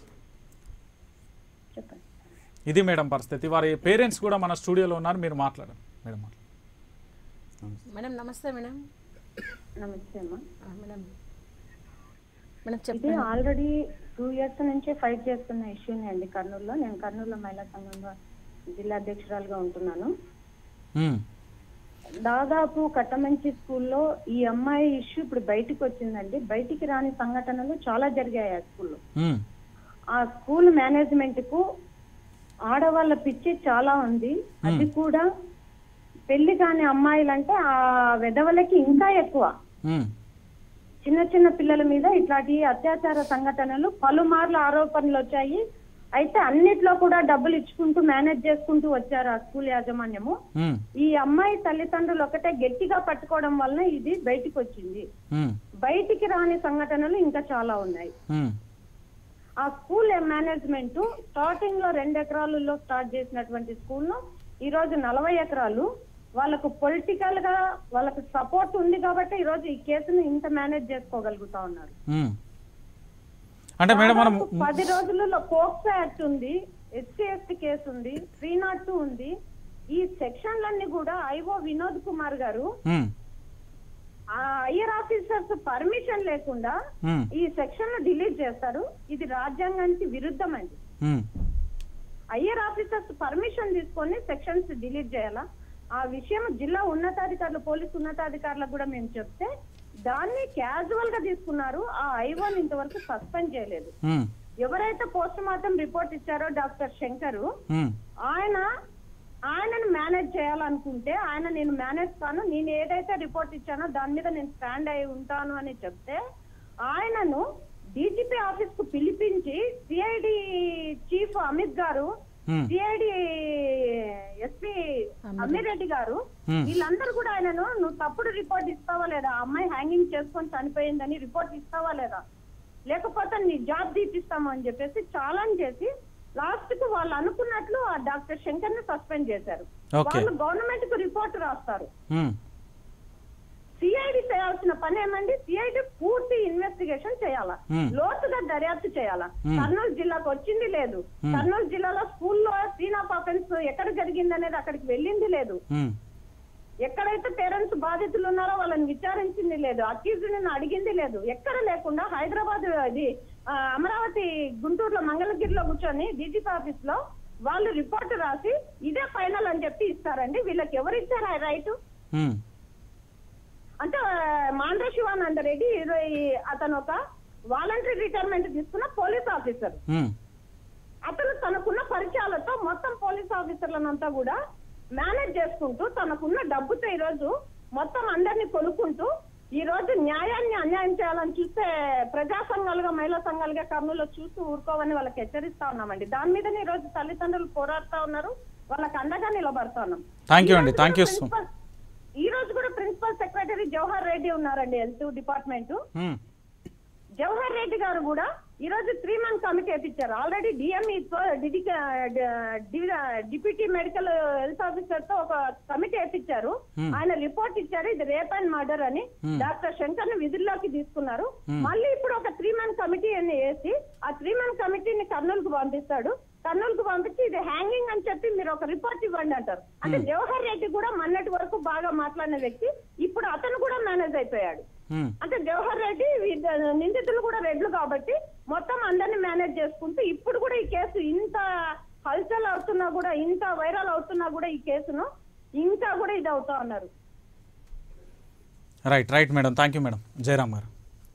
చెప్పండి ఇది మేడం పరిస్థితి వారి పేరెంట్స్ కూడా మన స్టూడియోలో ఉన్నారు మీరు మాట్లాడండి మేడం మాట్లాడండి మేడం నమస్తే మేడం నమస్తే అమ్మా ఆ, మేడం మేడం ఇది చెప్పండి ఆల్రెడీ టూ ఇయర్స్ నుంచి ఫైట్ చేస్తున్న ఇష్యూనే అండి కర్నూలులో నేను కర్నూలులో మహిళా సంఘంలో జిల్లా అధ్యక్షురాలుగా ఉంటున్నాను మ్మ్. దాదాపు కట్టమంచి స్కూల్లో ఈ అమ్మాయి ఇష్యూ ఇప్పుడు బయటికి వచ్చిందండి బయటికి రాని సంఘటనలు చాలా జరిగాయి ఆ స్కూల్లో మ్మ్. ఆ స్కూల్ మేనేజ్మెంట్ కు ఆడవాళ్ళ పిచ్చి చాలా ఉంది అది కూడా పెళ్లి కాని అమ్మాయిలంటే ఆ వెధవలకి ఇంకా ఎక్కువ మ్మ్. చిన్న చిన్న పిల్లల మీద ఇట్లాంటి అత్యాచార సంఘటనలు పలుమార్లు ఆరోపణలు వచ్చాయి అయితే అన్నిట్లో కూడా డబ్బులు ఇచ్చుకుంటూ మేనేజ్ చేసుకుంటూ వచ్చారు ఆ స్కూల్ యాజమాన్యము మ్మ్. ఈ అమ్మాయి తల్లిదండ్రులు ఒకటే గట్టిగా పట్టుకోవడం వలన ఇది బయటికి వచ్చింది మ్మ్. బయటికి రాని సంఘటనలు ఇంకా చాలా ఉన్నాయి మ్మ్. ఆ స్కూల్ మేనేజ్మెంట్ స్టార్టింగ్ లో రెండు ఎకరాలలో స్టార్ట్ చేసినటువంటి స్కూల్ ను ఈ రోజు నలభై ఎకరాలు వాళ్ళకు పొలిటికల్ గా వాళ్ళకు సపోర్ట్ ఉంది కాబట్టి ఈ రోజు ఈ కేసును ఇంత మేనేజ్ చేసుకోగలుగుతా ఉన్నారు మ్మ్. అంటే మేడం మనం దాదాపు పది రోజులలో పోక్సో యాక్ట్ ఉంది ఎస్సీ ఎస్టీ కేసు ఉంది త్రీ నాట్ టూ ఉంది ఈ సెక్షన్లన్నీ కూడా ఐఓ వినోద్ కుమార్ గారు మ్మ్. ఆ ఐఆర్ ఆఫీసర్స్ పర్మిషన్ లేకుండా మ్మ్. ఈ సెక్షన్ డిలీట్ చేస్తారు ఇది రాజ్యాంగానికి విరుద్ధం అండి మ్మ్. ఐఆర్ ఆఫీసర్స్ పర్మిషన్ తీసుకొని సెక్షన్స్ డిలీట్ చేయాలా ఆ విషయం జిల్లా ఉన్నతాధికారులు పోలీసు ఉన్నతాధికారులకు కూడా మేము చెప్తే దాన్ని క్యాజువల్ గా తీసుకున్నారు ఆ ఐవన్ ఇంతవరకు సస్పెండ్ చేయలేదు మ్మ్. ఎవరైతే పోస్ట్ మార్టం రిపోర్ట్ ఇచ్చారో డాక్టర్ శంకర్ మ్మ్. ఆయన ఆయనను మేనేజ్ చేయాలనుకుంటే ఆయన నేను మేనేజ్ కాను నేను ఏదైతే రిపోర్ట్ ఇచ్చానో దాని మీద నేను స్టాండ్ అయి ఉంటాను అని చెప్తే ఆయనను డీజీపీ ఆఫీస్ కు పిలిపించి సిఐడి చీఫ్ అమిత్ గారు Hmm. సిఐడి ఎస్పీ అమ్మిరెడ్డి గారు Hmm. వీళ్ళందరూ కూడా ఆయనను నువ్వు తప్పుడు రిపోర్ట్ ఇస్తావా లేదా ఆ అమ్మాయి హ్యాంగింగ్ చేసుకొని చనిపోయిందని రిపోర్ట్ ఇస్తావా లేదా లేకపోతే నీ జాబ్ తీపిస్తాము అని చెప్పేసి ఛాలెంజ్ చేసి లాస్ట్ కు వాళ్ళు అనుకున్నట్లు ఆ డాక్టర్ శంకర్ ని సస్పెండ్ చేశారు Okay. వాళ్ళు గవర్నమెంట్ కు రిపోర్ట్ రాస్తారు మ్మ్. సిఐడి చేయాల్సిన పని ఏమండి సిఐడి పూర్తి ఇన్వెస్టిగేషన్ చేయాలా Hmm. లోతుగా దర్యాప్తు చేయాలా Hmm. కర్నూలు జిల్లాకు వచ్చింది లేదు కర్నూలు జిల్లాలో స్కూల్లో సీన్ ఆఫ్ అఫెన్స్ ఎక్కడ జరిగింది అనేది అక్కడికి వెళ్ళింది లేదు మ్మ్. ఎక్కడైతే పేరెంట్స్ బాధితులు ఉన్నారో వాళ్ళని విచారించింది లేదు అక్యూజ్డ్ అడిగింది లేదు ఎక్కడ లేకుండా హైదరాబాద్ ఇది ఆ, అమరావతి గుంటూరులో మంగళగిరిలో కూర్చొని డీజీపీ ఆఫీస్ లో వాళ్ళు రిపోర్ట్ రాసి ఇదే ఫైనల్ అని చెప్పి ఇస్తారండి వీళ్ళకి ఎవరు ఇచ్చారు ఆ రైట్ మ్మ్. అంటే మాండ్ర శివానంద రెడ్డి ఇరవై అతను ఒక వాలంటరీ రిటైర్మెంట్ తీసుకున్న పోలీస్ ఆఫీసర్ మ్మ్. అతను తనకున్న పరిచయాలతో మొత్తం పోలీస్ ఆఫీసర్లనంతా కూడా మేనేజ్ చేసుకుంటూ తనకున్న డబ్బుతో ఈ రోజు మొత్తం అందరినీ కొనుక్కుంటూ ఈ రోజు న్యాయాన్ని అన్యాయం చేయాలని చూస్తే ప్రజా సంఘాలుగా మహిళా సంఘాలుగా కర్నూలులో చూస్తూ ఊరుకోవని వాళ్ళకి హెచ్చరిస్తా ఉన్నామండి దాని మీదనే ఈ రోజు తల్లిదండ్రులు పోరాడుతా ఉన్నారు వాళ్ళకి అండగా నిలబడతా ఉన్నాం Thank you ఈ అండి. రోజు Thank కూడా you so- ప్రిన్సిపల్- ఈ రోజు కూడా ప్రిన్సిపల్ సెక్రటరీ జవహర్ రెడ్డి ఉన్నారండి హెల్త్ డిపార్ట్మెంట్ మ్మ్. జవహర్ రెడ్డి గారు కూడా ఈ రోజు త్రీ మంత్ కమిటీ వేపించారు already DME deputy medical health officer తో ఒక కమిటీ వేపించారు ఆయన రిపోర్ట్ ఇచ్చారు ఇది రేప్ అండ్ మర్డర్ అని డాక్టర్ శంకర్ ని విధుల్లోకి తీసుకున్నారు మళ్ళీ ఇప్పుడు ఒక త్రీ మంత్ కమిటీ అని వేసి ఆ త్రీ మంత్ కమిటీని కర్నూలుకు పంపిస్తాడు కర్నూలుకు పంపించి ఇది హ్యాంగింగ్ అని చెప్పి మీరు ఒక రిపోర్ట్ ఇవ్వండి అంటారు అంటే జవహర్ రెడ్డి కూడా మొన్నటి వరకు బాగా మాట్లాడిన వ్యక్తి ఇప్పుడు అతను కూడా మేనేజ్ అయిపోయాడు మ్మ్. అంటే జవహర్ రెడ్డి వీళ్ళ నిందితులు కూడా రెడ్లు కాబట్టి మొత్తం అందరిని మేనేజ్ చేసుకుంటూ ఇప్పుడు కూడా ఈ కేసు ఇంత హల్చల్ అవుతున్నా కూడా ఇంత వైరల్ అవుతున్నా కూడా ఈ కేసును ఇంకా కూడా ఇది అవుతా ఉన్నారు right right madam thank you madam Jayaram garu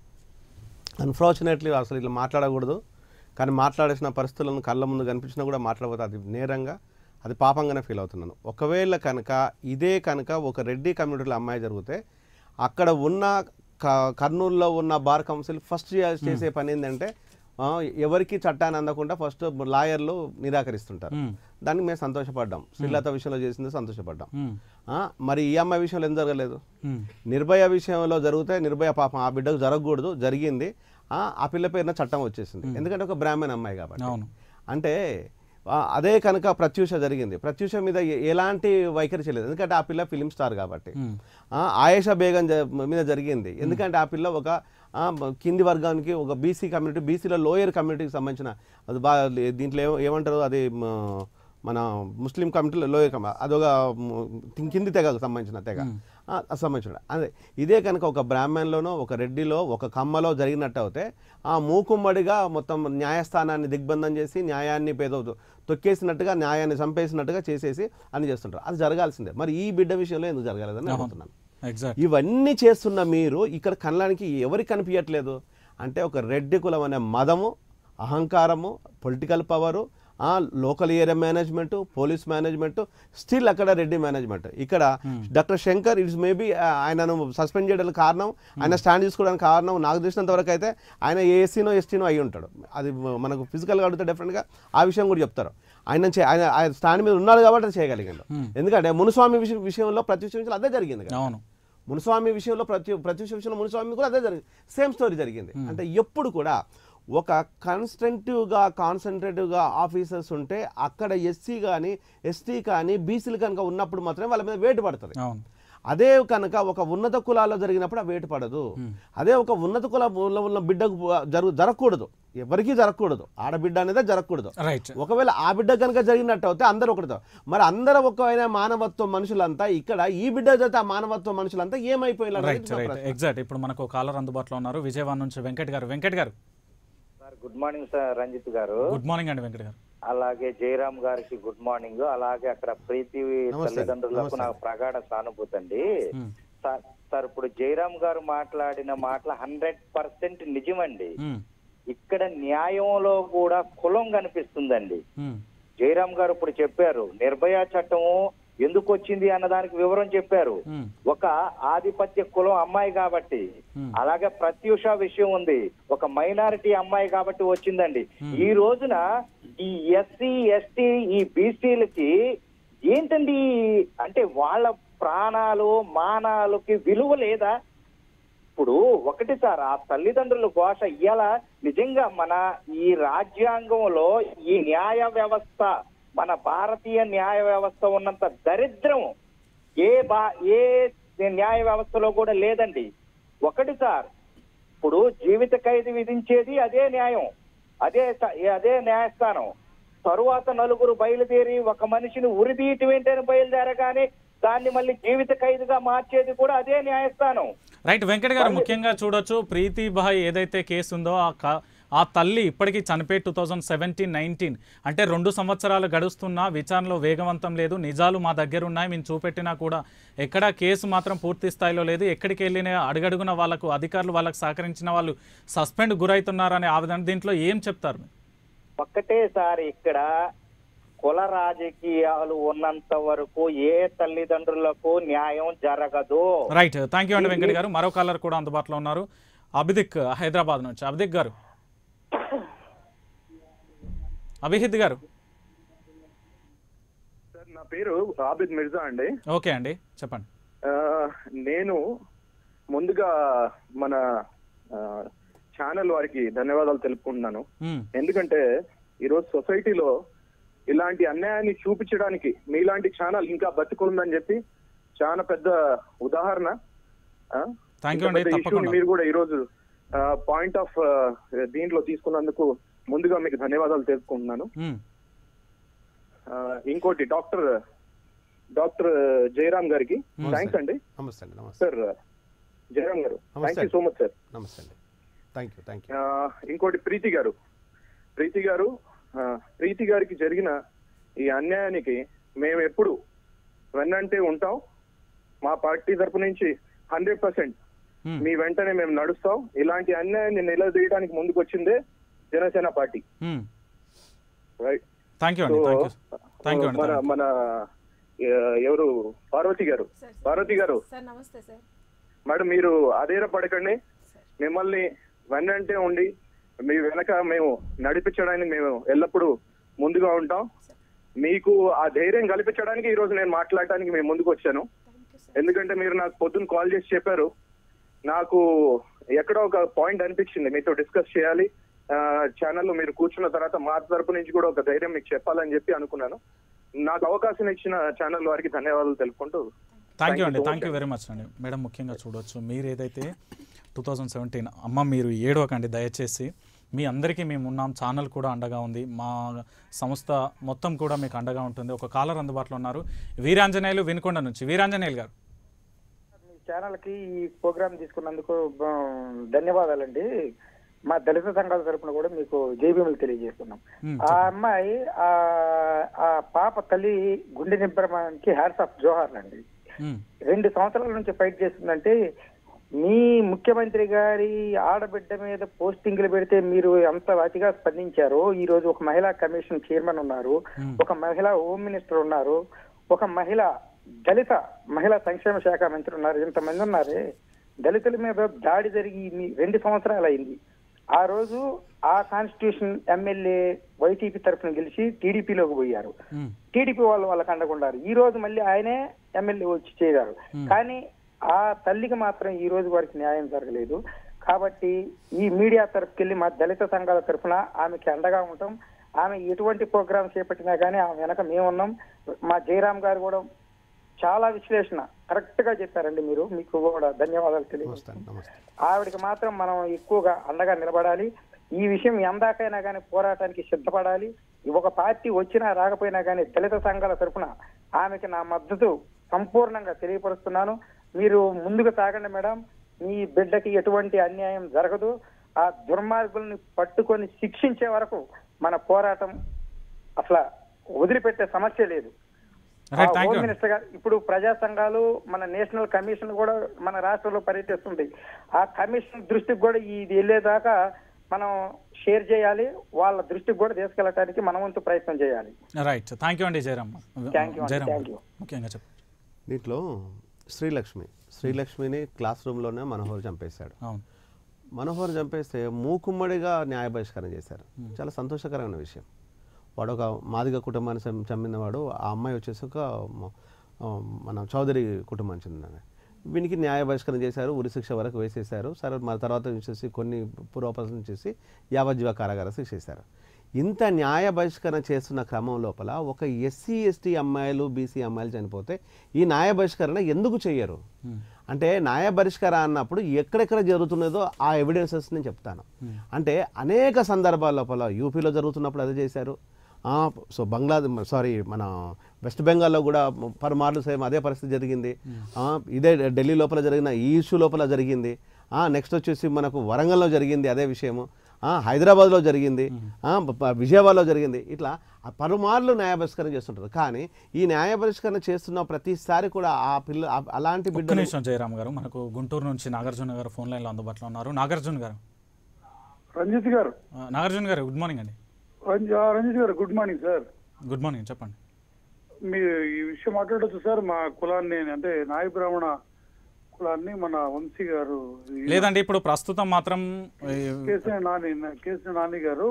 unfortunately అసలు ఇలా మాట్లాడకూడదు కానీ మాట్లాడేసిన పరిస్థితులను కళ్ళ ముందు కనిపించినా కూడా మాట్లాడబోతే అది నేరంగా అది పాపంగానే ఫీల్ అవుతున్నాను ఒకవేళ కనుక ఇదే కనుక ఒక రెడ్డి కమ్యూనిటీలో అమ్మాయి జరిగితే అక్కడ ఉన్న క- కర్నూలులో ఉన్న బార్ కౌన్సిల్ ఫస్ట్ చేసే పని ఏంటంటే ఆ, ఎవరికి చట్టాన్ని అందకుండా ఫస్ట్ లాయర్లు నిరాకరిస్తుంటారు మ్మ్. దానికి మేము సంతోషపడ్డాం శ్రీలత విషయంలో చేసింది సంతోషపడ్డాం మ్మ్. ఆ, మరి ఈ అమ్మాయి విషయంలో ఎందుకు జరగలేదు మ్మ్. నిర్భయ విషయంలో జరిగితే నిర్భయ పాపం ఆ బిడ్డకు జరగకూడదు జరిగింది ఆ ఆ పిల్ల పేరున చట్టం వచ్చేసింది ఎందుకంటే ఒక బ్రాహ్మణ అమ్మాయి కాబట్టి అవును అంటే ఆ, అదే కనుక ప్రత్యూష జరిగింది ప్రత్యూష మీద ఎ- ఎలాంటి వైఖరి చేయలేదు ఎందుకంటే ఆ పిల్ల ఫిలిం స్టార్ కాబట్టి మ్మ్. ఆ, ఆయేషా బేగం జ- మీద జరిగింది ఎందుకంటే ఆ పిల్ల ఒక ఆ, బ- కింది వర్గానికి ఒక బీసీ కమ్యూనిటీ బీసీలో లోయర్ కమ్యూనిటీకి సంబంధించిన అది బాగా దీంట్లో ఏమ- ఏమంటారు అది మ, మన ముస్లిం కమ్యూనిటీలో లోయర్ కమ్యూ అదొక మ్, కింది తెగకు సంబంధించిన తెగ ఆ, సంబంధించిన అదే ఇదే కనుక ఒక బ్రాహ్మణ్లోనో ఒక రెడ్డిలో ఒక కమ్మలో జరిగినట్టు అయితే ఆ మూకుమ్మడిగా మొత్తం న్యాయస్థానాన్ని దిగ్బంధం చేసి న్యాయాన్ని పేద తొక్కేసినట్టుగా న్యాయాన్ని చంపేసినట్టుగా చేసేసి అని చేస్తుంటారు అది జరగాల్సిందే మరి ఈ బిడ్డ విషయంలో ఎందుకు జరగలేదని అడుగుతున్నాను ఎగ్జాక్ట్ ఇవన్నీ చేస్తున్న మీరు ఇక్కడ కళ్ళానికి ఎవరికి కనిపించట్లేదు అంటే ఒక రెడ్డి కులం అనే మదము అహంకారము political power local area management police management still అక్కడ రెడ్డి మేనేజ్మెంట్ ఇక్కడ డాక్టర్ శంకర్ ఇట్స్ మేబీ ఆయనను సస్పెండ్ చేయడానికి కారణం ఆయన స్టాండ్ తీసుకోవడానికి కారణం నాకు తెలిసినంత వరకు అయితే ఆయన ఏసీనో ఎస్టీనో అయి ఉంటాడు అది మనకు ఫిజికల్గా అడిగితే డెఫినెట్గా ఆ విషయం కూడా చెప్తారు ఆయన చే- ఆయన ఆయన స్టాండ్ మీద ఉన్నాడు కాబట్టి అది చేయగలిగాడు ఎందుకంటే మునుస్వామి విషయం విషయంలో ప్రతి విషయంలో అదే జరిగింది కదా అవును మునుస్వామి విషయంలో ప్రతి ప్రతి విషయంలో మునుస్వామి కూడా అదే జరిగింది సేమ్ స్టోరీ జరిగింది అంటే ఎప్పుడు కూడా ఒక కాన్స్టెంటివ్గా కాన్సన్ట్రేటివ్గా ఆఫీసర్స్ ఉంటే అక్కడ ఎస్సీ కానీ ఎస్టీ కానీ బీసీలు కనుక ఉన్నప్పుడు మాత్రమే వాళ్ళ మీద వేటు పడుతుంది అవును అదే కనుక ఒక ఉన్నత కులాల్లో జరిగినప్పుడు ఆ వేటు పడదు అదే ఒక ఉన్నత కులంలో ఉన్న బిడ్డకు జరుగు జరగకూడదు ఎవరికీ జరగకూడదు ఆడబిడ్డ అనేది జరగకూడదు రైట్ ఒకవేళ ఆ బిడ్డ కనుక జరిగినట్టు అయితే అందరూ ఒకటితో మరి అందరూ ఒకమైన మానవత్వం మనుషులంతా ఇక్కడ ఈ బిడ్డ చేత ఆ మానవత్వం మనుషులంతా ఏమైపోయినారు అనేది రైట్ నా రైట్ ప్రశ్న. ఎగ్జాక్ట్ ఇప్పుడు మనకు కాలర్ అందుబాటులో ఉన్నారు విజయవాడ నుంచి Venkat garu Venkat garu sir good morning sir Ranjith garu good morning అండి వెంకట్ గారు అలాగే జయరామ్ గారికి గుడ్ మార్నింగ్ అలాగే అక్కడ ప్రీతి నమస్తే. తల్లిదండ్రులకు నమస్తే. నాకు ప్రగాఢ సానుభూతి అండి మ్మ్. సార్ సార్ ఇప్పుడు జయరామ్ గారు మాట్లాడిన మాటలు హండ్రెడ్ పర్సెంట్ నిజమండి మ్మ్. ఇక్కడ న్యాయంలో కూడా కులం కనిపిస్తుందండి మ్మ్. జయరామ్ గారు ఇప్పుడు చెప్పారు నిర్భయ చట్టము ఎందుకు వచ్చింది అన్నదానికి వివరం చెప్పారు మ్మ్. ఒక ఆధిపత్య కులం అమ్మాయి కాబట్టి Hmm. అలాగే ప్రత్యూష విషయం ఉంది ఒక మైనారిటీ అమ్మాయి కాబట్టి వచ్చిందండి ఈ రోజున ఈ ఎస్సీ ఎస్టీ ఈ బీసీలకి ఏంటండి అంటే వాళ్ళ ప్రాణాలు మానాలకి విలువ లేదా ఇప్పుడు ఒకటి సార్ ఆ తల్లిదండ్రుల ఘోష ఇయ్యాల నిజంగా మన ఈ రాజ్యాంగంలో ఈ న్యాయ వ్యవస్థ మన భారతీయ న్యాయ వ్యవస్థ ఉన్నంత దరిద్రం ఏ బా ఏ న్యాయ వ్యవస్థలో కూడా లేదండి ఒకటి సార్ ఇప్పుడు జీవిత ఖైదు విధించేది అదే న్యాయం అదే స- అదే న్యాయస్థానం తరువాత నలుగురు బయలుదేరి ఒక మనిషిని ఉరిదీయటం ఏంటని బయలుదేరగానే దాన్ని మళ్ళీ జీవిత ఖైదుగా మార్చేది కూడా అదే న్యాయస్థానం రైట్ వెంకట్ గారు ముఖ్యంగా చూడొచ్చు ప్రీతి భాయ్ ఏదైతే కేసు ఉందో ఆ క- ఆ తల్లి ఇప్పటికీ చనిపోయి టూ థౌజండ్ సెవెంటీన్ నైన్టీన్ అంటే రెండు సంవత్సరాలు గడుస్తున్నా విచారణలో వేగవంతం లేదు నిజాలు మా దగ్గర ఉన్నాయి మేము చూపెట్టినా కూడా ఎక్కడా కేసు మాత్రం పూర్తి స్థాయిలో లేదు ఎక్కడికి వెళ్ళినా అడుగడుగున వాళ్ళకు అధికారులు వాళ్ళకు సహకరించిన వాళ్ళు సస్పెండ్ గురవుతున్నారనే ఆవేదన దీంట్లో ఏం చెప్తారు ఒక్కటేసారి ఇక్కడ కుల రాజకీయాలు ఉన్నంత వరకు ఏ తల్లిదండ్రులకు న్యాయం జరగదు రైట్ థ్యాంక్ యూ అండి వెంకట్ గారు మరో కాలర్ కూడా అందుబాటులో ఉన్నారు అభిదిక్ హైదరాబాద్ నుంచి అభిదిక్ గారు అభిహిత్ గారు సార్ నా పేరు ఆబిద్ మిర్జా అండి ఓకే అండి చెప్పండి ఆ, నేను ముందుగా మన ఛానల్ వారికి ధన్యవాదాలు తెలుపుకుంటున్నాను మ్మ్. ఎందుకంటే ఈరోజు సొసైటీలో ఇలాంటి అన్యాయాన్ని చూపించడానికి మీలాంటి ఛానల్ ఇంకా బతికుందని చెప్పి చాలా పెద్ద ఉదాహరణ ఆ, Thank you ఇంత అండి, పెద్ద తప్పకుండా. issue ని మీరు కూడా ఈరోజు పాయింట్ ఆఫ్ దీంట్లో తీసుకున్నందుకు ముందుగా మీకు ధన్యవాదాలు తెలుపుకుంటున్నాను మ్మ్. ఆ, ఇంకోటి డాక్టర్ డాక్టర్ జయరామ్ గారికి నమస్తే. థ్యాంక్స్ అండి నమస్తే అండి నమస్తే సార్ జయరామ్ గారు నమస్తే. Thank you so much sir నమస్తే అండి థ్యాంక్ యూ థ్యాంక్ యూ ఆ, ఇంకోటి ప్రీతి గారు ప్రీతి గారు ఆ, ప్రీతి గారికి జరిగిన ఈ అన్యాయానికి మేము ఎప్పుడు వెన్నంటే ఉంటాం మా పార్టీ తరపు నుంచి హండ్రెడ్ పర్సెంట్ మ్మ్. మీ వెంటనే మేము నడుస్తాం ఇలాంటి అన్యాయాన్ని నిలదీయడానికి ముందుకు వచ్చిందే జనసేన పార్టీ మ్మ్. రైట్ థ్యాంక్ యూ అండి so, thank you thank you అండి మన థాంక్ యూ. మన ఆ, ఎవరు పార్వతి గారు పార్వతి గారు సార్ నమస్తే సార్ మేడం మీరు అధైర్యపడకండి మిమ్మల్ని వెన్నంటే ఉండి మీ వెనక మేము నడిపించడానికి మేము ఎల్లప్పుడూ ముందుగా ఉంటాం మీకు ఆ ధైర్యం కల్పించడానికి ఈ రోజు నేను మాట్లాడడానికి మేము ముందుకు వచ్చాను ఎందుకంటే మీరు నాకు పొద్దున్న కాల్ చేసి చెప్పారు నాకు ఎక్కడో ఒక పాయింట్ అనిపించింది మీతో డిస్కస్ చేయాలి ఛానల్లో మీరు కూర్చున్న తర్వాత మా తరపు నుంచి కూడా ఒక ధైర్యం మీకు చెప్పాలని చెప్పి అనుకున్నాను నాకు అవకాశం ఇచ్చిన ఛానల్ వారికి ధన్యవాదాలు తెలుపుకుంటూ థ్యాంక్ యూ అండి so much, thank you very much అండి మేడం ముఖ్యంగా చూడొచ్చు మీరు ఏదైతే టూ థౌజండ్ సెవెంటీన్ అమ్మ మీరు ఏడవకండి దయచేసి మీ అందరికీ మేము ఉన్నాం ఛానల్ కూడా అండగా ఉంది మా సంస్థ మొత్తం కూడా మీకు అండగా ఉంటుంది ఒక కాలర్ అందుబాటులో ఉన్నారు వీరాంజనేయులు వినుకొండ నుంచి వీరాంజనేయులు గారు మీ ఛానల్ కి ఈ ప్రోగ్రామ్ తీసుకున్నందుకు బ- ధన్యవాదాలండి మా దళిత సంఘాల తరపున కూడా మీకు జైభీములు తెలియజేస్తున్నాం మ్మ్, ఆ అమ్మాయి ఆ ఆ పాప తల్లి గుండె నింపడానికి హ్యాట్స్ ఆఫ్ జోహార్ అండి మ్మ్. రెండు సంవత్సరాల నుంచి ఫైట్ చేస్తుందంటే మీ ముఖ్యమంత్రి గారి ఆడబిడ్డ మీద పోస్టింగ్లు పెడితే మీరు ఎంత అతిగా స్పందించారో ఈ రోజు ఒక మహిళా కమిషన్ చైర్మన్ ఉన్నారు మ్మ్. ఒక మహిళా హోమ్ మినిస్టర్ ఉన్నారు ఒక మహిళ దళిత మహిళా సంక్షేమ శాఖ మంత్రి ఉన్నారు ఇంతమంది ఉన్నారే దళితుల మీద దాడి జరిగి ఇన్ని రెండు సంవత్సరాలు అయింది ఆ రోజు ఆ కాన్స్టిట్యూషన్ ఎమ్మెల్యే వైసీపీ తరఫున గెలిచి టీడీపీలోకి పోయారు మ్మ్. టీడీపీ వాళ్ళు వాళ్ళకి అండగుండారు ఈ రోజు మళ్ళీ ఆయనే ఎమ్మెల్యే వచ్చి చేరారు కానీ ఆ తల్లికి మాత్రం ఈ రోజు వారికి న్యాయం జరగలేదు కాబట్టి ఈ మీడియా తరఫుకెళ్ళి మా దళిత సంఘాల తరఫున ఆమెకి అండగా ఉంటాం ఆమె ఎటువంటి ప్రోగ్రామ్ చేపట్టినా కానీ ఆమె వెనక మేమున్నాం మా జయరామ్ గారు కూడా చాలా విశ్లేషణ కరెక్ట్ గా చెప్పారండి మీరు మీకు కూడా ధన్యవాదాలు తెలియజేస్తాను నమస్తే అండి నమస్తే ఆవిడకి మాత్రం మనం ఎక్కువగా అండగా నిలబడాలి ఈ విషయం ఎందాకైనా కానీ పోరాటానికి సిద్ధపడాలి ఒక పార్టీ వచ్చినా రాకపోయినా కానీ దళిత సంఘాల తరఫున ఆమెకి నా మద్దతు సంపూర్ణంగా తెలియపరుస్తున్నాను మీరు ముందుకు సాగండి మేడం మీ బిడ్డకి ఎటువంటి అన్యాయం జరగదు ఆ దుర్మార్గుల్ని పట్టుకొని శిక్షించే వరకు మన పోరాటం అసలు వదిలిపెట్టే సమస్య లేదు ఆ right thank home you minister garu ఇప్పుడు ప్రజా సంఘాలు మన నేషనల్ కమిషన్ కూడా మన రాష్ట్రంలో పర్యటిస్తుంది ఆ కమిషన్ దృష్టికి కూడా ఇది వెళ్ళేదాకా మనం షేర్ చేయాలి వాళ్ళ దృష్టికి కూడా తీసుకెళ్ళటానికి మన వంతు ప్రయత్నం చేయాలి రైట్ థ్యాంక్ యూ అండి జయరామ్ Thank you అండి, జయరామ్ thank you. ముఖ్యంగా చెప్పండి దీంట్లో శ్రీలక్ష్మి శ్రీలక్ష్మిని క్లాస్ రూమ్లోనే మనోహర్ చంపేశాడు అవును మనోహర్ చంపేస్తే మూకుమ్మడిగా న్యాయ బహిష్కరణ చేశారు చాలా సంతోషకరమైన విషయం వాడు ఒక మాదిగ కుటుంబాన్ని చం- చంపినవాడు ఆ అమ్మాయి వచ్చేసి ఒక మ- ఆ, మన చౌదరి కుటుంబానికి చెందిన వీనికి న్యాయ బహిష్కరణ చేశారు ఉరిశిక్ష వరకు వేసేశారు సరే మన తర్వాత వచ్చేసి కొన్ని పూర్వపరం చేసి యావజ్జీవ కారాగార శిక్ష చేశారు ఇంత న్యాయ బహిష్కరణ చేస్తున్న క్రమం లోపల ఒక ఎస్సీ ఎస్టీ అమ్మాయిలు బీసీ అమ్మాయిలు చనిపోతే ఈ న్యాయ బహిష్కరణ ఎందుకు చెయ్యరు అంటే న్యాయ బహిష్కరణ అన్నప్పుడు ఎక్కడెక్కడ జరుగుతున్నదో ఆ ఎవిడెన్సెస్ నేను చెప్తాను అంటే అనేక సందర్భాల లోపల యూపీలో జరుగుతున్నప్పుడు అదే చేశారు ఆ, సో బంగ్లాదేశ్ సారీ మన వెస్ట్ బెంగాల్లో కూడా పలుమార్లు సేమ్ అదే పరిస్థితి జరిగింది ఆ, ఇదే ఢిల్లీ లోపల జరిగిన ఈ ఇష్యూ లోపల జరిగింది నెక్స్ట్ వచ్చేసి మనకు వరంగల్లో జరిగింది అదే విషయము ఆ, హైదరాబాద్లో జరిగింది ఆ, ప- ప- విజయవాడలో జరిగింది ఇట్లా ఆ పలుమార్లు న్యాయ బహిష్కరణ చేస్తుంటారు కానీ ఈ న్యాయ బహిష్కరణ చేస్తున్న ప్రతిసారి కూడా ఆ పిల్ల ఆ- అలాంటి ఒక్క బిడ్డలు నిమిషం జయరామ్ గారు మనకు గుంటూరు నుంచి నాగార్జున గారు ఫోన్ లైన్లో అందుబాటులో ఉన్నారు నాగార్జున గారు రంజిత్ గారు ఆ, నాగార్జున గారు గుడ్ మార్నింగ్ అండి రంజ- ఆ, Ranjith garu good morning sir good morning చెప్పండి మీరు ఈ విషయం మాట్లాడొచ్చు సార్ మా కులాన్ని అంటే నాయ బ్రాహ్మణ కులాన్ని మన వంశీ గారు ఈ లేదండి ఇప్పుడు ప్రస్తుతం మాత్రం ఈ, కేసీఆర్ నాని కేసీఆర్ నాని గారు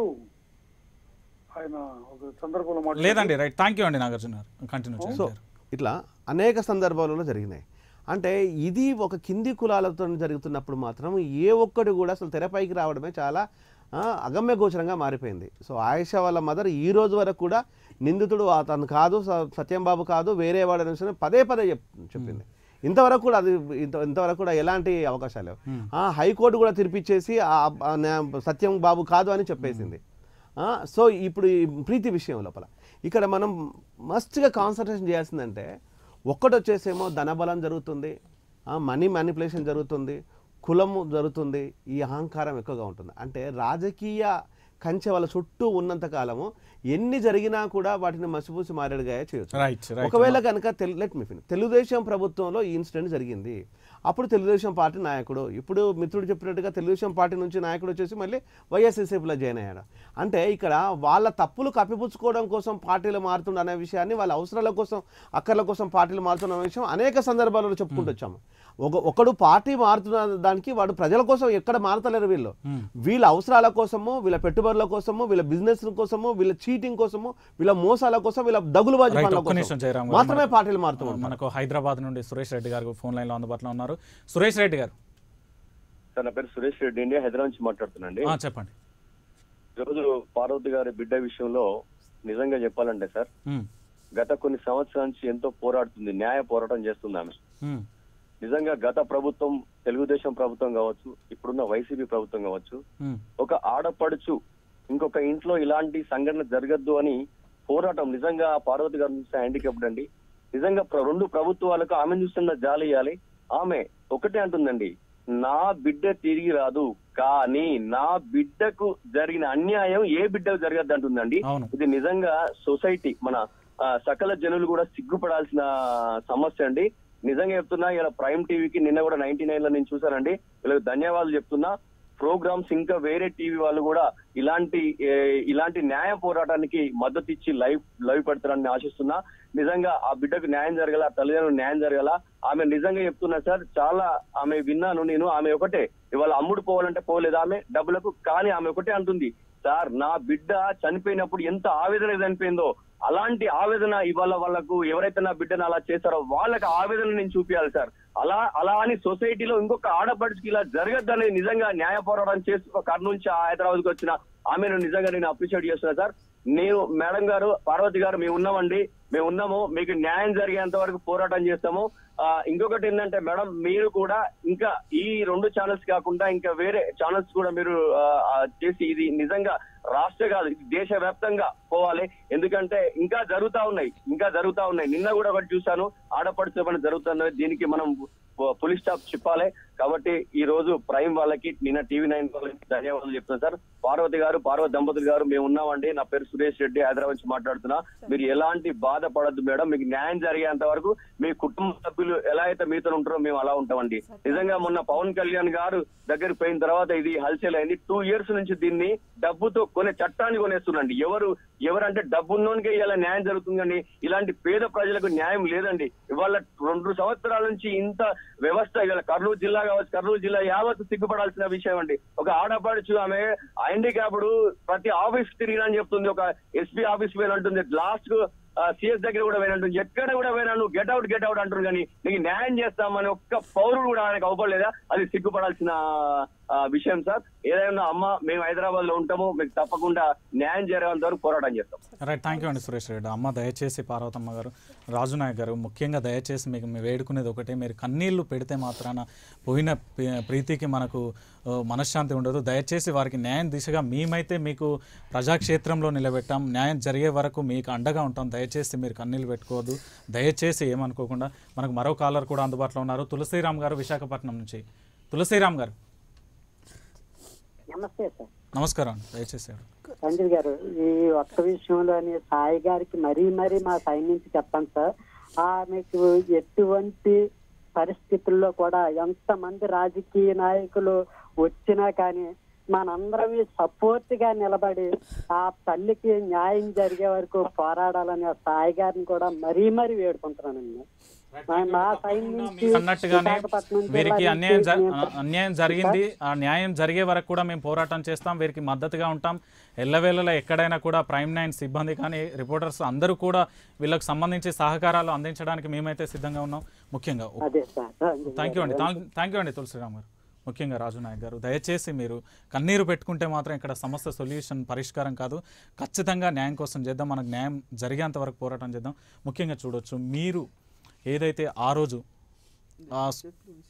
ఆయన ఒక సందర్భంలో మాట్లాడారు. లేదండి రైట్ థ్యాంక్ యూ అండి నాగార్జున గారు కంటిన్యూ సో చేయండి ఇట్లా అనేక సందర్భాలలో జరిగినాయి అంటే ఇది ఒక కింది కులాలతో జరుగుతున్నప్పుడు మాత్రం ఏ ఒక్కడు కూడా అసలు తెరపైకి రావడమే చాలా ఆ, అగమ్య గోచరంగా మారిపోయింది సో ఆయిషా వాళ్ళ మదర్ ఈ రోజు వరకు కూడా నిందితుడు అతను కాదు స- సత్యం బాబు కాదు వేరే వాడు అనేసి పదే పదే చెప్ చెప్పింది ఇంతవరకు కూడా అది ఇంత ఇంతవరకు కూడా ఎలాంటి అవకాశాలు లేవు ఆ, హైకోర్టు కూడా తీర్పిచ్చేసి ఆ- ఆ న్యా- సత్యం బాబు కాదు అని చెప్పేసింది ఆ, సో ఇప్పుడు ఈ ప్రీతి విషయం లోపల ఇక్కడ మనం మస్ట్గా కాన్సన్ట్రేషన్ చేయాల్సిందంటే ఒక్కటి వచ్చేసేమో ధనబలం జరుగుతుంది మనీ మ్యానిపులేషన్ జరుగుతుంది కులము జరుగుతుంది ఈ అహంకారం ఎక్కువగా ఉంటుంది అంటే రాజకీయ కంచె వాళ్ళ చుట్టూ ఉన్నంత కాలము ఎన్ని జరిగినా కూడా వాటిని మసిపూసి మారేడుగా చేయొచ్చు రైట్ రైట్ ఒకవేళ కనుక లెట్ మీ ఫినిష్ తెలుగుదేశం ప్రభుత్వంలో ఈ ఇన్సిడెంట్ జరిగింది అప్పుడు తెలుగుదేశం పార్టీ నాయకుడు ఇప్పుడు మిత్రుడు చెప్పినట్టుగా తెలుగుదేశం పార్టీ నుంచి నాయకుడు వచ్చేసి మళ్ళీ వైఎస్ఎస్ఎఫ్లో జాయిన్ అయ్యాడు అంటే ఇక్కడ వాళ్ళ తప్పులు కప్పిపుచ్చుకోవడం కోసం పార్టీలు మారుతుండ అనే విషయాన్ని వాళ్ళ అవసరాల కోసం అక్కర్ల కోసం పార్టీలు మారుతున్న విషయం అనేక సందర్భాలలో చెప్పుకుంటూ వచ్చాము ఒక ఒకడు పార్టీ మారుతున్న దానికి వాడు ప్రజల కోసం ఎక్కడ మారతలేరు వీళ్ళు వీళ్ళ అవసరాల కోసము వీళ్ళ పెట్టుబడుల కోసము వీళ్ళ బిజినెస్ కోసము వీళ్ళ చీటింగ్ కోసము వీళ్ళ మోసాల కోసం వీళ్ళ దగులుబాజీ రైట్ పనుల ఒక్క నిమిషం కోసం జయరామ్ గారు. మాత్రమే మనకు- పార్టీలు మారుతూ ఉంటారు మనకు హైదరాబాద్ నుండి సురేష్ రెడ్డి గారు ఫోన్ లైన్ లో అందుబాటులో ఉన్నారు సురేష్ రెడ్డి గారు సార్ నా పేరు సురేష్ రెడ్డి అండి హైదరాబాద్ నుంచి మాట్లాడుతున్నాండి ఆ, చెప్పండి ఈరోజు పార్వతి గారి బిడ్డ విషయంలో నిజంగా చెప్పాలంటే సార్ ఉమ్, గత కొన్ని సంవత్సరాల నుంచి ఎంతో పోరాడుతుంది న్యాయ పోరాటం చేస్తుంది ఆమె ఉమ్, నిజంగా గత ప్రభుత్వం తెలుగుదేశం ప్రభుత్వం కావచ్చు ఇప్పుడున్న వైసీపీ ప్రభుత్వం కావచ్చు ఉమ్, ఒక ఆడపడుచు ఇంకొక ఇంట్లో ఇలాంటి సంఘటన జరగద్దు అని పోరాటం నిజంగా ఆ పార్వతి గారు చూస్తే హ్యాండిక్యాప్డ్ అండి నిజంగా ప్ర- రెండు ప్రభుత్వాలకు ఆమె చూస్తున్న జాలి ఇవ్వాలి ఆమె ఒకటే అంటుందండి నా బిడ్డ తిరిగి రాదు కానీ నా బిడ్డకు జరిగిన అన్యాయం ఏ బిడ్డకు జరగద్దు అంటుందండి అవును ఇది నిజంగా సొసైటీ మన ఆ, సకల జనులు కూడా సిగ్గుపడాల్సిన సమస్య అండి నిజంగా చెప్తున్నా ఇలా ప్రైమ్ టీవీకి నిన్న కూడా నైన్టీ నైన్ లో నేను చూసానండి వీళ్ళకి ధన్యవాదాలు చెప్తున్నా ప్రోగ్రామ్స్ ఇంకా వేరే టీవీ వాళ్ళు కూడా ఇలాంటి ఏ, ఇలాంటి న్యాయ పోరాటానికి మద్దతు ఇచ్చి లైవ్ లైవ్ పెడతారని ఆశిస్తున్నా నిజంగా ఆ బిడ్డకు న్యాయం జరగాల ఆ తల్లిదండ్రులకు న్యాయం జరగాల ఆమె నిజంగా చెప్తున్నా సార్ చాలా ఆమె విన్నాను నేను ఆమె ఒకటే ఇవాళ అమ్ముడు పోవాలంటే పోలేదు ఆమె డబ్బులకు కానీ ఆమె ఒకటే అంటుంది సార్ నా బిడ్డ చనిపోయినప్పుడు ఎంత ఆవేదన చనిపోయిందో అలాంటి ఆవేదన ఇవాళ వాళ్ళకు ఎవరైతే నా బిడ్డను అలా చేశారో వాళ్ళకి ఆవేదన నేను చూపించాలి సార్ అలా అలా అని సొసైటీలో ఇంకొక ఆడపడికి ఇలా జరగద్దని నిజంగా న్యాయ పోరాటం చేస్తూ కర్నూలు నుంచి హైదరాబాద్కి వచ్చిన ఆమెను నిజంగా నేను అప్రిషియేట్ చేస్తున్నా సార్ నేను మేడం గారు పార్వతి గారు మేము ఉన్నామండి మేము ఉన్నాము మీకు న్యాయం జరిగేంత వరకు పోరాటం చేస్తాము ఆ, ఇంకొకటి ఏంటంటే మేడం మీరు కూడా ఇంకా ఈ రెండు ఛానల్స్ కాకుండా ఇంకా వేరే ఛానల్స్ కూడా మీరు ఆ, ఆ, చేసి ఇది నిజంగా రాష్ట్ర కాదు ఇది దేశ వ్యాప్తంగా పోవాలి ఎందుకంటే ఇంకా జరుగుతా ఉన్నాయి ఇంకా జరుగుతా ఉన్నాయి నిన్న కూడా ఒకటి చూశాను ఆడపడుచు పని జరుగుతున్నది దీనికి మనం పులిస్ స్టాప్ చెప్పాలి కాబట్టి ఈ రోజు ప్రైమ్ వాళ్ళకి నిన్న టీవీ నైన్ వాళ్ళకి ధన్యవాదాలు చెప్తున్నాను సార్ పార్వతి గారు పార్వతి దంపతులు గారు మేము ఉన్నామండి నా పేరు సురేష్ రెడ్డి హైదరాబాద్ నుంచి మాట్లాడుతున్నా మీరు ఎలాంటి బాధపడద్దు మేడం మీకు న్యాయం జరిగేంత వరకు మీ కుటుంబ సభ్యులు ఎలా అయితే మీతో ఉంటారో మేము అలా ఉంటామండి నిజంగా మొన్న పవన్ కళ్యాణ్ గారు దగ్గరికి పోయిన తర్వాత ఇది హల్చల్ అయింది టూ ఇయర్స్ నుంచి దీన్ని డబ్బుతో కొనే చట్టాన్ని కొనేస్తున్నాండి ఎవరు ఎవరంటే డబ్బున్నోనికే ఇలా న్యాయం జరుగుతుంది కానీ ఇలాంటి పేద ప్రజలకు న్యాయం లేదండి ఇవాళ రెండు సంవత్సరాల నుంచి ఇంత వ్యవస్థ ఇవాళ కర్నూలు జిల్లా కావచ్చు కర్నూలు జిల్లా యావత్తు సిగ్గుపడాల్సిన విషయం అండి ఒక ఆడపడుచు ఆమె హ్యాండిక్యాప్డ్ ప్రతి ఆఫీస్ తిరిగినని చెప్తుంది ఒక ఎస్పీ ఆఫీస్ పోయినంటుంది లాస్ట్ కు సిఎస్ దగ్గర కూడా పోయినంటుంది ఎక్కడ కూడా పోయినా నువ్వు గెట్ అవుట్ గెట్ అవుట్ అంటారు కానీ నీకు న్యాయం చేస్తామని ఒక్క పౌరుడు కూడా ఆయనకు అవపడలేదా అది సిగ్గుపడాల్సిన ఆ, విషయం సార్ ఏదైనా అమ్మ మేము హైదరాబాద్ లో ఉంటాము మీకు తప్పకుండా న్యాయం జరగేంత వరకు పోరాటం చేస్తాం రైట్ థ్యాంక్ యూ అండి సురేష్ రెడ్డి అమ్మ దయచేసి పార్వతమ్మ గారు రాజు నాయక్ గారు ముఖ్యంగా దయచేసి మీకు మేము వేడుకునేది ఒకటే మీరు కన్నీళ్లు పెడితే మాత్రాన పోయిన ప్రి- ప్రీతికి మనకు ఆ, మనశ్శాంతి ఉండదు దయచేసి వారికి న్యాయం దిశగా మేమైతే మీకు ప్రజాక్షేత్రంలో నిలబెట్టాం న్యాయం జరిగే వరకు మీకు అండగా ఉంటాం దయచేసి మీరు కన్నీళ్ళు పెట్టుకోవద్దు దయచేసి ఏమనుకోకుండా మనకు మరో కాలర్ కూడా అందుబాటులో ఉన్నారు తులసిరామ్ గారు విశాఖపట్నం నుంచి తులసిరామ్ గారు నమస్తే సార్ నమస్కారం అండి దయచేసి రంజిత్ గారు ఈ ఒక్క విషయంలోని సాయి గారికి మరీ మరీ మా సైన్ నుంచి చెప్పండి సార్ ఆమెకు ఎటువంటి పరిస్థితుల్లో కూడా ఎంతమంది రాజకీయ నాయకులు వచ్చినా కానీ మనందరం సపోర్ట్ గా నిలబడి ఆ తల్లికి న్యాయం జరిగే వరకు పోరాడాలని ఆ సాయి గారిని కూడా మరీ మరీ వేడుకుంటున్నానండి మా- మా సైడ్ నుంచి అన్నట్టుగానే విశాఖపట్నం జిల్లా వీరికి నుంచి అన్యాయం జ- మేము- అన్యాయం జరిగింది ఆ న్యాయం జరిగే వరకు కూడా మేము పోరాటం చేస్తాం వీరికి మద్దతుగా ఉంటాం ఎల్లవేళలా ఎక్కడైనా కూడా ప్రైమ్ నైన్ సిబ్బంది కానీ రిపోర్టర్స్ అందరూ కూడా వీళ్ళకి సంబంధించి సహకారాలు అందించడానికి మేమైతే సిద్ధంగా ఉన్నాం ముఖ్యంగా అదే సార్ థ్యాంక్ యూ అండి థ్యాంక్ యూ అండి తులసిరామ్ గారు ముఖ్యంగా రాజు నాయక్ గారు దయచేసి మీరు కన్నీరు పెట్టుకుంటే మాత్రం ఇక్కడ సమస్య సొల్యూషన్ పరిష్కారం కాదు ఖచ్చితంగా న్యాయం కోసం చేద్దాం మనకు న్యాయం జరిగేంత వరకు పోరాటం చేద్దాం ముఖ్యంగా చూడొచ్చు మీరు ఏదైతే ఆ రోజు ఆ స్-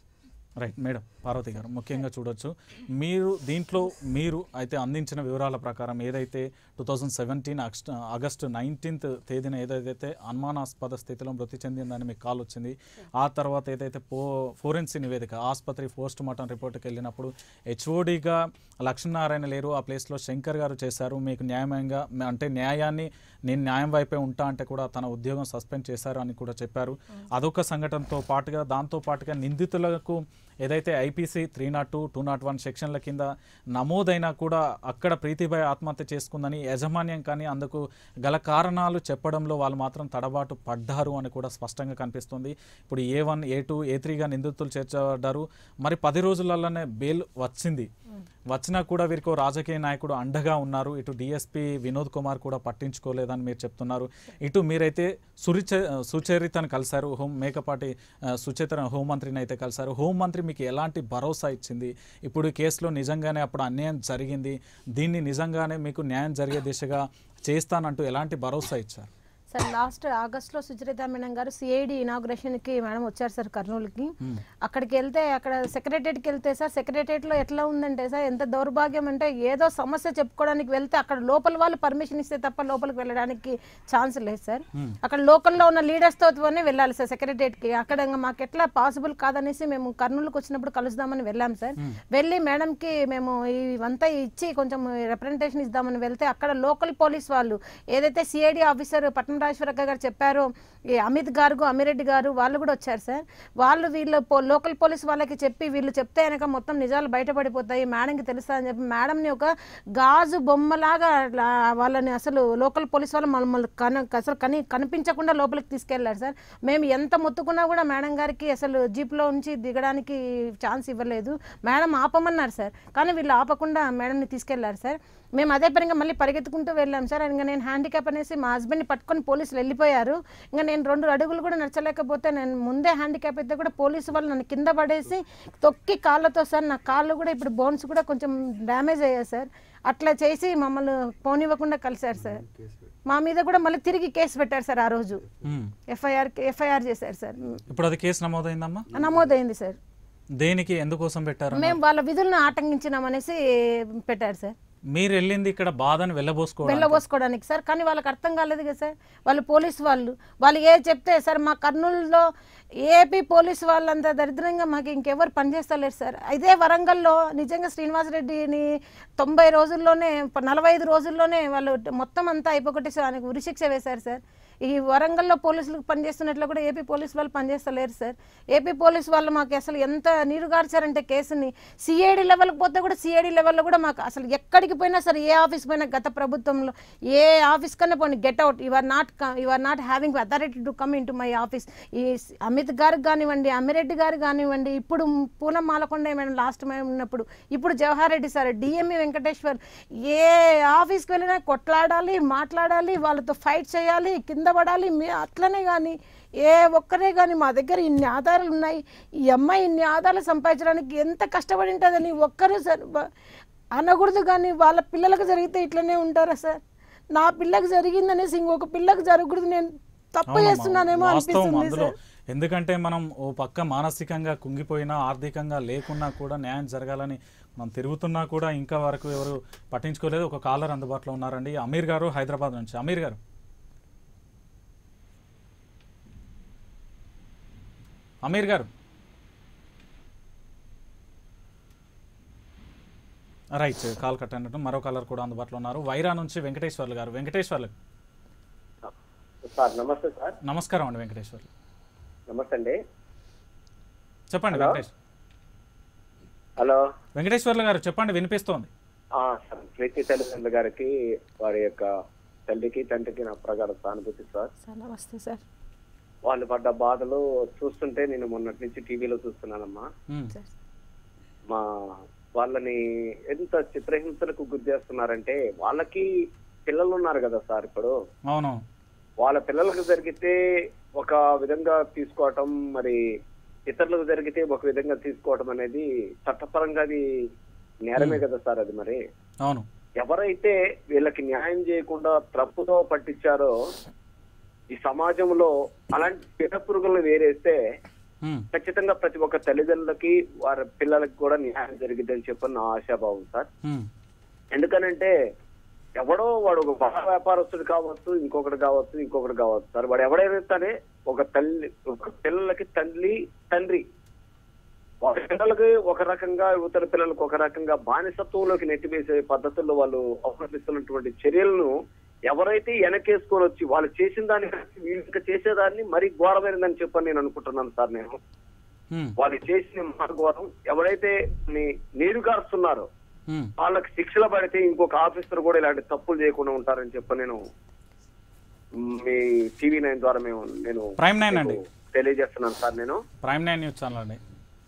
రైట్ మేడం పార్వతి గారు ముఖ్యంగా చూడొచ్చు మీరు దీంట్లో మీరు అయితే అందించిన వివరాల ప్రకారం ఏదైతే two thousand seventeen August nineteenth తేదీన ఏదైతే అనుమానాస్పద స్థితిలో మృతి చెందిందని మీకు కాల్ వచ్చింది ఆ తర్వాత ఏదైతే పో ఫోరెన్సీ నివేదిక ఆసుపత్రి పోస్ట్ మార్టం రిపోర్ట్కి వెళ్ళినప్పుడు హెచ్ఓడిగా లక్ష్మీనారాయణ లేరు ఆ ప్లేస్లో శంకర్ గారు చేశారు మీకు న్యాయంగా అంటే న్యాయాన్ని నేను న్యాయం వైపే ఉంటా అంటే కూడా తన ఉద్యోగం సస్పెండ్ చేశారు అని కూడా చెప్పారు అదొక సంఘటనతో పాటుగా దాంతో పాటుగా నిందితులకు ఏదైతే IPC three not two two not one సెక్షన్ల కింద నమోదైనా కూడా అక్కడ ప్రీతిభాయ్ ఆత్మహత్య చేసుకుందని యాజమాన్యం కానీ అందుకు గల కారణాలు చెప్పడంలో వాళ్ళు మాత్రం తడబాటు పడ్డారు అని కూడా స్పష్టంగా కనిపిస్తుంది ఇప్పుడు ఏ వన్ ఏ టూ ఏ త్రీగా నిందితులు చేర్చబడ్డారు మరి పది రోజులలోనే బెయిల్ వచ్చింది వచ్చినా కూడా వీరికి ఓ రాజకీయ నాయకుడు అండగా ఉన్నారు ఇటు డిఎస్పీ వినోద్ కుమార్ కూడా పట్టించుకోలేదని మీరు చెప్తున్నారు ఇటు మీరైతే సురిచ సుచరితను కలిశారు హోం మేకపాటి ఆ, సుచేత హోంమంత్రిని అయితే కలిశారు హోంమంత్రి మీకు ఎలాంటి భరోసా ఇచ్చింది ఇప్పుడు ఈ కేసులో నిజంగానే అప్పుడు అన్యాయం జరిగింది దీన్ని నిజంగానే మీకు న్యాయం జరిగే దిశగా చేస్తానంటూ ఎలాంటి భరోసా ఇచ్చారు సార్ లాస్ట్ ఆగస్ట్లో సుచరిత మేడం గారు సిఐడి ఇనాగ్రేషన్కి మేడం వచ్చారు సార్ కర్నూలుకి అక్కడికి వెళ్తే అక్కడ సెక్రటరియట్కి వెళ్తే సార్ సెక్రటరియట్లో ఎట్లా ఉందంటే సార్ ఎంత దౌర్భాగ్యం అంటే ఏదో సమస్య చెప్పుకోవడానికి వెళ్తే అక్కడ లోపల వాళ్ళు పర్మిషన్ ఇస్తే తప్ప లోపలికి వెళ్ళడానికి ఛాన్స్ లేదు సార్ అక్కడ లోకల్లో ఉన్న లీడర్స్ తోనే వెళ్ళాలి సార్ సెక్రటరియట్కి అక్కడ ఇంకా మాకు ఎట్లా పాసిబుల్ కాదనేసి మేము కర్నూలుకి వచ్చినప్పుడు కలుద్దామని వెళ్ళాం సార్ వెళ్ళి మేడంకి మేము ఇవంతా ఇచ్చి కొంచెం రిప్రజెంటేషన్ ఇద్దామని వెళ్తే అక్కడ లోకల్ పోలీస్ వాళ్ళు ఏదైతే సిఐడి ఆఫీసర్ పట్నరాజేశ్వరక్క గారు చెప్పారో ఈ అమిత్ గారు అమిరెడ్డి గారు వాళ్ళు కూడా వచ్చారు సార్ వాళ్ళు వీళ్ళు పో- లోకల్ పోలీస్ వాళ్ళకి చెప్పి వీళ్ళు చెప్తే కనుక మొత్తం నిజాలు బయటపడిపోతాయి మేడంకి తెలుసా అని చెప్పి మేడంని ఒక గాజు బొమ్మలాగా అట్లా వాళ్ళని అసలు లోకల్ పోలీస్ వాళ్ళు మమ్మల్ని కన అసలు కని కనిపించకుండా లోపలికి తీసుకెళ్లారు సార్ మేము ఎంత మొత్తుకున్నా కూడా మేడం గారికి అసలు జీప్లో నుంచి దిగడానికి ఛాన్స్ ఇవ్వలేదు మేడం ఆపమన్నారు సార్ కానీ వీళ్ళు ఆపకుండా మేడంని తీసుకెళ్లారు సార్ మేము అదే పరంగా మళ్ళీ పరిగెత్తుకుంటూ వెళ్ళాం సార్ ఇంకా నేను హ్యాండిక్యాప్ అనేసి మా హస్బెండ్ని పట్టుకొని పోలీసులు వెళ్ళిపోయారు ఇంకా నేను రెండు అడుగులు కూడా నడచలేకపోతే నేను ముందే హ్యాండిక్యాప్ అయితే కూడా పోలీసు వాళ్ళు నన్ను కింద పడేసి తొక్కి కాళ్ళతో సార్ నా కాళ్ళు కూడా ఇప్పుడు బోన్స్ కూడా కొంచెం డ్యామేజ్ అయ్యాయి సార్ అట్లా చేసి మమ్మల్ని పోనివ్వకుండా కలిశారు సార్ మా మీద కూడా మళ్ళీ తిరిగి కేసు పెట్టారు సార్ ఆ రోజు మ్మ్. ఎఫ్ఐఆర్ ఎఫ్ఐఆర్ చేశారు సార్ ఇప్పుడు అది కేసు నమోదైందమ్మా నమోదైంది సార్ దేనికి ఎందుకోసం పెట్టారు మేము వాళ్ళ విధులను ఆటంకించినామనేసి పెట్టారు సార్ మీరు వెళ్ళింది ఇక్కడ బాధను వెళ్ళబోసుకోవడం వెళ్ళబోసుకోవడానికి సార్ కానీ వాళ్ళకి అర్థం కాలేదు కదా సార్ వాళ్ళు పోలీసు వాళ్ళు వాళ్ళు ఏ చెప్తే సార్ మా కర్నూలులో ఏపీ పోలీసు వాళ్ళంత దరిద్రంగా మాకు ఇంకెవరు పనిచేస్తలేరు సార్ ఇదే వరంగల్లో నిజంగా శ్రీనివాసరెడ్డిని తొంభై రోజుల్లోనే నలభై ఐదు రోజుల్లోనే వాళ్ళు మొత్తం అంతా అయిపోగొట్టేసి ఆయనకు ఉరిశిక్ష వేశారు సార్ ఈ వరంగల్లో పోలీసులకు పనిచేస్తున్నట్లు కూడా ఏపీ పోలీసు వాళ్ళు పనిచేస్తలేరు సార్ ఏపీ పోలీసు వాళ్ళు మాకు అసలు ఎంత నీరు గార్చారంటే కేసుని సిఐడి లెవెల్కి పోతే కూడా సిఐడి లెవెల్లో కూడా మాకు అసలు ఎక్కడికి పోయినా సరే ఏ ఆఫీస్ పోయినా గత ప్రభుత్వంలో ఏ ఆఫీస్ కన్నా పోనీ get out you are not you are not having authority to come in to my office ఈ అమిత్ గారికి కానివ్వండి అమిరెడ్డి గారు కానివ్వండి ఇప్పుడు పూనం మాలకొండ మేడం లాస్ట్ మేము ఉన్నప్పుడు ఇప్పుడు జవహర్ రెడ్డి సార్ డిఎంఈ వెంకటేశ్వర్ ఏ ఆఫీస్కి వెళ్ళినా కొట్లాడాలి మాట్లాడాలి వాళ్ళతో ఫైట్ చేయాలి కింద పడాలి మీ అట్లనే కానీ ఏ ఒక్కరే కానీ మా దగ్గర ఇన్ని ఆధారాలు ఉన్నాయి ఈ అమ్మాయి ఇన్ని ఆధారాలు సంపాదించడానికి ఎంత కష్టపడి ఉంటుందని ఒక్కరు సార్ బ- అనకూడదు కానీ వాళ్ళ పిల్లలకు జరిగితే ఇట్లనే ఉంటారా సార్ నా పిల్లకి జరిగిందనేసి ఇంకొక పిల్లకి జరగకూడదు నేను తప్పు అవునమ్మా, చేస్తున్నానేమో వాస్తవం అనిపిస్తుంది అందులో సార్ ఎందుకంటే మనం ఓ పక్క మానసికంగా కుంగిపోయినా ఆర్థికంగా లేకున్నా కూడా న్యాయం జరగాలని మనం తిరుగుతున్నా కూడా ఇంకా వరకు ఎవరు పట్టించుకోలేదు ఒక కాలర్ అందుబాటులో ఉన్నారండి అమీర్ గారు హైదరాబాద్ నుంచి అమీర్ గారు అమీర్ గారు రైట్ కాల్ కట్ అయినట్టు మరో కాలర్ కూడా అందుబాటులో ఉన్నారు వైరా నుంచి వెంకటేశ్వర్లు గారు వెంకటేశ్వర్లు సార్ నమస్తే సార్ నమస్కారం అండి వెంకటేశ్వర్లు నమస్తే అండి చెప్పండి హలో. వెంకటేష్ హలో వెంకటేశ్వర్లు గారు చెప్పండి వినిపిస్తోంది ఆ, ప్రీతి తల్లిదండ్రుల గారికి వారి యొక్క తల్లికి తండ్రికి నా ప్రగాఢ సానుభూతి సార్ సార్ నమస్తే సార్ వాళ్ళు పడ్డ బాధలు చూస్తుంటే నేను మొన్నటి నుంచి టీవీలో చూస్తున్నానమ్మా మా వాళ్ళని ఎంత చిత్రహింసలకు గురి చేస్తున్నారంటే వాళ్ళకి పిల్లలు ఉన్నారు కదా సార్ ఇప్పుడు అవును వాళ్ళ పిల్లలకు జరిగితే ఒక విధంగా తీసుకోవటం మరి ఇతరులకు జరిగితే ఒక విధంగా తీసుకోవటం అనేది చట్టపరంగా అది నేరమే కదా సార్ అది మరి అవును ఎవరైతే వీళ్ళకి న్యాయం చేయకుండా తప్పుతో పట్టించారో ఈ సమాజంలో అలాంటి పిట పురుగులను వేరేస్తే ఉమ్, ఖచ్చితంగా ప్రతి ఒక్క తల్లిదండ్రులకి వారి పిల్లలకి కూడా న్యాయం జరిగిద్దని చెప్పని నా ఆశాభావం సార్ ఉమ్, ఎందుకనంటే ఎవడో వాడు ఒక బాల వ్యాపారస్తుడు కావచ్చు ఇంకొకటి కావచ్చు ఇంకొకటి కావచ్చు సార్ వాడు ఎవడైనా సరే ఒక తల్లి ఒక పిల్లలకి తల్లి తండ్రి వాళ్ళ పిల్లలకి ఒక రకంగా ఇతర పిల్లలకు ఒక రకంగా బానిసత్వంలోకి నెట్టివేసే పద్ధతుల్లో వాళ్ళు అవలంబిస్తున్నటువంటి చర్యలను ఎవరైతే వెనకేసుకొని వచ్చి వాళ్ళు చేసిన దాన్ని వీళ్ళు ఇంకా చేసేదాన్ని మరీ ఘోరమైనదని చెప్పని నేను అనుకుంటున్నాను సార్ నేను ఉమ్, వాళ్ళు చేసిన ఘోరం ఎవరైతే ని- నీరు గారుస్తున్నారో ఉమ్. వాళ్ళకి శిక్షలు పడితే ఇంకొక ఆఫీసర్ కూడా ఇలాంటి తప్పులు చేయకుండా ఉంటారని చెప్పి నేను మీ టీవీ నైన్ ద్వారా మేము నేను ప్రైమ్ నైన్ అండి. మీకు తెలియజేస్తున్నాను సార్ నేను ప్రైమ్ నైన్ న్యూస్ ఛానల్ అండి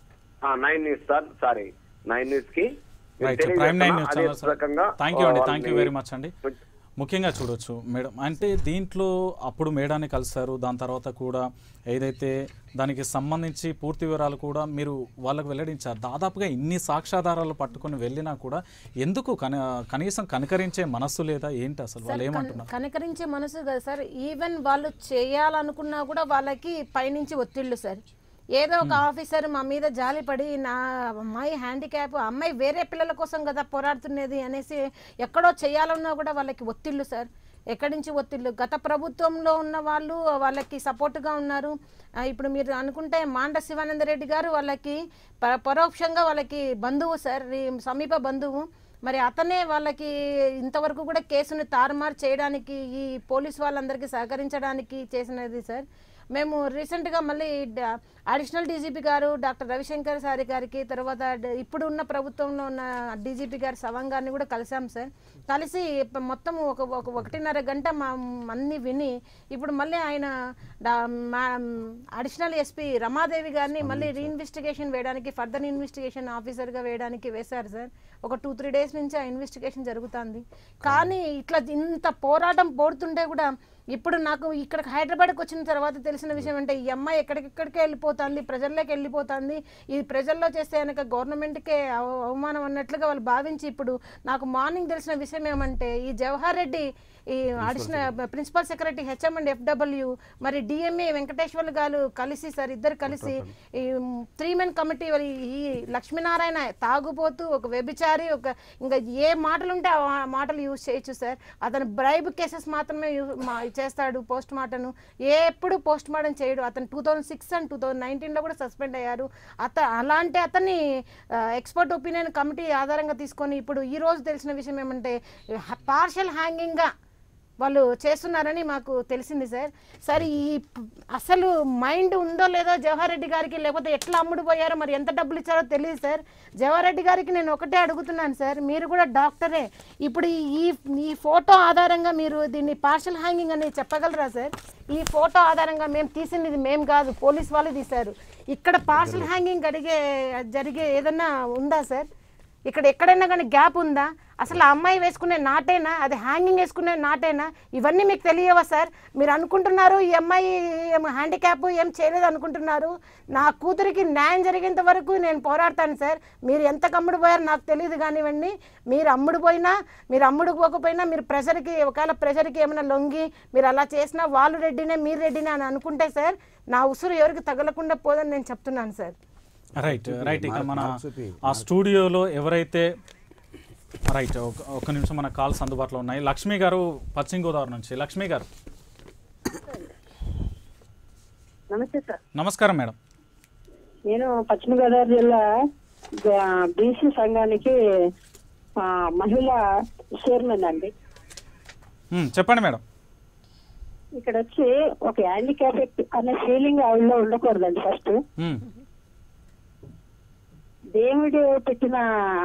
nine news sir sorry nine news కి నేను రైట్ ప్రైమ్ నైన్ న్యూస్ తెలియజేస్తున్నా. ఛానల్ అదే రకంగా థ్యాంక్ యూ అండి వాళ్ళని- థ్యాంక్ యూ వెరీ మచ్ అండి ముఖ్యంగా చూడొచ్చు మేడం అంటే దీంట్లో అప్పుడు మేడాన్ని కలిశారు దాని తర్వాత కూడా ఏదైతే దానికి సంబంధించి పూర్తి వివరాలు కూడా మీరు వాళ్ళకు వెల్లడించారు దాదాపుగా ఇన్ని సాక్ష్యాధారాలు పట్టుకొని వెళ్ళినా కూడా ఎందుకు కన కనీసం కనికరించే మనస్సు లేదా ఏంటి అసలు వాళ్ళు సార్, కన్- ఏమంటున్నారు కనికరించే మనసు కదా సార్ ఈవెన్ వాళ్ళు చేయాలనుకున్నా కూడా వాళ్ళకి పైనుంచి ఒత్తిళ్ళు సార్ ఏదో ఒక ఆఫీసర్ మా మీద జాలిపడి నా అమ్మాయి హ్యాండిక్యాప్ అమ్మాయి వేరే పిల్లల కోసం కదా పోరాడుతున్నది అనేసి ఎక్కడో చేయాలన్నా కూడా వాళ్ళకి ఒత్తిళ్ళు సార్ ఎక్కడి నుంచి ఒత్తిళ్ళు గత ప్రభుత్వంలో ఉన్న వాళ్ళు వాళ్ళకి సపోర్ట్గా ఉన్నారు ఆ, ఇప్పుడు మీరు అనుకుంటే మాండ శివానంద రెడ్డి గారు వాళ్ళకి ప- పరోక్షంగా వాళ్ళకి బంధువు సార్ ఈ సమీప బంధువు మరి అతనే వాళ్ళకి ఇంతవరకు కూడా కేసును తారుమారు చేయడానికి ఈ పోలీస్ వాళ్ళందరికీ సహకరించడానికి చేసినది సార్ మేము రీసెంట్గా మళ్ళీ డ- additional DGP garu doctor Ravishankar sir garu తర్వాత డ- ఇప్పుడు ఉన్న ప్రభుత్వంలో ఉన్న డీజీపీ గారు సవం గారిని కూడా కలిసాం సార్ కలిసి ప- మొత్తం ఒక ఒక ఒకటిన్నర గంట మా అన్ని విని ఇప్పుడు మళ్ళీ ఆయన డా- మా అడిషనల్ ఎస్పీ రమాదేవి గారిని మళ్ళీ రీఇన్వెస్టిగేషన్ వేయడానికి ఫర్దర్ ఇన్వెస్టిగేషన్ ఆఫీసర్గా వేయడానికి వేశారు సార్ ఒక టూ త్రీ డేస్ నుంచి ఆ ఇన్వెస్టిగేషన్ జరుగుతుంది కానీ ఇట్లా ఇంత పోరాటం పోడుతుంటే కూడా ఇప్పుడు నాకు ఇక్కడ హైదరాబాద్కి వచ్చిన తర్వాత తెలిసిన విషయం అంటే ఈ అమ్మాయి ఎక్కడికెక్కడికే వెళ్ళిపోతుంది ప్రజల్లోకి వెళ్ళిపోతుంది ఈ ప్రజల్లో చేస్తే కనుక గవర్నమెంట్కే అవ- అవమానం అన్నట్లుగా వాళ్ళు భావించి ఇప్పుడు నాకు మార్నింగ్ తెలిసిన విషయం ఏమంటే ఈ జవహర్ రెడ్డి ఈ additional principal secretary HM and FW మరి డిఎంఏ వెంకటేశ్వర్లు గారు కలిసి సార్ ఇద్దరు కలిసి ఈ త్రీ మెన్ కమిటీ మరి ఈ లక్ష్మీనారాయణ తాగుపోతూ ఒక వ్యభిచారి ఒక ఇంకా ఏ మాటలు ఉంటే ఆ మాటలు యూజ్ చేయొచ్చు సార్ అతను బ్రైబ్ కేసెస్ మాత్రమే యూ- మా- చేస్తాడు పోస్ట్ మార్టం ఎప్పుడు పోస్ట్ మార్టం చేయడు అతను two thousand six and two thousand నైన్టీన్లో కూడా సస్పెండ్ అయ్యారు అత అలాంటి అతన్ని ఎక్స్పర్ట్ ఒపీనియన్ కమిటీ ఆధారంగా తీసుకొని ఇప్పుడు ఈ రోజు తెలిసిన విషయం ఏమంటే పార్షల్ హ్యాంగింగ్గా వాళ్ళు చేస్తున్నారని మాకు తెలిసింది సార్ సార్ ఈ ప- అసలు మైండ్ ఉందో లేదో జవహర్ రెడ్డి గారికి లేకపోతే ఎట్లా అమ్ముడు పోయారో మరి ఎంత డబ్బులు ఇచ్చారో తెలియదు సార్ జవహర్ రెడ్డి గారికి నేను ఒకటే అడుగుతున్నాను సార్ మీరు కూడా డాక్టరే ఇప్పుడు ఈ ఈ ఫోటో ఆధారంగా మీరు దీన్ని పార్షల్ హ్యాంగింగ్ అని చెప్పగలరా సార్ ఈ ఫోటో ఆధారంగా మేము తీసింది ఇది మేము కాదు పోలీస్ వాళ్ళు తీశారు ఇక్కడ పార్షల్ హ్యాంగింగ్ అడిగే జరిగే ఏదన్నా ఉందా సార్ ఇక్కడ ఎక్కడైనా కానీ గ్యాప్ ఉందా అసలు ఆ అమ్మాయి వేసుకునే నాటేనా అది హ్యాంగింగ్ వేసుకునే నాటేనా ఇవన్నీ మీకు తెలియవా సార్ మీరు అనుకుంటున్నారు ఈ అమ్మాయి ఏం హ్యాండిక్యాప్ ఏం చేయలేదు అనుకుంటున్నారు నా కూతురికి న్యాయం జరిగేంత వరకు నేను పోరాడతాను సార్ మీరు ఎంత కమ్ముడు పోయారో నాకు తెలియదు కానివ్వండి మీరు అమ్ముడు పోయినా మీరు అమ్ముడు పోకపోయినా మీరు ప్రెషర్కి ఒకవేళ ప్రెషర్కి ఏమైనా లొంగి మీరు అలా చేసినా వాళ్ళు రెడ్డినే మీరు రెడ్డినే అని అనుకుంటే సార్ నా ఉసురు ఎవరికి తగలకుండా పోదని నేను చెప్తున్నాను సార్ రైట్ రైట్ ఇక మన మార్క్ చూపి, ఆ స్టూడియోలో ఎవరైతే రైట్ ఒక ఒక నిమిషం మన కాల్స్ అందుబాటులో ఉన్నాయి లక్ష్మి గారు పశ్చిమ గోదావరి నుంచి లక్ష్మి గారు నమస్తే సార్ నమస్కారం మేడం నేను పశ్చిమ గోదావరి జిల్లా బీసీ సంఘానికి ఆ, మహిళా చైర్మన్ అండి మ్, చెప్పండి మేడం ఇక్కడ వచ్చి ఒక హ్యాండిక్యాప్ అనే ఫీలింగ్ ఆవిడలో ఉండకూడదండి ఫస్ట్ మ్, దేవుడు పెట్టిన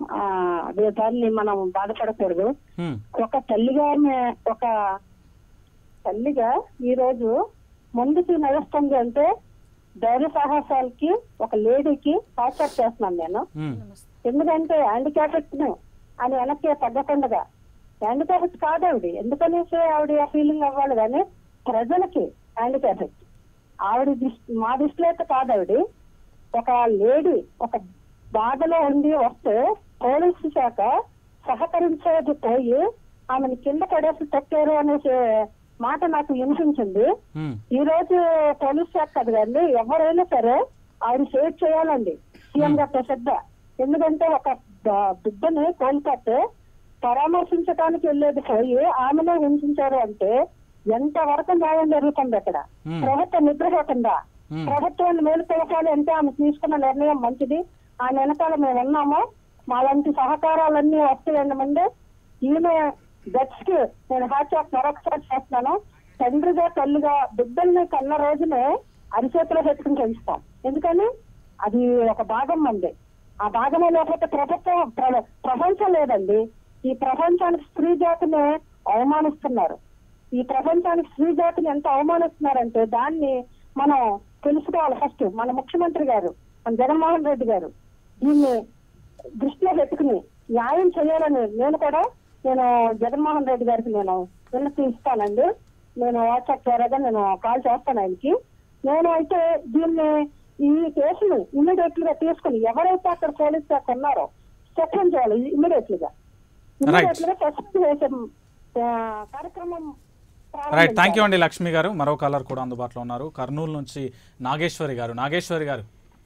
ఆ, అదే దాన్ని మనం బాధపడకూడదు హ్మ్. ఒక తల్లిగా మే- ఒక తల్లిగా ఈ రోజు ముందుకు నడుస్తుంది అంటే ధైర్య సాహసాలకి ఒక లేడీకి హాట్సాప్ చేస్తున్నాను నేను హ్మ్. ఎందుకంటే హ్యాండిక్యాపెట్ అని వెనక్కి తగ్గకుండా హ్యాండిక్యాపెట్ కాదు ఆవిడ ఎందుకనేసి ఆవిడ ఆ ఫీలింగ్ అవ్వాలి కానీ ప్రజలకి హ్యాండిక్యాపెట్ ఆవిడ దృష్టి మా దృష్టిలో అయితే కాదు ఆవిడ ఒక లేడీ ఒక బాధలో ఉండి వస్తే పోలీసు శాఖ సహకరించేది పోయి ఆమెను కింద పడేసి తొక్కారు అనేసి మాట నాకు వినిపించింది హ్మ్. ఈ రోజు పోలీస్ శాఖ కాదు కానీ ఎవరైనా సరే ఆవిడ సేవ్ చేయాలండి సీఎం గారు ప్రసిద్ధ ఎందుకంటే ఒక బ- బిడ్డని కోల్కత్తే పరామర్శించడానికి వెళ్ళేది పోయి ఆమెనే హింసించారు అంటే ఎంత వరకు న్యాయం జరుగుతుంది అక్కడ Hmm. ప్రభుత్వం నిద్రపోతుందా Hmm. ప్రభుత్వాన్ని మేలుకోవాలి అంటే ఆమె తీసుకున్న నిర్ణయం మంచిది ఆ వెనకాల మేము ఉన్నాము మా లాంటి సహకారాలన్నీ వస్తాయండి ముందు ఈమె గట్స్ కి నేను హాట్ ఆఫ్ మరొకసారి చేస్తున్నాను తండ్రిగా తల్లిగా బిడ్డల్ని కన్న రోజునే అరిచేతిలో పెట్టుకుని పెంచుతాం ఎందుకని అది ఒక భాగం మంది ఆ భాగమే లేకపోతే ప్రభుత్వం ప్ర- ప్రపంచం లేదండి ఈ ప్రపంచానికి స్త్రీ జాతిని అవమానిస్తున్నారు ఈ ప్రపంచానికి స్త్రీ జాతిని ఎంత అవమానిస్తున్నారంటే దాన్ని మనం తెలుసుకోవాలి ఫస్ట్ మన ముఖ్యమంత్రి గారు మన జగన్మోహన్ రెడ్డి గారు దీన్ని దృష్టిలో పెట్టుకుని న్యాయం చేయాలని నేను కూడా నేను జగన్మోహన్ రెడ్డి గారికి నేను విన్నతి ఇస్తానండి నేను వాట్సాప్ ద్వారాగా నేను కాల్ చేస్తాను ఆయనకి నేను అయితే దీన్ని ఈ కేసుని ఇమ్మీడియట్ గా తీసుకుని ఎవరైతే అక్కడ పోలీస్ శాఖ ఉన్నారో సస్పెండ్ చేయాలి ఇమ్మీడియట్ గా ఇమ్మీడియట్ గా సస్పెండ్ చేసే ఆ, కార్యక్రమం రైట్ థ్యాంక్ యూ అండి లక్ష్మి గారు మరో కాలర్ కూడా అందుబాటులో ఉన్నారు కర్నూలు నుంచి Nageswari garu Nageshwari garu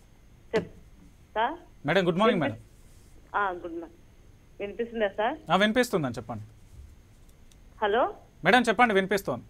sir madam good morning madam ఆ, గుడ్ మార్నింగ్ వినిపిస్తుందా సార్ ఆ, వినిపిస్తుందని చెప్పండి హలో మేడం చెప్పండి వినిపిస్తోంది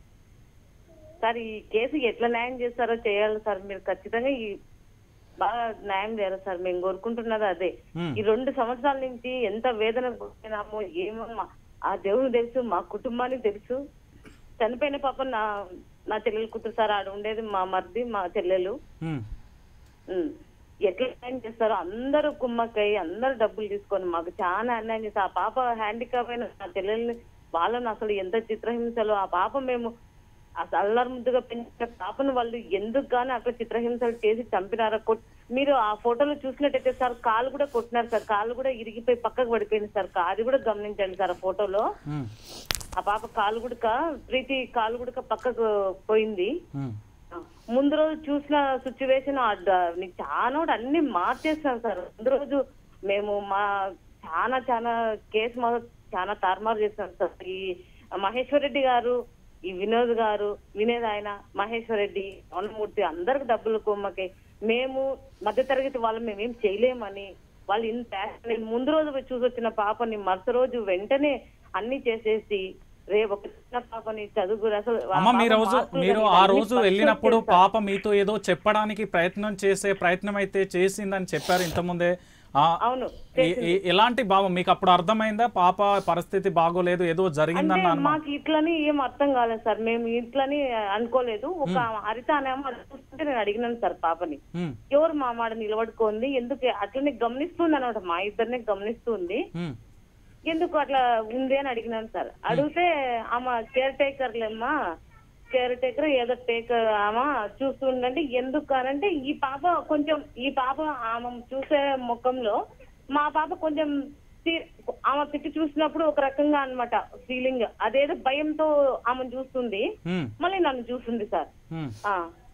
సార్ ఈ కేసు ఎట్లా న్యాయం చేస్తారో చేయాలి సార్ మీరు ఖచ్చితంగా ఈ బాగా న్యాయం చేయాలి సార్ మేము కోరుకుంటున్నది అదే Hmm. ఈ రెండు సంవత్సరాల నుంచి ఎంత వేదన పోయినామో ఏమో మా- ఆ దేవుడు తెలుసు మా కుటుంబానికి తెలుసు చనిపోయిన పాప నా నా చెల్లెలు కూతురు సార్ ఆడ ఉండేది మా మరిది మా చెల్లెలు హ్మ్. ఉమ్. ఎట్లా న్యాయం చేస్తారో అందరూ కుమ్మక్కై అందరూ డబ్బులు తీసుకొని మాకు చాలా అన్యాయం చేస్తారు ఆ పాప హ్యాండిక్యాప్ అయిన నా చెల్లెల్ని వాళ్ళని అసలు ఎంత చిత్రహింసలు ఆ పాప మేము అసలు అల్లరి ముద్దుగా పెంచిన పాపను వాళ్ళు ఎందుకు గానీ అక్కడ చిత్రహింసలు చేసి చంపినారో కొట్- మీరు ఆ ఫోటోలో చూసినట్టయితే సార్ కాలు కూడా కొట్టినారు సార్ కాలు కూడా ఇరిగిపోయి పక్కకు పడిపోయింది సార్ అది కూడా గమనించండి సార్ ఆ ఫోటోలో హ్మ్. ఆ పాప కాలు గుడక ప్రీతి కాలు గుడక పక్కకు పోయింది హ్మ్. ముందు రోజు చూసిన సిచ్యువేషన్ నీకు చాలా కూడా అన్ని మార్చేస్తాం సార్ ముందు రోజు మేము మా చాలా చాలా కేసు మా చాలా తారుమారు చేస్తాం సార్ ఈ మహేశ్వర్ రెడ్డి గారు ఈ వినోద్ గారు వినేద్ ఆయన మహేశ్వర్ రెడ్డి వనమూర్తి అందరికి డబ్బులు కొమ్మకి మేము మధ్యతరగతి వాళ్ళు మేమేం చేయలేమని వాళ్ళు ఇంత నేను ముందు రోజు పోయి చూసి వచ్చిన పాపని మరుసటి రోజు వెంటనే అన్ని చేసేసి రేపు ఒక చిన్న పాపని చదువు అసలు ఆ అమ్మ మీ పాప రోజు మార్కులు మీరు కానీ ఆ అన్ని రోజు first వెళ్ళినప్పుడు వచ్చేసాయి. పాప మీతో ఏదో చెప్పడానికి ప్రయత్నం చేసే ప్రయత్నం అయితే చేసిందని చెప్పారు ఇంతకుముందే ఆ, అవును ఏ- ఏ- ఎలాంటి భావం మీకు అప్పుడు అర్థమైందా పాప పరిస్థితి బాగోలేదు ఏదో అంటే జరిగిందన్న అనుమానం మాకు ఇట్లని ఏం అర్థం కాలేదు సార్ మేము ఇట్లని అనుకోలేదు ఒక మ్మ్. హరిత అనేమో అది చూస్తుంటే నేను అడిగినాను సార్ పాపని హ్మ్. ఎవరు మా మాట నిలబడుకోంది ఎందుకు అట్లనే గమనిస్తుంది అనమాట మా ఇద్దరిని గమనిస్తుంది హ్మ్. ఎందుకు అట్లా ఉంది అని అడిగినాను సార్ అడిగితే ఆమె కేర్ టేకర్లేమ్మా కేర్ టేకర్ ఏదో టేకర్ ఆమె చూస్తుండండి ఎందుకు అనంటే ఈ పాప కొంచెం ఈ పాప ఆమె చూసే ముఖంలో మా పాప కొంచెం తి- ఆమె తిట్టి చూసినప్పుడు ఒక రకంగా అన్నమాట ఫీలింగ్ అదేదో భయంతో ఆమె చూస్తుంది హ్మ్. మళ్ళీ నన్ను చూస్తుంది సార్ హ్మ్. ఆ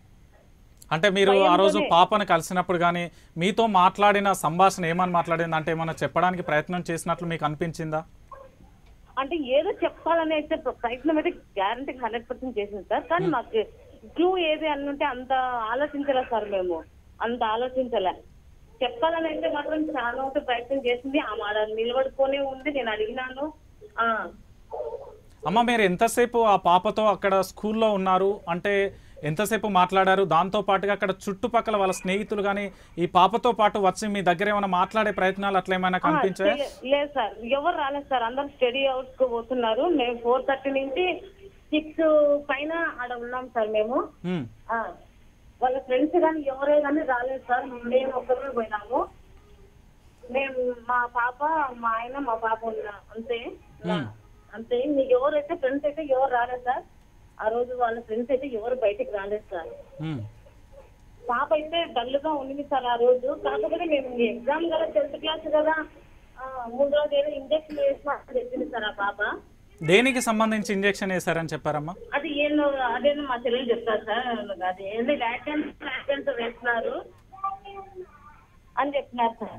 అంటే మీరు ఆ రోజు భయంతోనే. పాపను కలిసినప్పుడు కానీ మీతో మాట్లాడిన సంభాషణ ఏమని మాట్లాడింది అంటే ఏమన్నా చెప్పడానికి ప్రయత్నం చేసినట్లు మీకు అనిపించిందా అంటే ఏదో చెప్పాలని అయితే ప్ర- ప్రయత్నం అయితే గ్యారంటీ హండ్రెడ్ పర్సెంట్ చేసింది సార్ కానీ మాకు క్లూ ఏది అని ఉంటే అంత ఆలోచించలే సార్ మేము అంత ఆలోచించలే చెప్పాలని అయితే మాత్రం చాలా అయితే ప్రయత్నం చేసింది ఆమె ఆడ నిలబడుకొని ఉంది నేను అడిగినాను ఆ అమ్మ మీరు ఎంతసేపు ఆ పాపతో అక్కడ స్కూల్లో ఉన్నారు అంటే ఎంతసేపు మాట్లాడారు దాంతో పాటుగా అక్కడ చుట్టుపక్కల వాళ్ళ స్నేహితులు కానీ ఈ పాపతో పాటు వచ్చి మీ దగ్గర ఏమైనా మాట్లాడే ప్రయత్నాలు అట్లా ఏమైనా ఆ, కనిపించాయా చెయ్య- లేదు సార్ ఎవరు రాలేదు సార్ అందరు స్టడీ అవర్స్ కు పోతున్నారు మేము ఫోర్ థర్టీ నుంచి సిక్స్ పైన ఆడ ఉన్నాం సార్ మేము హ్మ్. ఆ, వాళ్ళ ఫ్రెండ్స్ కానీ ఎవరే కానీ రాలేదు సార్ మేము ఒక్కరే పోయినాము మేము మా పాప మా ఆయన మా పాప ఉన్నా అంతే మ్మ్. అంతే మీకు ఎవరైతే ఫ్రెండ్స్ అయితే ఎవరు రాలేదు సార్ ఆ రోజు వాళ్ళ ఫ్రెండ్స్ అయితే ఎవరు బయటికి రాలేదు సార్ మ్మ్. పాప అయితే డల్ గా ఉండింది సార్ ఆ రోజు కాకపోతే మేము ఎగ్జామ్ కదా టెన్త్ క్లాస్ కదా ఆ, ముందు రోజు ఏదో ఇంజక్షన్ వేసినా అని చెప్పింది సార్ ఆ పాప దేనికి సంబంధించి ఇంజెక్షన్ వేశారని చెప్పారమ్మా అది ఏందో అదేదో మా చెల్లెలు చెప్తారు సార్ అది ఏంది లాటెన్స్ లాటెన్స్ వేస్తున్నారు అని చెప్పినారు సార్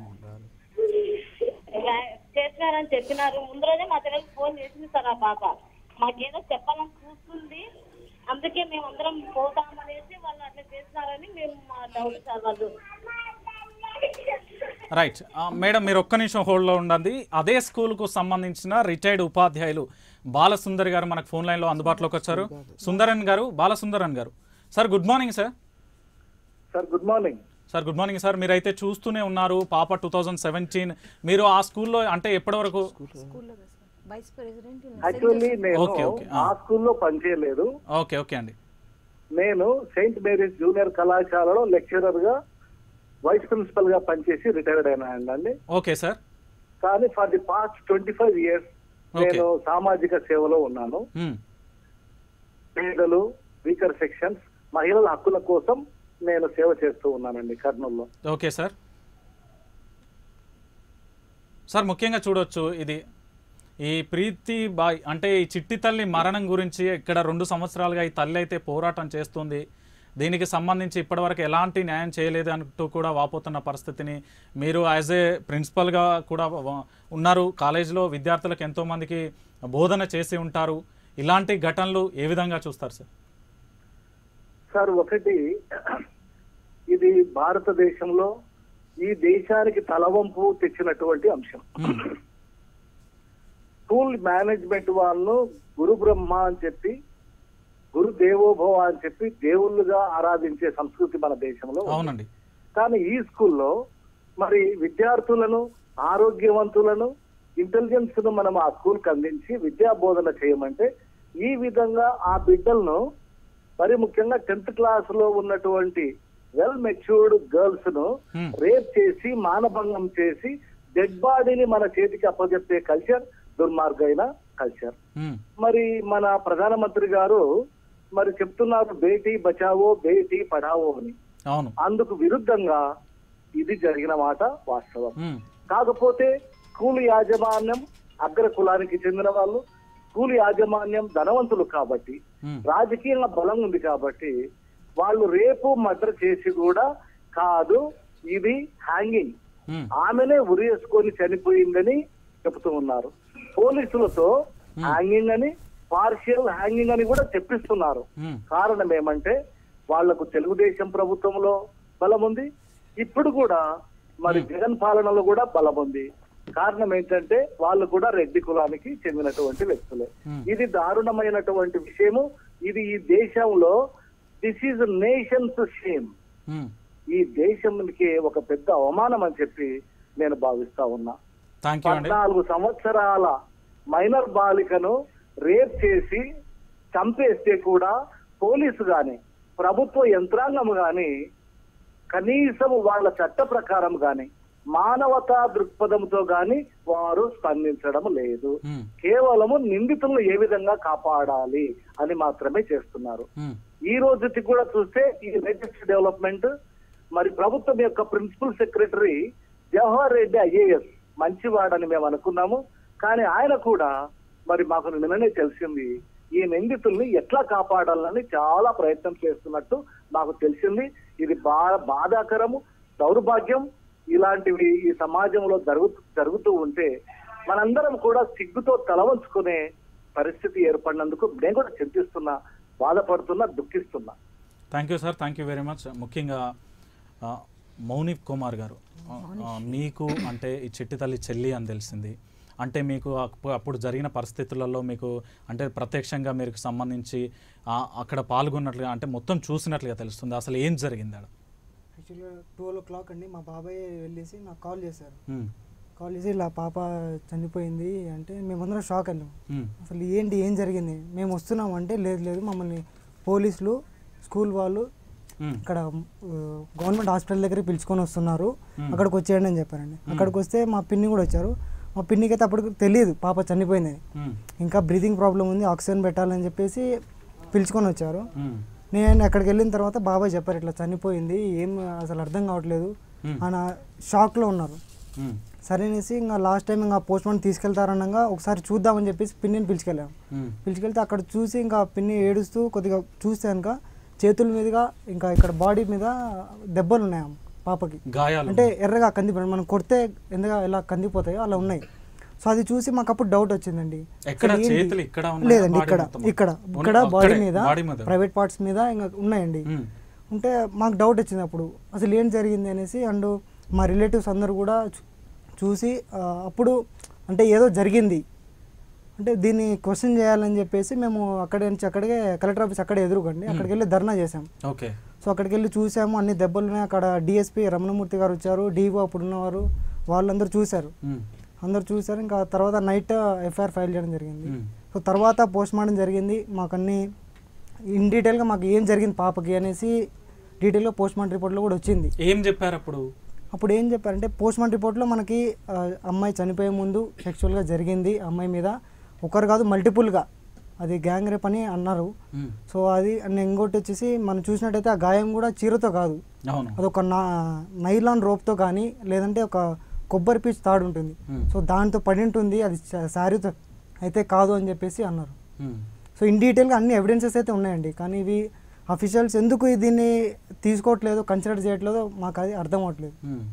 లా- చేసినారని చెప్పినారు ముందు రోజే మా చెల్లెకి ఫోన్ చేసింది సార్ ఆ పాప మాకేదో చెప్పాలని చూస్తుంది అందుకే మేము అందరం పోతామనేసి వాళ్ళు అట్లా చేసినారని మేము మా డౌట్ సార్ వాళ్ళు రైట్ ఆ, మేడం మీరు ఒక్క నిమిషం హోల్డ్లో ఉండండి అదే స్కూల్కు సంబంధించిన రిటైర్డ్ ఉపాధ్యాయులు బాలసుందర్ గారు మనకు ఫోన్ లైన్లో అందుబాటులోకి వచ్చారు సుందరన్ garu Balasundaran garu sir good morning sir sir good morning sir good morning sir మీరైతే చూస్తూనే ఉన్నారు పాప టూ థౌజండ్ సెవెంటీన్ మీరు ఆ స్కూల్లో అంటే ఎప్పటి వరకు వైస్ ప్రెసిడెంట్ యాక్చువల్లీ నేను ఓకే, ఓకే. ఆ స్కూల్లో పనిచేయలేదు ఓకే ఓకే అండి నేను సెయింట్ మేరీస్ జూనియర్ కళాశాలలో లెక్చరర్ గా వైస్ ప్రిన్సిపల్ గా పనిచేసి రిటైర్డ్ అయినానండి ఓకే సార్ కానీ for the past twenty five years Okay. నేను సామాజిక సేవలో ఉన్నాను మ్మ్. పేదలు వీకర్ సెక్షన్స్ మహిళల హక్కుల కోసం నేను సేవ చేస్తూ ఉన్నానండి కర్నూలులో ఓకే సార్ సార్ ముఖ్యంగా చూడొచ్చు ఇది ఈ ప్రీతి బాయ్ అంటే ఈ చిట్టి తల్లి మరణం గురించి ఇక్కడ రెండు సంవత్సరాలుగా ఈ తల్లి అయితే పోరాటం చేస్తుంది దీనికి సంబంధించి ఇప్పటివరకు ఎలాంటి న్యాయం చేయలేదు అంటూ కూడా వాపోతున్న పరిస్థితిని మీరు యాజ్ ఏ ప్రిన్సిపల్గా కూడా వ- ఉన్నారు కాలేజీలో విద్యార్థులకు ఎంతోమందికి బోధన చేసి ఉంటారు ఇలాంటి ఘటనలు ఏ విధంగా చూస్తారు సార్ సార్ ఒకటి ఇది భారతదేశంలో ఈ దేశానికి తలవంపు తెచ్చినటువంటి అంశం స్కూల్ మేనేజ్మెంట్ వాళ్ళు గురు బ్రహ్మ అని చెప్పి గురు దేవోభవ అని చెప్పి దేవుళ్ళుగా ఆరాధించే సంస్కృతి మన దేశంలో ఉంది. అవునండి కానీ ఈ స్కూల్లో మరి విద్యార్థులను ఆరోగ్యవంతులను ఇంటెలిజెన్స్ ను మనం ఆ స్కూల్ కి అందించి విద్యా బోధన చేయమంటే ఈ విధంగా ఆ బిడ్డలను మరి ముఖ్యంగా టెన్త్ క్లాస్ లో ఉన్నటువంటి వెల్ మెచ్యూర్డ్ గర్ల్స్ ను రేప్ చేసి మానభంగం చేసి డెడ్ బాడీని మన చేతికి అప్పచెప్పే కల్చర్ దుర్మార్గమైన కల్చర్ మ్మ్. మరి మన ప్రధానమంత్రి గారు మరి చెప్తున్నారు బేటీ బచావో బేటీ పఢావో అని అవును అందుకు విరుద్ధంగా ఇది జరిగిన మాట వాస్తవం మ్మ్. కాకపోతే స్కూల్ యాజమాన్యం అగ్ర కులానికి చెందిన వాళ్ళు స్కూల్ యాజమాన్యం ధనవంతులు కాబట్టి మ్మ్. రాజకీయ బలం ఉంది కాబట్టి వాళ్ళు రేపు మర్డర్ చేసి కూడా కాదు ఇది హ్యాంగింగ్ మ్మ్. ఆమెనే ఉరేసుకొని చనిపోయిందని చెబుతూ ఉన్నారు పోలీసులతో హ్యాంగింగ్ అని పార్షియల్ హ్యాంగింగ్ అని కూడా చెప్పిస్తున్నారు మ్మ్. కారణం ఏమంటే వాళ్లకు తెలుగుదేశం ప్రభుత్వంలో బలం ఉంది ఇప్పుడు కూడా మరి జగన్ పాలనలో కూడా బలం ఉంది కారణం ఏంటంటే వాళ్ళు కూడా రెడ్డి కులానికి చెందినటువంటి వ్యక్తులే మ్మ్. ఇది దారుణమైనటువంటి విషయము ఇది ఈ దేశంలో దిస్ ఈజ్ నేషన్స్ షేమ్ మ్మ్. ఈ దేశానికి ఒక పెద్ద అవమానం అని చెప్పి నేను భావిస్తా ఉన్నా థ్యాంక్ యూ అండి పద్నాలుగు సంవత్సరాల మైనర్ బాలికను రేప్ చేసి చంపేస్తే కూడా పోలీసు గాని ప్రభుత్వ యంత్రాంగం గాని కనీసం వాళ్ళ చట్ట ప్రకారం గాని మానవతా దృక్పథంతో గాని వారు స్పందించడం లేదు మ్మ్. కేవలము నిందితులను ఏ విధంగా కాపాడాలి అని మాత్రమే చేస్తున్నారు మ్మ్. ఈ రోజుకి కూడా చూస్తే ఈ లేటెస్ట్ డెవలప్మెంట్ మరి ప్రభుత్వం యొక్క principal secretary Jawahar Reddy IAS మంచివాడని మేము అనుకున్నాము కానీ ఆయన కూడా మరి మాకు నిన్ననే తెలిసింది ఈ నిందితుల్ని ఎట్లా కాపాడాలని చాలా ప్రయత్నం చేస్తున్నట్టు మాకు తెలిసింది ఇది బా బాధాకరము దౌర్భాగ్యం ఇలాంటివి ఈ సమాజంలో జరుగు జరుగుతూ ఉంటే మనందరం కూడా సిగ్గుతో తలవంచుకునే పరిస్థితి ఏర్పడినందుకు నేను కూడా చింతిస్తున్నా బాధపడుతున్నా దుఃఖిస్తున్నా thank you sir thank you very much ముఖ్యంగా ఆ, మౌనిక్ కుమార్ గారు ఆ, ఆ, మీకు అంటే ఈ చిట్టి తల్లి చెల్లి అని తెలిసింది అంటే మీకు అప్పు- అప్పుడు జరిగిన పరిస్థితులలో మీకు అంటే ప్రత్యక్షంగా మీకు సంబంధించి ఆ, అక్కడ పాల్గొన్నట్లుగా అంటే మొత్తం చూసినట్లుగా తెలుస్తుంది అసలు ఏం జరిగింది ఆడ యాక్చువల్గా ట్వెల్వ్ ఓ క్లాక్ అండి మా బాబాయ్ వెళ్ళేసి నాకు కాల్ చేశారు మ్మ్. కాల్ చేసి ఇలా పాప చనిపోయింది అంటే మేమందరం షాక్ అన్నాం మ్మ్. అసలు ఏంటి ఏం జరిగింది మేము వస్తున్నాం అంటే లేదు లేదు మమ్మల్ని పోలీసులు స్కూల్ వాళ్ళు మ్మ్. ఇక్కడ గవర్నమెంట్ హాస్పిటల్ దగ్గరికి పిలుచుకొని వస్తున్నారు మ్మ్. అక్కడికి వచ్చేయండి అని చెప్పారండి మ్మ్. అక్కడికి వస్తే మా పిన్ని కూడా వచ్చారు మా పిన్నికి అయితే అప్పుడు తెలియదు పాప చనిపోయిందని మ్మ్. ఇంకా బ్రీతింగ్ ప్రాబ్లం ఉంది ఆక్సిజన్ పెట్టాలని చెప్పేసి పిలుచుకొని వచ్చారు మ్మ్. నేను అక్కడికి వెళ్ళిన తర్వాత బాబాయ్ చెప్పారు ఇట్లా చనిపోయింది ఏం అసలు అర్థం కావట్లేదు మ్మ్. ఆయన షాక్లో ఉన్నారు మ్మ్. సరే అనేసి ఇంకా లాస్ట్ టైం ఇంకా పోస్ట్ మార్టం తీసుకెళ్తారనగా ఒకసారి చూద్దామని చెప్పేసి పిన్నిని పిలుచుకెళ్ళాం మ్మ్. పిలుచుకెళ్తే అక్కడ చూసి ఇంకా పిన్ని ఏడుస్తూ కొద్దిగా చూస్తే కనుక చేతుల మీదుగా ఇంకా ఇక్కడ బాడీ మీద దెబ్బలు ఉన్నాయి ఆమె పాపకి గాయాలు అంటే ఎర్రగా కందిపోయి మనం కొడితే ఎందుగా ఎలా కందిపోతాయో అలా ఉన్నాయి సో అది చూసి మాకు అప్పుడు డౌట్ వచ్చిందండి ఎక్కడ? అసలు ఏంటి? చేతులు ఇక్కడ ఉన్నాయా? లేదండి బాడీ ఇక్కడ మొత్తం? ఇక్కడ ఉన్న- ఇక్కడ బాడీ అక్కడే, మీద బాడీ మీద. ప్రైవేట్ పార్ట్స్ మీద ఇంకా ఉన్నాయండి మ్మ్. ఉంటే మాకు డౌట్ వచ్చింది అప్పుడు అసలు ఏం జరిగింది అనేసి అండ్ మా రిలేటివ్స్ అందరూ కూడా చూ- చూసి ఆ, అప్పుడు అంటే ఏదో జరిగింది అంటే దీన్ని క్వశ్చన్ చేయాలని చెప్పేసి మేము అక్కడి నుంచి అక్కడికే కలెక్టర్ ఆఫీస్ అక్కడే ఎదురుకండి అక్కడికి వెళ్ళి ధర్నా చేసాం ఓకే సో అక్కడికి వెళ్ళి చూసాము అన్ని దెబ్బలు ఉన్నాయి అక్కడ డిఎస్పి రమణమూర్తి గారు వచ్చారు డిఓ అప్పుడు ఉన్నవారు వాళ్ళందరూ చూశారు మ్మ్. అందరూ చూశారు ఇంకా తర్వాత నైట్ ఎఫ్ఐఆర్ ఫైల్ చేయడం జరిగింది మ్మ్. సో తర్వాత పోస్ట్ మార్టం జరిగింది మాకు అన్ని ఇన్ డీటెయిల్గా మాకు ఏం జరిగింది పాపకి అనేసి డీటెయిల్గా పోస్ట్ మార్టం రిపోర్ట్లో కూడా వచ్చింది ఏం చెప్పారు అప్పుడు అప్పుడు ఏం చెప్పారంటే పోస్ట్ మార్టం రిపోర్ట్లో మనకి ఆ, అమ్మాయి చనిపోయే ముందు సెక్షువల్గా జరిగింది అమ్మాయి మీద ఒకరు కాదు మల్టిపుల్గా అది గ్యాంగ్ రేప్ అని అన్నారు మ్మ్. సో అది అండ్ ఇంకోటి వచ్చేసి మనం చూసినట్టయితే ఆ గాయం కూడా చీరతో కాదు అవును అదొక నా నైలాన్ రోప్తో కానీ లేదంటే ఒక కొబ్బరి పీచు తాడు ఉంటుంది మ్మ్. సో దాంతో పడి ఉంటుంది అది శా- శారీతో అయితే కాదు అని చెప్పేసి అన్నారు మ్మ్. సో ఇన్ డీటెయిల్గా అన్ని ఎవిడెన్సెస్ అయితే ఉన్నాయండి కానీ ఇవి అఫీషియల్స్ ఎందుకు దీన్ని తీసుకోవట్లేదు కన్సిడర్ చేయట్లేదో మాకు అది అర్థం అవ్వట్లేదు మ్మ్.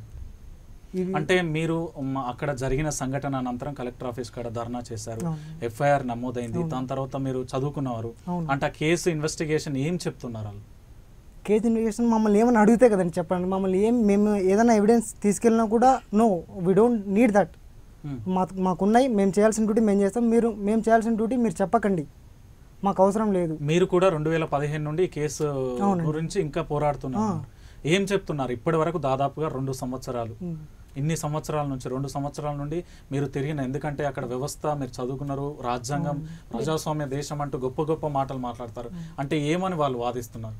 ఇవి అంటే మీరు మ- అక్కడ జరిగిన సంఘటన అనంతరం కలెక్టర్ ఆఫీస్ కాడ ధర్నా చేశారు అవును. ఎఫ్ఐఆర్ నమోదైంది అవును. దాని తర్వాత మీరు చదువుకున్నవారు అవును. అంటే ఆ కేసు ఇన్వెస్టిగేషన్ ఏం చెప్తున్నారు వాళ్ళు కేసు ఇన్వెస్టిగేషన్ మమ్మల్ని ఏమైనా అడిగితే కదండి చెప్పండి మమ్మల్ని ఏం మేము ఏదైనా ఎవిడెన్స్ తీసుకెళ్ళినా కూడా no we don't need that Hmm. మా మాకున్నాయి మేము చేయాల్సిన డ్యూటీ మేము చేస్తాం మీరు మేము చేయాల్సిన డ్యూటీ మీరు చెప్పకండి మాకు అవసరం లేదు మీరు కూడా రెండు వేల పదిహేను నుండి ఈ కేసు అవునండి. గురించి ఇంకా పోరాడుతున్నారు ఏం చెప్తున్నారు ఇప్పటి వరకు దాదాపుగా రెండు సంవత్సరాలు Hmm. ఇన్ని సంవత్సరాల నుంచి రెండు సంవత్సరాల నుండి మీరు తిరిగిన ఎందుకంటే అక్కడ వ్యవస్థ మీరు చదువుకున్నారు రాజ్యాంగం ప్రజాస్వామ్య దేశం అంటూ గొప్ప గొప్ప మాటలు మాట్లాడతారు అంటే ఏమని వాళ్ళు వాదిస్తున్నారు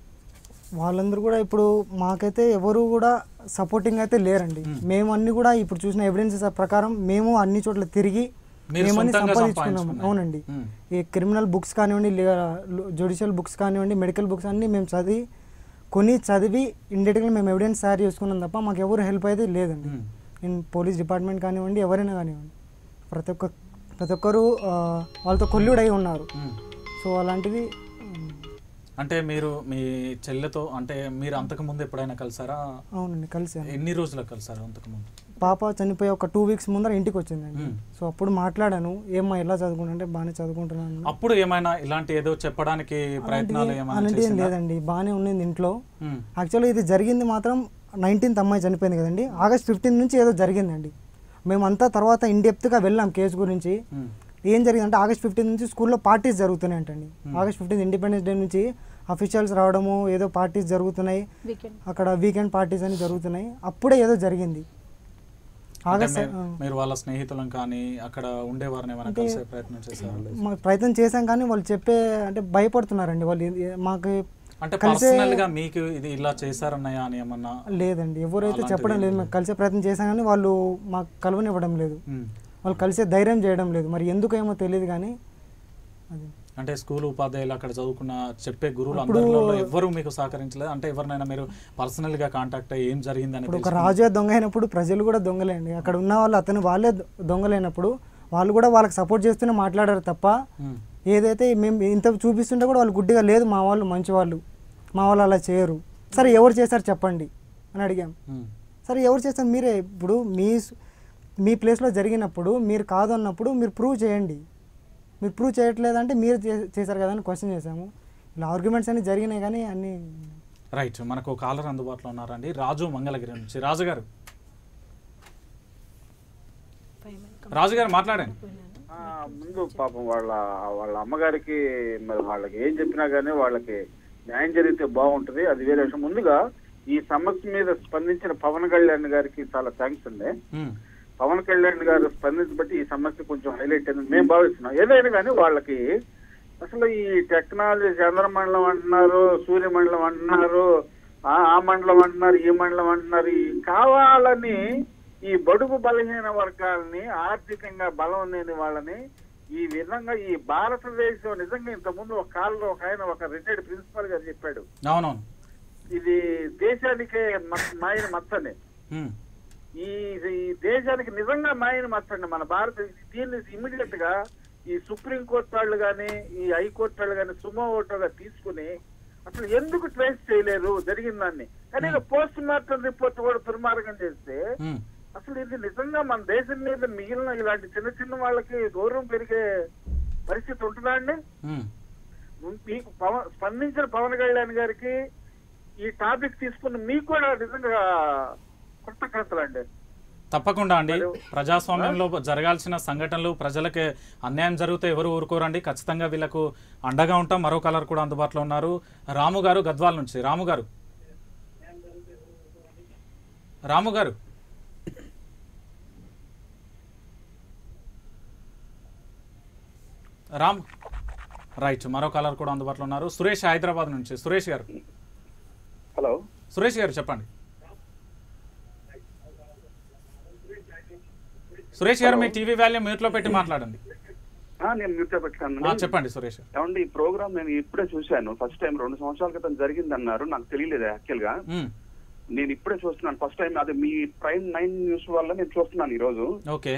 వాళ్ళందరూ కూడా ఇప్పుడు మాకైతే ఎవరు కూడా సపోర్టింగ్ అయితే లేరండి మేము అన్ని కూడా ఇప్పుడు చూసిన ఎవిడెన్సెస్ ప్రకారం మేము అన్ని చోట్ల తిరిగి మీరు మేము అన్ని సొంతంగా సంపాదించుకున్నాము సంపాదించుకున్నారు. అవునండి మ్మ్. ఈ క్రిమినల్ బుక్స్ కానివ్వండి జుడిషియల్ బుక్స్ కానివ్వండి మెడికల్ బుక్స్ అన్ని మేము చదివి కొని చదివి ఇండైరెక్ట్గా మేము ఎవిడెన్స్ తయారు చేసుకున్నాం తప్ప మాకు ఎవరు హెల్ప్ అయితే లేదండి మ్మ్. ఇన్ పోలీస్ డిపార్ట్మెంట్ కానివ్వండి ఎవరైనా కానివ్వండి ప్రతి ఒక్క ప్రతి ఒక్కరు ఆ, వాళ్ళతో కొల్లుడై ఉన్నారు మ్మ్. సో అలాంటిది అంటే మీరు మీ చెల్లెతో అంటే మీరు అంతకు ముందు ఎప్పుడైనా కలిసారా అవునండి కలిసాను ఎన్ని రోజులకు కలిసారు అంతకు ముందు పాప చనిపోయి ఒక టూ వీక్స్ ముందర ఇంటికి వచ్చిందండి మ్మ్. సో అప్పుడు మాట్లాడాను ఏమ్మా ఎలా చదువుకుంటుంటే బాగానే చదువుకుంటున్నాను అప్పుడు ఏమైనా ఇలాంటి ఏదో చెప్పడానికి ప్రయత్నాలు ఏమైనా అలాంటిది ఏం చేసిందా? లేదండి బాగానే ఉండింది ఇంట్లో మ్మ్. యాక్చువల్గా ఇది జరిగింది మాత్రం నైన్టీన్త్ అమ్మాయి చనిపోయింది కదండి ఆగస్ట్ ఫిఫ్టీన్త్ నుంచి ఏదో జరిగిందండి మేమంతా తర్వాత ఇన్ డెప్త్గా వెళ్ళాం కేసు గురించి మ్మ్. ఏం జరిగిందంటే ఆగస్ట్ ఫిఫ్టీన్ నుంచి స్కూల్లో పార్టీస్ జరుగుతున్నాయి అంటండి ఆగస్ట్ ఫిఫ్టీన్ ఇండిపెండెన్స్ డే నుంచి అఫీషియల్స్ రావడము ఏదో పార్టీస్ జరుగుతున్నాయి వీకెండ్ అక్కడ వీకెండ్ పార్టీస్ అని జరుగుతున్నాయి అప్పుడే ఏదో జరిగింది అంటే ఆగస్ట్ మీరు- మీరు వాళ్ళ స్నేహితులను కానీ అక్కడ ఉండేవారిని ఏమైనా అంటే కలిసే ప్రయత్నం చేశారు మా ప్రయత్నం చేశాం కానీ వాళ్ళు చెప్పే అంటే భయపడుతున్నారండి వాళ్ళు ఏ- మాకు అంటే కలిసే పర్సనల్ గా మీకు ఇది ఇలా చేశారన్నయ్య అని ఏమన్నా లేదండి ఎవరైతే అలాంటిది చెప్పడం ఏం లేదు మేము కలిసే ప్రయత్నం చేశాం కానీ వాళ్ళు మాకు కలవనివ్వడం లేదు మ్మ్. వాళ్ళు కలిసే ధైర్యం చేయడం లేదు మరి ఎందుకేమో తెలియదు కానీ అది అంటే స్కూల్ ఉపాధ్యాయులు అక్కడ చదువుకున్న చెప్పే గురువులు అప్పుడు- అందరిలో ఎవరు మీకు సహకరించలేదు అంటే ఎవరినైనా మీరు పర్సనల్ గా కాంటాక్ట్ అయ్యి ఏం జరిగిందని ఇప్పుడు ఒక తెలుసుకున్నారా? రాజు దొంగ అయినప్పుడు ప్రజలు కూడా దొంగలే అండి అక్కడ ఉన్న వాళ్ళు అతను వాళ్ళే దొ- దొంగలైనప్పుడు వాళ్ళు కూడా వాళ్ళకి సపోర్ట్ చేస్తూనే మాట్లాడారు తప్ప మ్మ్. ఏదైతే మేము ఇంత చూపిస్తుంటే కూడా వాళ్ళు గుడ్డిగా లేదు మా వాళ్ళు మంచి వాళ్ళు మా వాళ్ళు అలా చేయరు సరే ఎవరు చేశారు చెప్పండి అని అడిగాం మ్మ్. సరే ఎవరు చేస్తారు మీరే ఇప్పుడు మీ స్- మీ ప్లేస్లో జరిగినప్పుడు మీరు కాదు అన్నప్పుడు మీరు ప్రూవ్ చేయండి మీరు ప్రూవ్ చేయట్లేదంటే మీరు చే- చేశారు కదా అని క్వశ్చన్ చేశాము ఇలా ఆర్గ్యుమెంట్స్ అన్ని జరిగినాయి కానీ అన్ని రైట్ మనకు కాలర్ అందుబాటులో ఉన్నారండి రాజు మంగళగిరి నుంచి రాజు గారు రాజు గారు మాట్లాడండి ఆ, ముందు పాపం వాళ్ళ వాళ్ళ అమ్మగారికి మరి వాళ్ళకి ఏం చెప్పినా గానీ వాళ్ళకి న్యాయం జరిగితే బాగుంటది అది వేరే విషయం ముందుగా ఈ సమస్య మీద స్పందించిన పవన్ కళ్యాణ్ గారికి చాలా థ్యాంక్స్ అండి మ్మ్. పవన్ కళ్యాణ్ గారు స్పందించబట్టి ఈ సమస్య కొంచెం హైలైట్ అయింది మేము భావిస్తున్నాం ఏదైనా కానీ వాళ్ళకి అసలు ఈ టెక్నాలజీ చంద్రమండలం అంటున్నారు సూర్యమండలం అంటున్నారు ఆ ఆ మండలం అంటున్నారు ఈ మండలం అంటున్నారు ఈ కావాలని ఈ బడుగు బలహీన వర్గాలని ఆర్థికంగా బలం లేని వాళ్ళని ఈ విధంగా ఈ భారతదేశం నిజంగా ఇంతకుముందు ఒక కాలంలో ఒక ఆయన ఒక రిటైర్డ్ ప్రిన్సిపల్ గారు చెప్పాడు అవునవును ఇది దేశానికే మ- మాయన మచ్చని ఉమ్, ఈ ఈ దేశానికి నిజంగా మాయన మచ్చండి మన భారత దీన్ని ఇమీడియట్ గా ఈ సుప్రీం కోర్టు వాళ్ళు కానీ ఈ హైకోర్టు వాళ్ళు కానీ సుమో ఓటర్గా తీసుకుని అసలు ఎందుకు ట్రేస్ చేయలేరు జరిగిన దాన్ని కానీ పోస్ట్ మార్టం రిపోర్ట్ కూడా దుర్మార్గం చేస్తే ఉమ్. అసలు ఇది నిజంగా మన దేశం మీద మిగిలిన ఇలాంటి చిన్న చిన్న వాళ్ళకి గౌరవం పెరిగే పరిస్థితి ఉంటుందా అండి ఉమ్. మీకు పవన్ స్పందించిన పవన్ కళ్యాణ్ గారికి ఈ టాపిక్ తీసుకున్న మీకు కూడా నిజంగా కృతజ్ఞతలు అండి తప్పకుండా అండి ప్రజాస్వామ్యంలో జరగాల్సిన సంఘటనలు ప్రజలకి అన్యాయం జరిగితే ఎవరు ఊరుకోరండి ఖచ్చితంగా వీళ్ళకు అండగా ఉంటాం మరో కలర్ కూడా అందుబాటులో ఉన్నారు రాము గారు గద్వాల నుంచి రాము గారు రాము గారు రామ్ రైట్ మరో కలర్ కూడా అందుబాటులో ఉన్నారు సురేష్ హైదరాబాద్ నుంచి సురేష్ గారు హలో సురేష్ గారు చెప్పండి సురేష్ గారు మీ టీవీ వాల్యూమ్ మ్యూట్ లో పెట్టి మాట్లాడండి ఆ, నేను మ్యూట్ ఆ, పెట్టాను చెప్పండి సురేష్ గారు ఏమండి ఈ ప్రోగ్రామ్ నేను ఇప్పుడే చూశాను ఫస్ట్ టైం రెండు సంవత్సరాల క్రితం జరిగింది అన్నారు నాకు తెలియలేదు యాక్చువల్ గా మ్మ్. నేను ఇప్పుడే చూస్తున్నాను ఫస్ట్ టైం అది మీ ప్రైమ్ నైన్ న్యూస్ వల్ల నేను చూస్తున్నాను ఈ రోజు ఓకే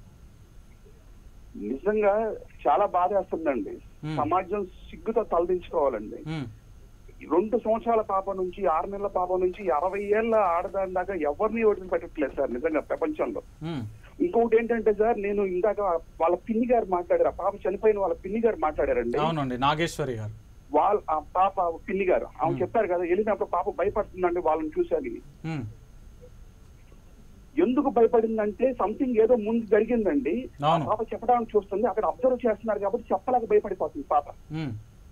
నిజంగా చాలా బాధేస్తుందండి మ్మ్. సమాజం సిగ్గుతో తలదించుకోవాలండి మ్మ్. రెండు సంవత్సరాల పాప నుంచి ఆరు నెలల పాప నుంచి అరవై ఏళ్ళ ఆడదాని దాకా ఎవరిని వదిలిపెట్టట్లేదు సార్ నిజంగా ప్రపంచంలో మ్మ్. ఇంకొకటి ఏంటంటే సార్ నేను ఇందాక వాళ్ళ పిన్ని గారు మాట్లాడారు ఆ పాప చనిపోయిన వాళ్ళ పిన్ని గారు మాట్లాడారండి అవునండి నాగేశ్వరి గారు వాళ్ళ ఆ పాప పిన్ని గారు ఆమె మ్మ్. చెప్పారు కదా వెళ్ళినప్పుడు పాప భయపడుతుందండి వాళ్ళని చూశాను ఇది. మ్మ్. ఎందుకు భయపడిందంటే సంథింగ్ ఏదో ముందు జరిగిందండి ఆ అవును. పాప చెప్పడానికి చూస్తుంది అక్కడ అబ్జర్వ్ చేస్తున్నారు కాబట్టి చెప్పలేక భయపడిపోతుంది పాప మ్మ్.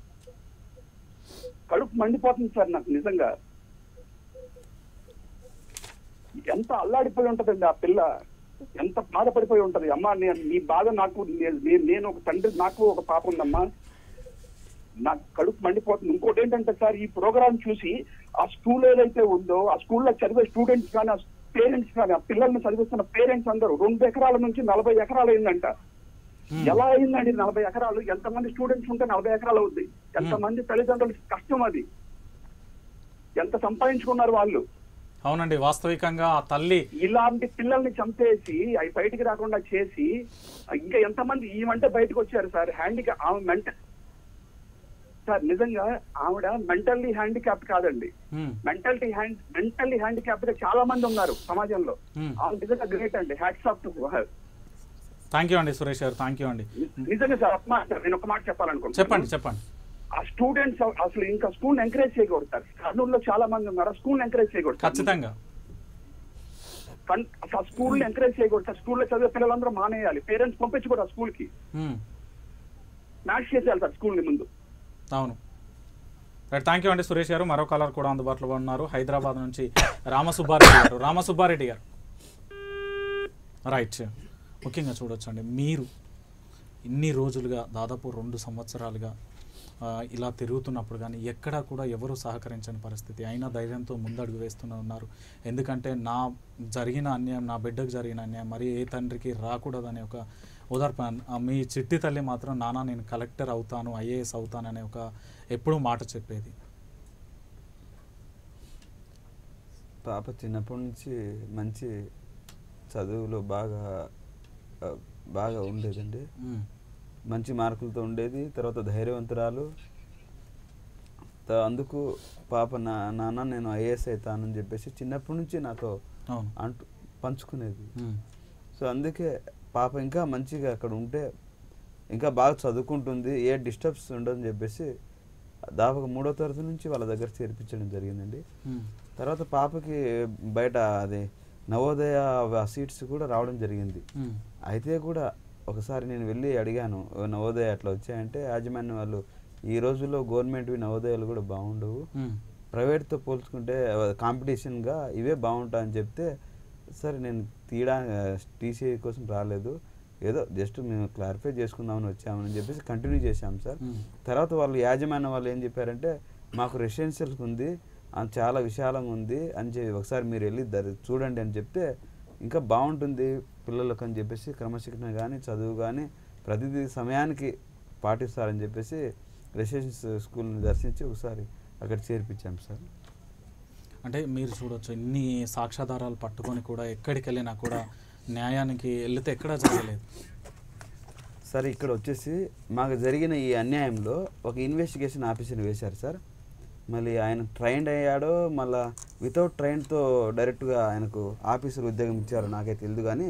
కడుపు మండిపోతుంది సార్ నాకు నిజంగా ఎంత అల్లాడిపోయి ఉంటదండి ఆ పిల్ల ఎంత బాధపడిపోయి ఉంటది అమ్మా నేను నీ బాధ నాకు నే- నే- నేను ఒక తండ్రి నాకు ఒక పాప ఉందమ్మా నాకు కడుపు మండిపోతుంది ఇంకోటి ఏంటంటే సార్ ఈ ప్రోగ్రామ్ చూసి ఆ స్కూల్ ఏదైతే ఉందో ఆ స్కూల్లో చదివే స్టూడెంట్స్ కానీ ఆ పేరెంట్స్ కానీ ఆ పిల్లల్ని చదివిస్తున్న పేరెంట్స్ అందరూ రెండు ఎకరాల నుంచి నలభై ఎకరాలు అయిందంట ఎలా అయిందండి నలభై ఎకరాలు ఎంతమంది స్టూడెంట్స్ ఉంటే నలభై ఎకరాలు అవుద్ది ఎంతమంది తల్లిదండ్రులు కష్టం అది ఎంత సంపాదించుకున్నారు వాళ్ళు అవునండి వాస్తవికంగా ఆ తల్లి ఇలాంటి పిల్లల్ని చంపేసి అవి బయటికి రాకుండా చేసి ఇంకా ఎంతమంది ఈమంటే బయటకు వచ్చారు సార్ హ్యాండికా ఆమె మెంట సార్ నిజంగా ఆవిడ మెంటల్లీ హ్యాండిక్యాప్ కాదండి మ్మ్. మెంటల్టీ హ్యాండ్ మెంటల్లీ హ్యాండిక్యాప్ చాలా మంది ఉన్నారు సమాజంలో మ్మ్. ఆమె నిజంగా గ్రేట్ అండి hats off to thank you అండి సురేష్ గారు థ్యాంక్ యూ అండి నిజంగా సార్ ఒక మాట నేను ఒక మాట చెప్పాలనుకుంటున్నాను చెప్పండి చెప్పండి ఆ స్టూడెంట్స్ అసలు ఇంకా స్కూల్ ఎంకరేజ్ చేయకూడదు సార్ కర్నూలులో చాలా మంది ఉన్నారు ఆ స్కూల్ ఎంకరేజ్ చేయకూడదు సార్. ఖచ్చితంగా కన్- అసలు ఆ స్కూల్ ఎంకరేజ్ చేయకూడదు సార్ స్కూల్లో చదివే పిల్లలందరూ మానేయాలి పేరెంట్స్ పంపించకూడదు ఆ స్కూల్ కి మ్మ్. మ్యాచ్ చేసేయాలి సార్ స్కూల్ ని ముందు అవును రైట్ థ్యాంక్ యూ అండి సురేష్ గారు మరో కలర్ కూడా అందుబాటులో ఉన్నారు హైదరాబాద్ నుంచి రామసుబ్బారెడ్డి గారు రామసుబ్బారెడ్డి గారు రైట్ ముఖ్యంగా చూడొచ్చండి మీరు ఇన్ని రోజులుగా దాదాపు రెండు సంవత్సరాలుగా ఆ, ఇలా తిరుగుతున్నప్పుడు కానీ ఎక్కడా కూడా ఎవరు సహకరించని పరిస్థితి అయినా ధైర్యంతో ముందడుగు వేస్తూనే ఉన్నారు ఎందుకంటే నా జరిగిన అన్యాయం నా బిడ్డకు జరిగిన అన్యాయం మరి ఏ తండ్రికి రాకూడదనే ఒక ఓదార్పు ఆ, మీ చిట్టి తల్లి మాత్రం నానా నేను కలెక్టర్ అవుతాను ఐఏఎస్ అవుతాననే ఒక ఎప్పుడూ మాట చెప్పేది పాప చిన్నప్పటి నుంచి మంచి చదువులో బాగా ఆ, బాగా ఉండేదండి మ్మ్. మంచి మార్కులతో ఉండేది తర్వాత ధైర్యవంతురాలు త- అందుకు పాప నా నాన్న నేను ఐఏఎస్ అవుతానని చెప్పేసి చిన్నప్పటి నుంచి నాతో అవును. అంటూ పంచుకునేది మ్మ్. సో అందుకే పాప ఇంకా మంచిగా అక్కడ ఉంటే ఇంకా బాగా చదువుకుంటుంది ఏ డిస్టర్బ్స్ ఉండదని చెప్పేసి దాదాపు మూడో తరగతి నుంచి వాళ్ళ దగ్గర చేర్పించడం జరిగిందండి మ్మ్. తర్వాత పాపకి బయట అది నవోదయ సీట్స్ కూడా రావడం జరిగింది మ్మ్. అయితే కూడా ఒకసారి నేను వెళ్ళి అడిగాను "ఓ నవోదయ అట్లా వచ్చాయంటే యాజమాన్యం వాళ్ళు ఈ రోజుల్లో గవర్నమెంట్వి నవోదయాలు కూడా బాగుండవు మ్మ్. ప్రైవేట్తో పోల్చుకుంటే కాంపిటీషన్గా ఇవే బాగుంటాయని చెప్తే సరే నేను తీయడానికి టీసీ కోసం రాలేదు ఏదో జస్ట్ మేము క్లారిఫై చేసుకుందామని వచ్చామని చెప్పేసి కంటిన్యూ చేశాం సార్ మ్మ్. తర్వాత వాళ్ళు యాజమాన్యం వాళ్ళు ఏం చెప్పారంటే మాకు రెసిడెన్షియల్స్ ఉంది అది చాలా విశాలంగా ఉంది అని చెప్పి ఒకసారి మీరు వెళ్ళి దరి చూడండి అని చెప్తే ఇంకా బాగుంటుంది పిల్లలకు అని చెప్పేసి క్రమశిక్షణ కానీ చదువు కానీ ప్రతిదీ సమయానికి పాటిస్తారని చెప్పేసి రెసిడెన్షియల్ స్కూల్ని దర్శించి ఒకసారి అక్కడ చేర్పించాం సార్ అంటే మీరు చూడొచ్చు ఇన్ని సాక్ష్యాధారాలు పట్టుకొని కూడా ఎక్కడికి వెళ్ళినా కూడా న్యాయానికి వెళితే ఎక్కడా జరగలేదు సార్ ఇక్కడ వచ్చేసి మాకు జరిగిన ఈ అన్యాయంలో ఒక ఇన్వెస్టిగేషన్ ఆఫీసర్ వేశారు సార్ మళ్ళీ ఆయన ట్రైన్డ్ అయ్యాడో మళ్ళా వితౌట్ ట్రైన్తో డైరెక్ట్గా ఆయనకు ఆఫీసర్ ఉద్యోగం ఇచ్చారో నాకైతే తెలియదు కానీ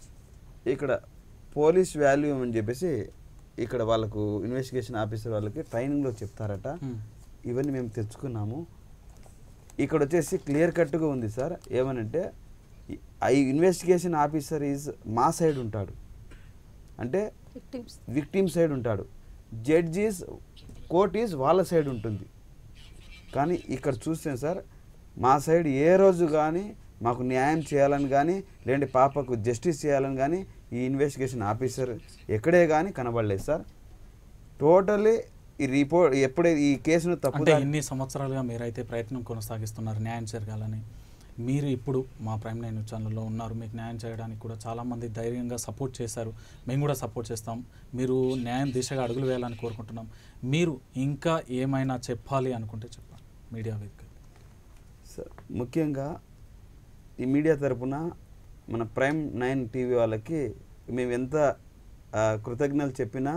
ఇక్కడ పోలీస్ వాల్యూ అని చెప్పేసి ఇక్కడ వాళ్ళకు ఇన్వెస్టిగేషన్ ఆఫీసర్ వాళ్ళకి ట్రైనింగ్లో చెప్తారట Hmm. ఇవన్నీ మేము తెచ్చుకున్నాము ఇక్కడ వచ్చేసి క్లియర్ కట్గా ఉంది సార్ ఏమనంటే ఈ- ఈ ఇన్వెస్టిగేషన్ ఆఫీసర్ ఈజ్ మా సైడ్ ఉంటాడు అంటే Victims. విక్టిమ్ సైడ్ ఉంటాడు జడ్జ్ ఈజ్ కోర్ట్ ఈజ్ వాళ్ళ సైడ్ ఉంటుంది కానీ ఇక్కడ చూస్తే సార్ మా సైడ్ ఏ రోజు కానీ మాకు న్యాయం చేయాలని కానీ లేదంటే పాపకు జస్టిస్ చేయాలని కానీ ఈ ఇన్వెస్టిగేషన్ ఆఫీసర్ ఎక్కడే కానీ కనబడలేదు సార్ టోటల్లీ ఈ రిపోర్ట్ ఎప్పుడే ఈ కేసును తప్పు అంటే ఇన్ని సంవత్సరాలుగా మీరైతే ప్రయత్నం కొనసాగిస్తున్నారు న్యాయం జరగాలని మీరు ఇప్పుడు మా ప్రైమ్ నైన్ ఛానల్లో ఉన్నారు మీకు న్యాయం చేయడానికి కూడా చాలామంది ధైర్యంగా సపోర్ట్ చేశారు మేము కూడా సపోర్ట్ చేస్తాం మీరు న్యాయం దిశగా అడుగులు వేయాలని కోరుకుంటున్నాం మీరు ఇంకా ఏమైనా చెప్పాలి అనుకుంటే చెప్పండి మీడియా వేదిక సార్ ముఖ్యంగా ఈ మీడియా తరపున మన ప్రైమ్ నైన్ టీవీ వాళ్ళకి మేము ఎంత ఆ, కృతజ్ఞతలు చెప్పినా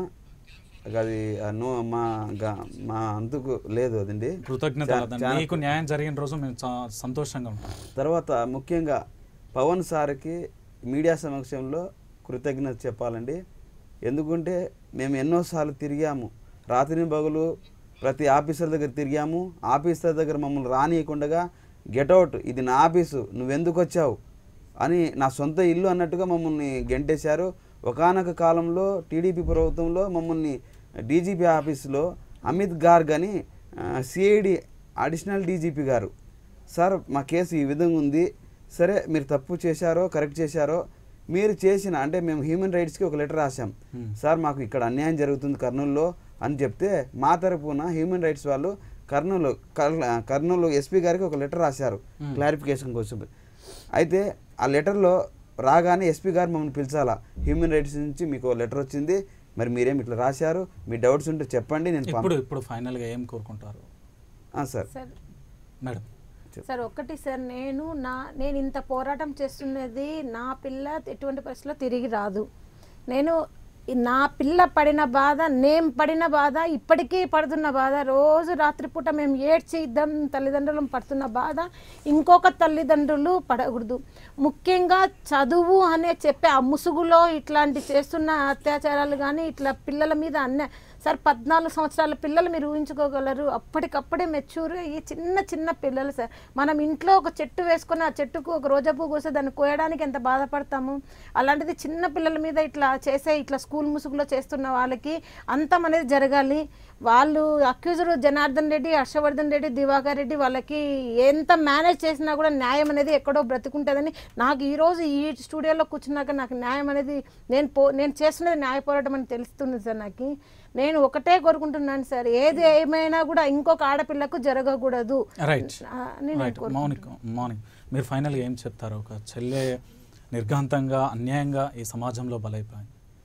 అది ఆ, నో మా గా- మా అందుకు లేదు అదండి కృతజ్ఞత చా- వదనండి. చాలా మీకు న్యాయం జరిగిన రోజు మేము చా- సంతోషంగా ఉంటాం తర్వాత ముఖ్యంగా పవన్ సార్కి మీడియా సమక్షంలో కృతజ్ఞత చెప్పాలండి ఎందుకంటే మేము ఎన్నోసార్లు తిరిగాము రాత్రి పగలు ప్రతి ఆఫీసర్ దగ్గర తిరిగాము ఆఫీసర్ దగ్గర మమ్మల్ని రానియకుండగా గెటౌట్ ఇది నా ఆఫీసు నువ్వెందుకు వచ్చావు అని నా సొంత ఇల్లు అన్నట్టుగా మమ్మల్ని గెంటేశారు ఒకానొక కాలంలో టీడీపీ ప్రభుత్వంలో మమ్మల్ని డీజీపీ ఆఫీసులో అమిత్ గార్గ్ అని CID additional DGP garu sir మా కేసు ఈ విధంగా ఉంది సరే మీరు తప్పు చేశారో కరెక్ట్ చేశారో మీరు చేసిన అంటే మేము హ్యూమన్ రైట్స్కి ఒక లెటర్ రాసాం Hmm. సార్ మాకు ఇక్కడ అన్యాయం జరుగుతుంది కర్నూలులో అని చెప్తే మా తరపున హ్యూమన్ రైట్స్ వాళ్ళు కర్నూలు కర్- కర్నూలు ఎస్పీ గారికి ఒక లెటర్ రాశారు Hmm. క్లారిఫికేషన్ కోసం అయితే ఆ లెటర్లో రాగానే ఎస్పీ గారు మమ్మల్ని పిలిచాలా హ్యూమన్ రైట్స్ నుంచి మీకు లెటర్ వచ్చింది మరి మీరేం ఇట్లా రాశారు మీ డౌట్స్ ఉంటే చెప్పండి నేను పంప్- ఇప్పుడు ఇప్పుడు ఫైనల్గా ఏం కోరుకుంటారు ఆ, సార్ సార్ మేడం సార్ ఒక్కటి సార్ నేను నా నేను ఇంత పోరాటం చేస్తున్నది నా పిల్ల ఎటువంటి పరిస్థితిలో తిరిగి రాదు నేను ఈ నా పిల్ల పడిన బాధ నేను పడిన బాధ ఇప్పటికీ పడుతున్న బాధ రోజు రాత్రిపూట మేము ఏడ్చి ఇద్దరం తల్లిదండ్రులం పడుతున్న బాధ ఇంకొక తల్లిదండ్రులు పడకూడదు ముఖ్యంగా చదువు అనే చెప్పే ఆ ముసుగులో ఇట్లాంటి చేస్తున్న అత్యాచారాలు కానీ ఇట్లా పిల్లల మీద అన్న సార్ పద్నాలుగు సంవత్సరాల పిల్లలు మీరు ఊహించుకోగలరు అప్పటికప్పుడే మెచ్యూర్ అయ్యి చిన్న చిన్న పిల్లలు సార్ మనం ఇంట్లో ఒక చెట్టు వేసుకొని ఆ చెట్టుకు ఒక రోజా పువ్వు కోస్తే దాన్ని కోయడానికి ఎంత బాధపడతాము అలాంటిది చిన్న పిల్లల మీద ఇట్లా చేసే ఇట్లా స్కూల్ ముసుగులో చేస్తున్న వాళ్ళకి అంతం అనేది జరగాలి వాళ్ళు అక్యూజర్ జనార్దన్ రెడ్డి హర్షవర్ధన్ రెడ్డి దివాకర్ రెడ్డి వాళ్ళకి ఎంత మేనేజ్ చేసినా కూడా న్యాయం అనేది ఎక్కడో బ్రతుకుంటుందని నాకు ఈరోజు ఈ స్టూడియోలో కూర్చున్నాక నాకు న్యాయం అనేది నేను పో నేను చేస్తున్నది న్యాయ పోరాటం అని తెలుస్తుంది సార్ నాకు నేను ఒకటే కోరుకుంటున్నాను సార్ ఏది ఏమైనా కూడా ఇంకొక ఆడపిల్లకు జరగకూడదు రైట్ అని నేను రైట్ కోరుకుంటున్నాను. మౌనిక్ మార్నింగ్ మీరు ఫైనల్గా ఏం చెప్తారు ఒక చెల్లె నిర్ఘాంతంగా అన్యాయంగా ఈ సమాజంలో బలైపోయింది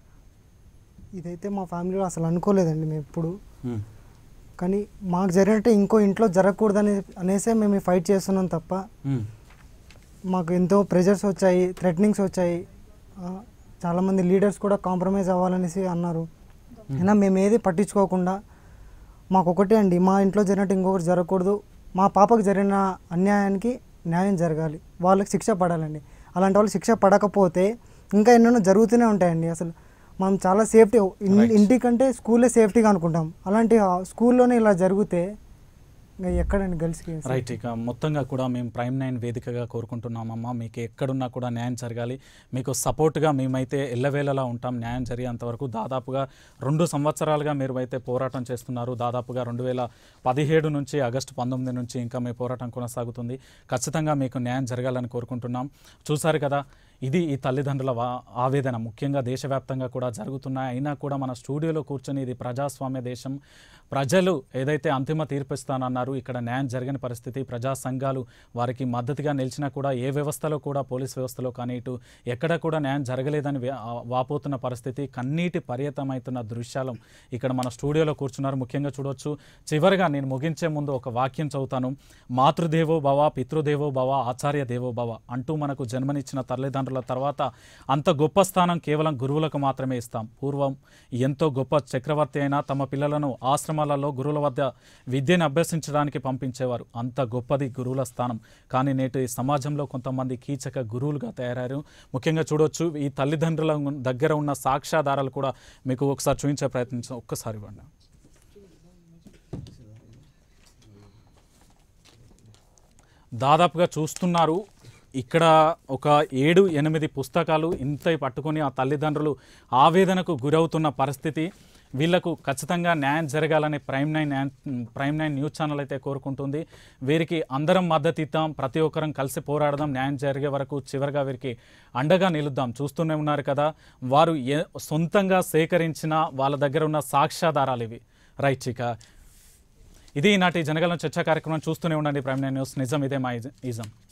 ఇదైతే మా ఫ్యామిలీలో అసలు అనుకోలేదండి మేము ఎప్పుడు Hmm. కానీ మాకు జరిగినట్టు ఇంకో ఇంట్లో జరగకూడదని అనేసే మేము ఈ ఫైట్ చేస్తున్నాం తప్ప Hmm. మాకు ఎంతో ప్రెజర్స్ వచ్చాయి థ్రెటనింగ్స్ వచ్చాయి ఆ, చాలామంది లీడర్స్ కూడా కాంప్రమైజ్ అవ్వాలనేసి అన్నారు అయినా మేము ఏది పట్టించుకోకుండా మాకు ఒకటే అండి మా ఇంట్లో జరిగినట్టు ఇంకొకటి జరగకూడదు మా పాపకు జరిగిన అన్యాయానికి న్యాయం జరగాలి వాళ్ళకి శిక్ష పడాలండి అలాంటి వాళ్ళు శిక్ష పడకపోతే ఇంకా ఎన్నెన్నో జరుగుతూనే ఉంటాయండి అసలు మనం చాలా సేఫ్టీ Right. ఇంటికంటే స్కూలే సేఫ్టీగా అనుకుంటాం అలాంటి ఆ స్కూల్లోనే ఇలా జరిగితే ఇంకా ఎక్కడండి గర్ల్స్కి రైట్ ఇక మొత్తంగా కూడా మేము ప్రైమ్ నైన్ వేదికగా కోరుకుంటున్నామమ్మా మీకు ఎక్కడున్నా కూడా న్యాయం జరగాలి మీకు సపోర్ట్గా మేమైతే ఎల్లవేళలా ఉంటాం న్యాయం జరిగేంత వరకు దాదాపుగా రెండు సంవత్సరాలుగా మీరు అయితే పోరాటం చేస్తున్నారు దాదాపుగా రెండు వేల పదిహేడు నుంచి ఆగస్టు పంతొమ్మిది నుంచి ఇంకా మీ పోరాటం కొనసాగుతుంది ఖచ్చితంగా మీకు న్యాయం జరగాలని కోరుకుంటున్నాం చూసారు కదా ఇది ఈ తల్లిదండ్రుల వా ఆవేదన ముఖ్యంగా దేశవ్యాప్తంగా కూడా జరుగుతున్నాయి అయినా కూడా మన స్టూడియోలో కూర్చొని ఇది ప్రజాస్వామ్య దేశం ప్రజలు ఏదైతే అంతిమ తీర్పు ఇస్తానన్నారు ఇక్కడ న్యాయం జరిగిన పరిస్థితి ప్రజా సంఘాలు వారికి మద్దతుగా నిలిచినా కూడా ఏ వ్యవస్థలో కూడా పోలీస్ వ్యవస్థలో కానీ ఇటు ఎక్కడ కూడా న్యాయం జరగలేదని వే- ఆ వాపోతున్న పరిస్థితి కన్నీటి పర్యతమవుతున్న దృశ్యాలు ఇక్కడ మన స్టూడియోలో కూర్చున్నారు ముఖ్యంగా చూడొచ్చు చివరిగా నేను ముగించే ముందు ఒక వాక్యం చదువుతాను మాతృదేవో భవ పితృదేవో భవ ఆచార్య దేవో భవ అంటూ మనకు జన్మనిచ్చిన తల్లిదండ్రుల తర్వాత అంత గొప్ప స్థానం కేవలం గురువులకు మాత్రమే ఇస్తాం పూర్వం ఎంతో గొప్ప చక్రవర్తి అయినా తమ పిల్లలను ఆశ్రమాలలో గురువుల వద్ద విద్యను అభ్యసించడానికి పంపించేవారు అంత గొప్పది గురువుల స్థానం కానీ నేటి సమాజంలో కొంతమంది కీచక గురువులుగా తయారయ్యారు ముఖ్యంగా చూడొచ్చు ఈ తల్లిదండ్రుల దగ్గర ఉన్న సాక్ష్యాధారాలు కూడా మీకు ఒకసారి చూపించే ప్రయత్నించాం ఒక్కసారి ఇవ్వండి దాదాపుగా చూస్తున్నారు ఇక్కడ ఒక ఏడు ఎనిమిది పుస్తకాలు ఇంత పట్టుకొని ఆ తల్లిదండ్రులు ఆవేదనకు గురవుతున్న పరిస్థితి వీళ్లకు ఖచ్చితంగా న్యాయం జరగాలని ప్రైమ్ నైన్ న్యాయం ప్రైమ్ నైన్ న్యూస్ ఛానల్ అయితే కోరుకుంటుంది వీరికి అందరం మద్దతు ఇద్దాం ప్రతి ఒక్కరం కలిసి పోరాడదాం న్యాయం జరిగే వరకు చివరిగా వీరికి అండగా నిలుద్దాం చూస్తూనే ఉన్నారు కదా వారు ఏ సొంతంగా సేకరించిన వాళ్ళ దగ్గర ఉన్న సాక్ష్యాధారాలు ఇవి రైట్ ఇక ఇది ఈనాటి జనగలం చర్చా కార్యక్రమం చూస్తూనే ఉండండి ప్రైమ్ నైన్ న్యూస్ నిజం ఇదే మా ఇజం